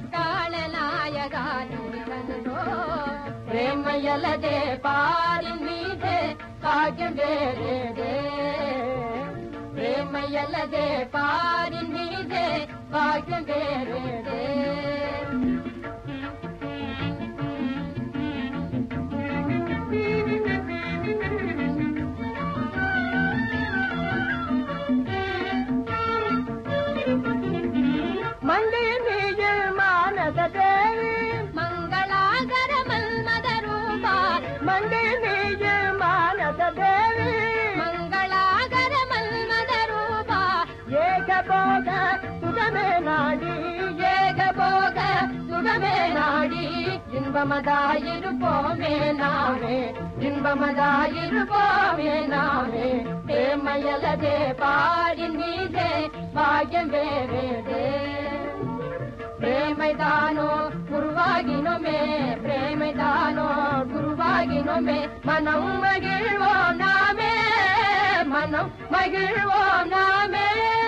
காணநாயகானிரந்தோ ಪ್ರೇಮಯಲ್ಲದೆ ಪಾರಿನ್ ಮೀದೆ ಭಾಗ್ಯ ಬೇರೆದೆ ಪ್ರೇಮಯಲ್ಲದೆ ಪಾರಿನ್ ಮೀದೆ ಭಾಗ್ಯ ಬೇರೆದೆ ಮಂಡಿನಿಯ ಮಾನಸ ದೇವಿ மங்களாகர மன்மத ரூபா ಮಂಡಿನಿಯ ಮಾನಸ ದೇವಿ மங்களாகர மன்மத ரூபா ಏಕ ಭೋಗ ಸುಗಮೇ ನಾಡಿ ಏಕ ಭೋಗ ಸುಗಮೇ ನಾಡಿ இன்பமதாயிருப்போமே நாமே இன்பமதாயிருப்போமே நாமே பிரேமையலதே பாடின் மீதே பாகியம் வேறேதே ಪ್ರೇಮೈದಾನೋ ಗುರುವಾಗಿನೊಮ್ಮೆ ಪ್ರೇಮೈದಾನೋ ಗುರುವಾಗಿನೊಮ್ಮೆ ಮನಂ ಮಗಿಳುವೋ ನಾಮೇ ಮನಂ ಮಗಿಳುವೋ ನಾಮೇ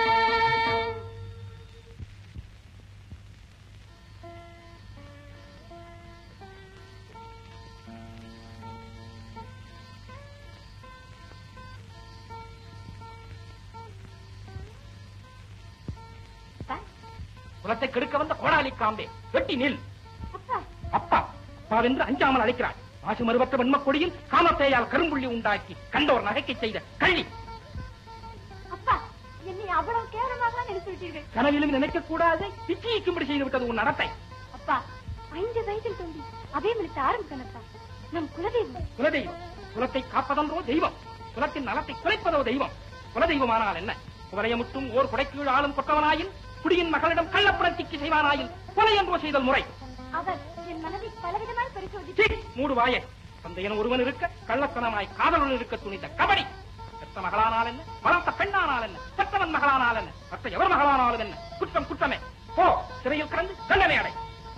குலத்தை கெடுக்க வந்த கோடாலி காம்பே வெட்டி நில் அப்பா அப்பா அப்பாவென்று அஞ்சாமல் அழைக்கிறாள் மாசு மறுபற்ற வெண்மக் கொடியில் காமத்தேயால் கரும்புள்ளி உண்டாக்கி கண்டோர் நகைக்கை செய்த கள்ளி அப்பா என்னை அவ்வளவு கேவலமாக நினைத்து விட்டீர்கள் கனவிலும் நினைக்க கூடாது பிச்சிக்கும்படி செய்து விட்டது உன் நடத்தை அப்பா ஐந்து வயதில் தோண்டி அபயமளித்த ஆரம்பிக்கணப்பா நம் குலதெய்வம் குலதெய்வம் குலத்தை காப்பதன்றோ தெய்வம் குலத்தின் நலத்தை குலைப்பதோ தெய்வம் குலதெய்வமானால் என்ன குவலையமுட்டும் ஓர் குடைக்கீழ் ஆளும் கொட்டவனாயின் குடியின் மகளிடம் கள்ளப்புணர்ச்சிக்கு செய்வானாயின் கொலை என்றோ செய்தல் முறை அவர் என் மனதை பலவிதமாய் சீ, பரிசோதித்து மூடு வாயே தந்தையன் ஒருவன் இருக்க கள்ளத்தனமாய் காதலுடன் இருக்க துணிந்த கபடி பெத்த மகளானால் என்ன வளர்த்த பெண்ணானால் என்ன பெற்றவன் மகளானால் என்ன மற்ற எவர் மகளானாலும் என்ன குற்றம் குற்றமே போ சிறையில் கடந்து தண்டனை அடை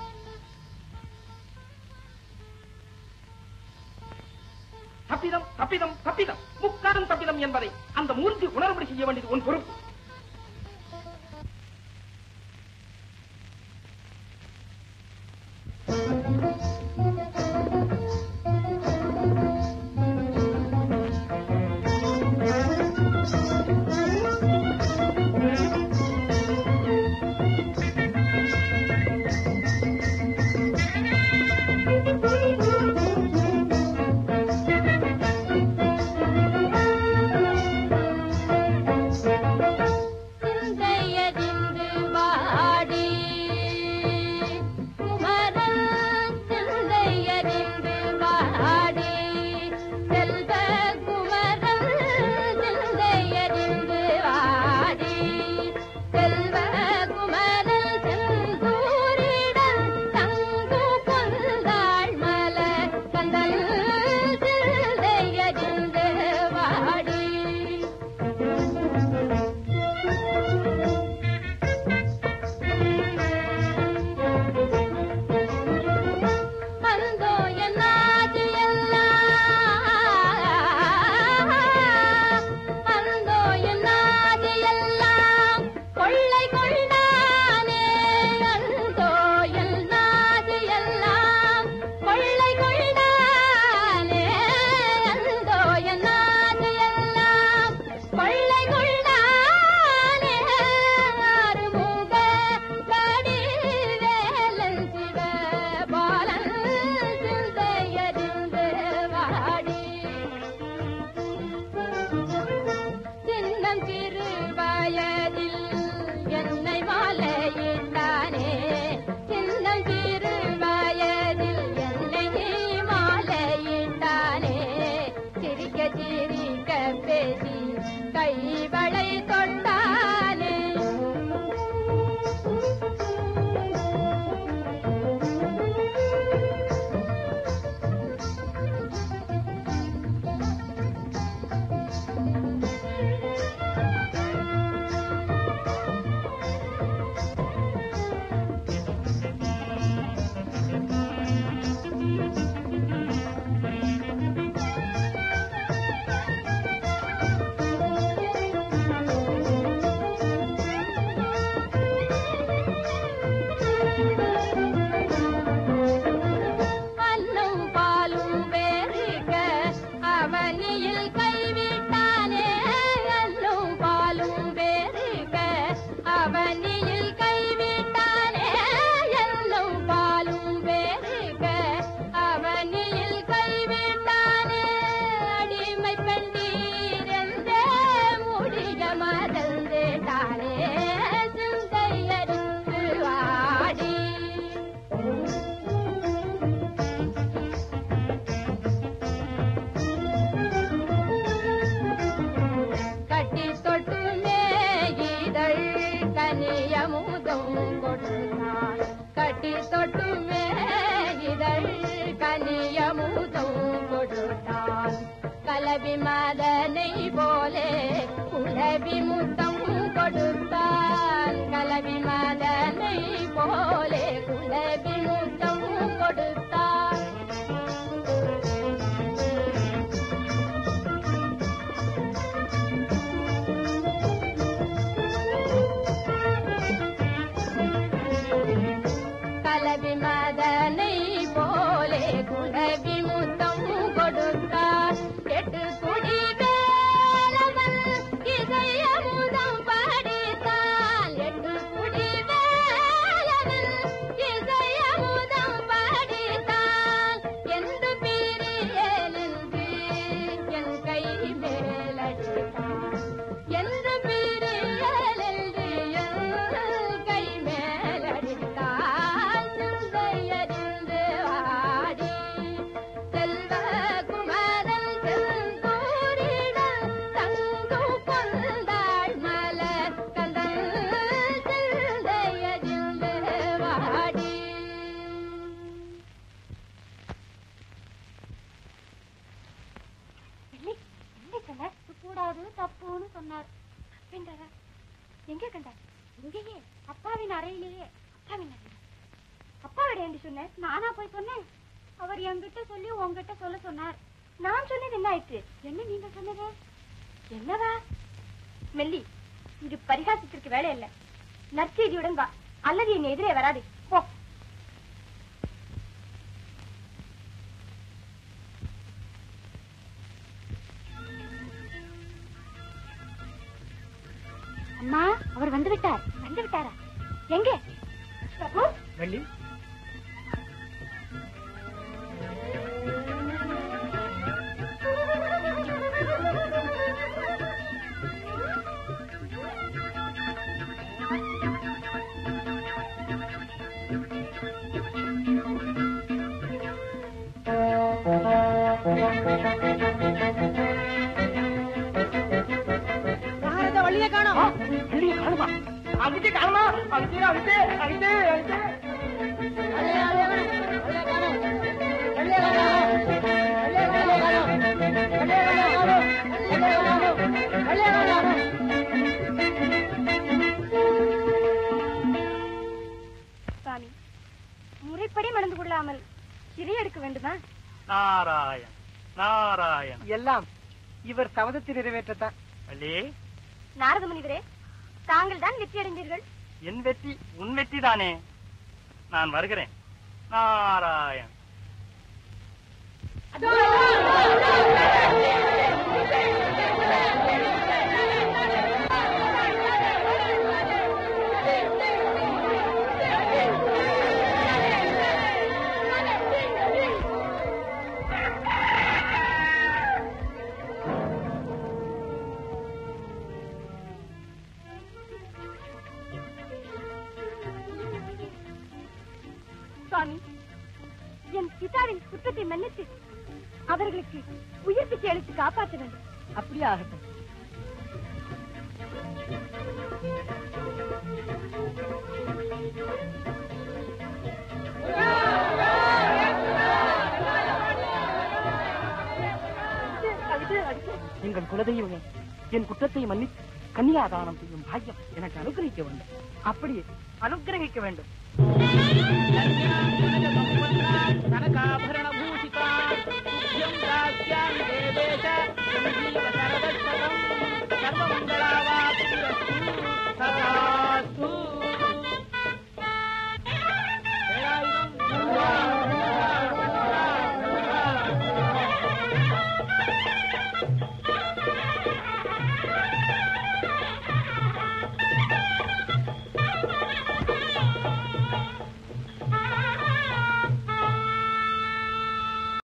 தப்பிதம் தப்பிதம் தப்பிதம் முக்காடும் தப்பிதம் என்பதை அந்த மூர்த்தி உணர்வுபடி செய்ய வேண்டியது உன் பொறுப்பு சிந்தையதிந்து வாடி குமரன் சிந்தையதிந்து வாடி செல்வ குமரன் சிந்தையதிந்து வாடி செல்வ குமரன் செந்தூரிடம் தங்கு கொந்தாள் மலர் கந்தல் சிந்தையதிந்து வாடி அந்தோ என்னாது எல்லாம் அந்தோ என்னாது எல்லாம் கொள்ளை கொண்டானே அந்தோ என்னாது எல்லாம் கொள்ளை கொண்டானே அந்தோ என்னாது எல்லாம் கொள்ளை கொண்டானே அருமுக கடிவேலன் சிவ பாலன் சிந்தையறிந்து வாடி சின்னம் சிறு வயதில் என்னை மாலையிட்டானே சின்னம் சிறு வயதில் என்னை மாலையிட்டானே சிரிக்க சிரிக்க பேசி கைவளை தொட்டானே அன்னும் பாலும் வேறுக அவனியில் கைவிட்டானே அன்னும் பாலும் வேறுக அவனியில் கைவிட்டானே என்னும் பாலும் வேறுக அவனியில் கைவிட்டானே அடிமை பெண்டீரந்தே முடிய மறந்துட்டானே சிந்தையறிந்து வாடி கட்டி தொட்டு மேயிதழ் கனியமுதும் கொடுத்தான் கட்டி தொட்டு மேயிதழ் கனியமுதும் கொடுத்தான் கலவி மதனை போலே குலவி முத்தம் கொடுத்தான் கலவி மதனை போலே குலவி முத்தம் கொடுத்தான் கலவி மதனை போலே குலவி முத்தம் கொடுத்தார் எட்டு குடி வேலவன் இசையமுதம் படித்தான் எட்டு குடி வேலவன் இசையமுதம் படித்தான் எந்த பிரியலின்றி என் கை மேலடித்தான் எந்த பிரியலின்றி என் கை மேலடித்தான் சிந்தைய வாடி வெள்ளி என்ன சொன்னார் கூடாது தப்புன்னு சொன்னார் அப்படின்றாரா எங்க கண்டார் இங்கேயே அப்பாவின் அறையிலேயே அப்பாவின் அறையில அப்பாவிட என்று சொன்னேன் நானா போய் சொன்னேன் அவர் என்கிட்ட சொல்லி உங்ககிட்ட சொல்ல சொன்னார் நான் சொன்னது என்ன ஆயிற்று என்ன நீங்க சொன்னது என்னவா மெல்லி இது பரிகாசத்திற்கு வேலை இல்ல நற்செய்தியுடன் வா அல்லது என் எதிரே வராது போ அம்மா அவர் வந்து விட்டார் வந்து விட்டாரா எங்கே பிரபு வெள்ளி வள்ளியை காணோம் வள்ளியை காணுமா அங்கிட்டு காணுமா அங்கிட்டு அங்கிட்டு அங்கிட்டு அங்கிட்டு சுவாமி முறைப்படி நடந்து கொள்ளாமல் சிறை எடுக்க வேண்டுமா நாராயண் நாராயண் எல்லாம் இவர் சபதத்தை நிறைவேற்றத்தான் வள்ளி நாரத முனிவரே தாங்கள் தான் வெற்றி அடைந்தீர்கள் என் வெற்றி உன் வெற்றி தானே நான் வருகிறேன் நாராயண் சுவாமி என் பிதாவின் குற்றத்தை மன்னித்து அவர்களுக்கு உயிர் பிச்சை அளித்து காப்பாற்ற வேண்டும் அப்படியே ஆகட்டும் எங்கள் குலதெய்வமே என் குற்றத்தை மன்னித்து கன்னியாதானம் செய்யும் பாக்கியம் எனக்கு அனுகிரகிக்க வேண்டும் அப்படியே அனுகிரகிக்க வேண்டும்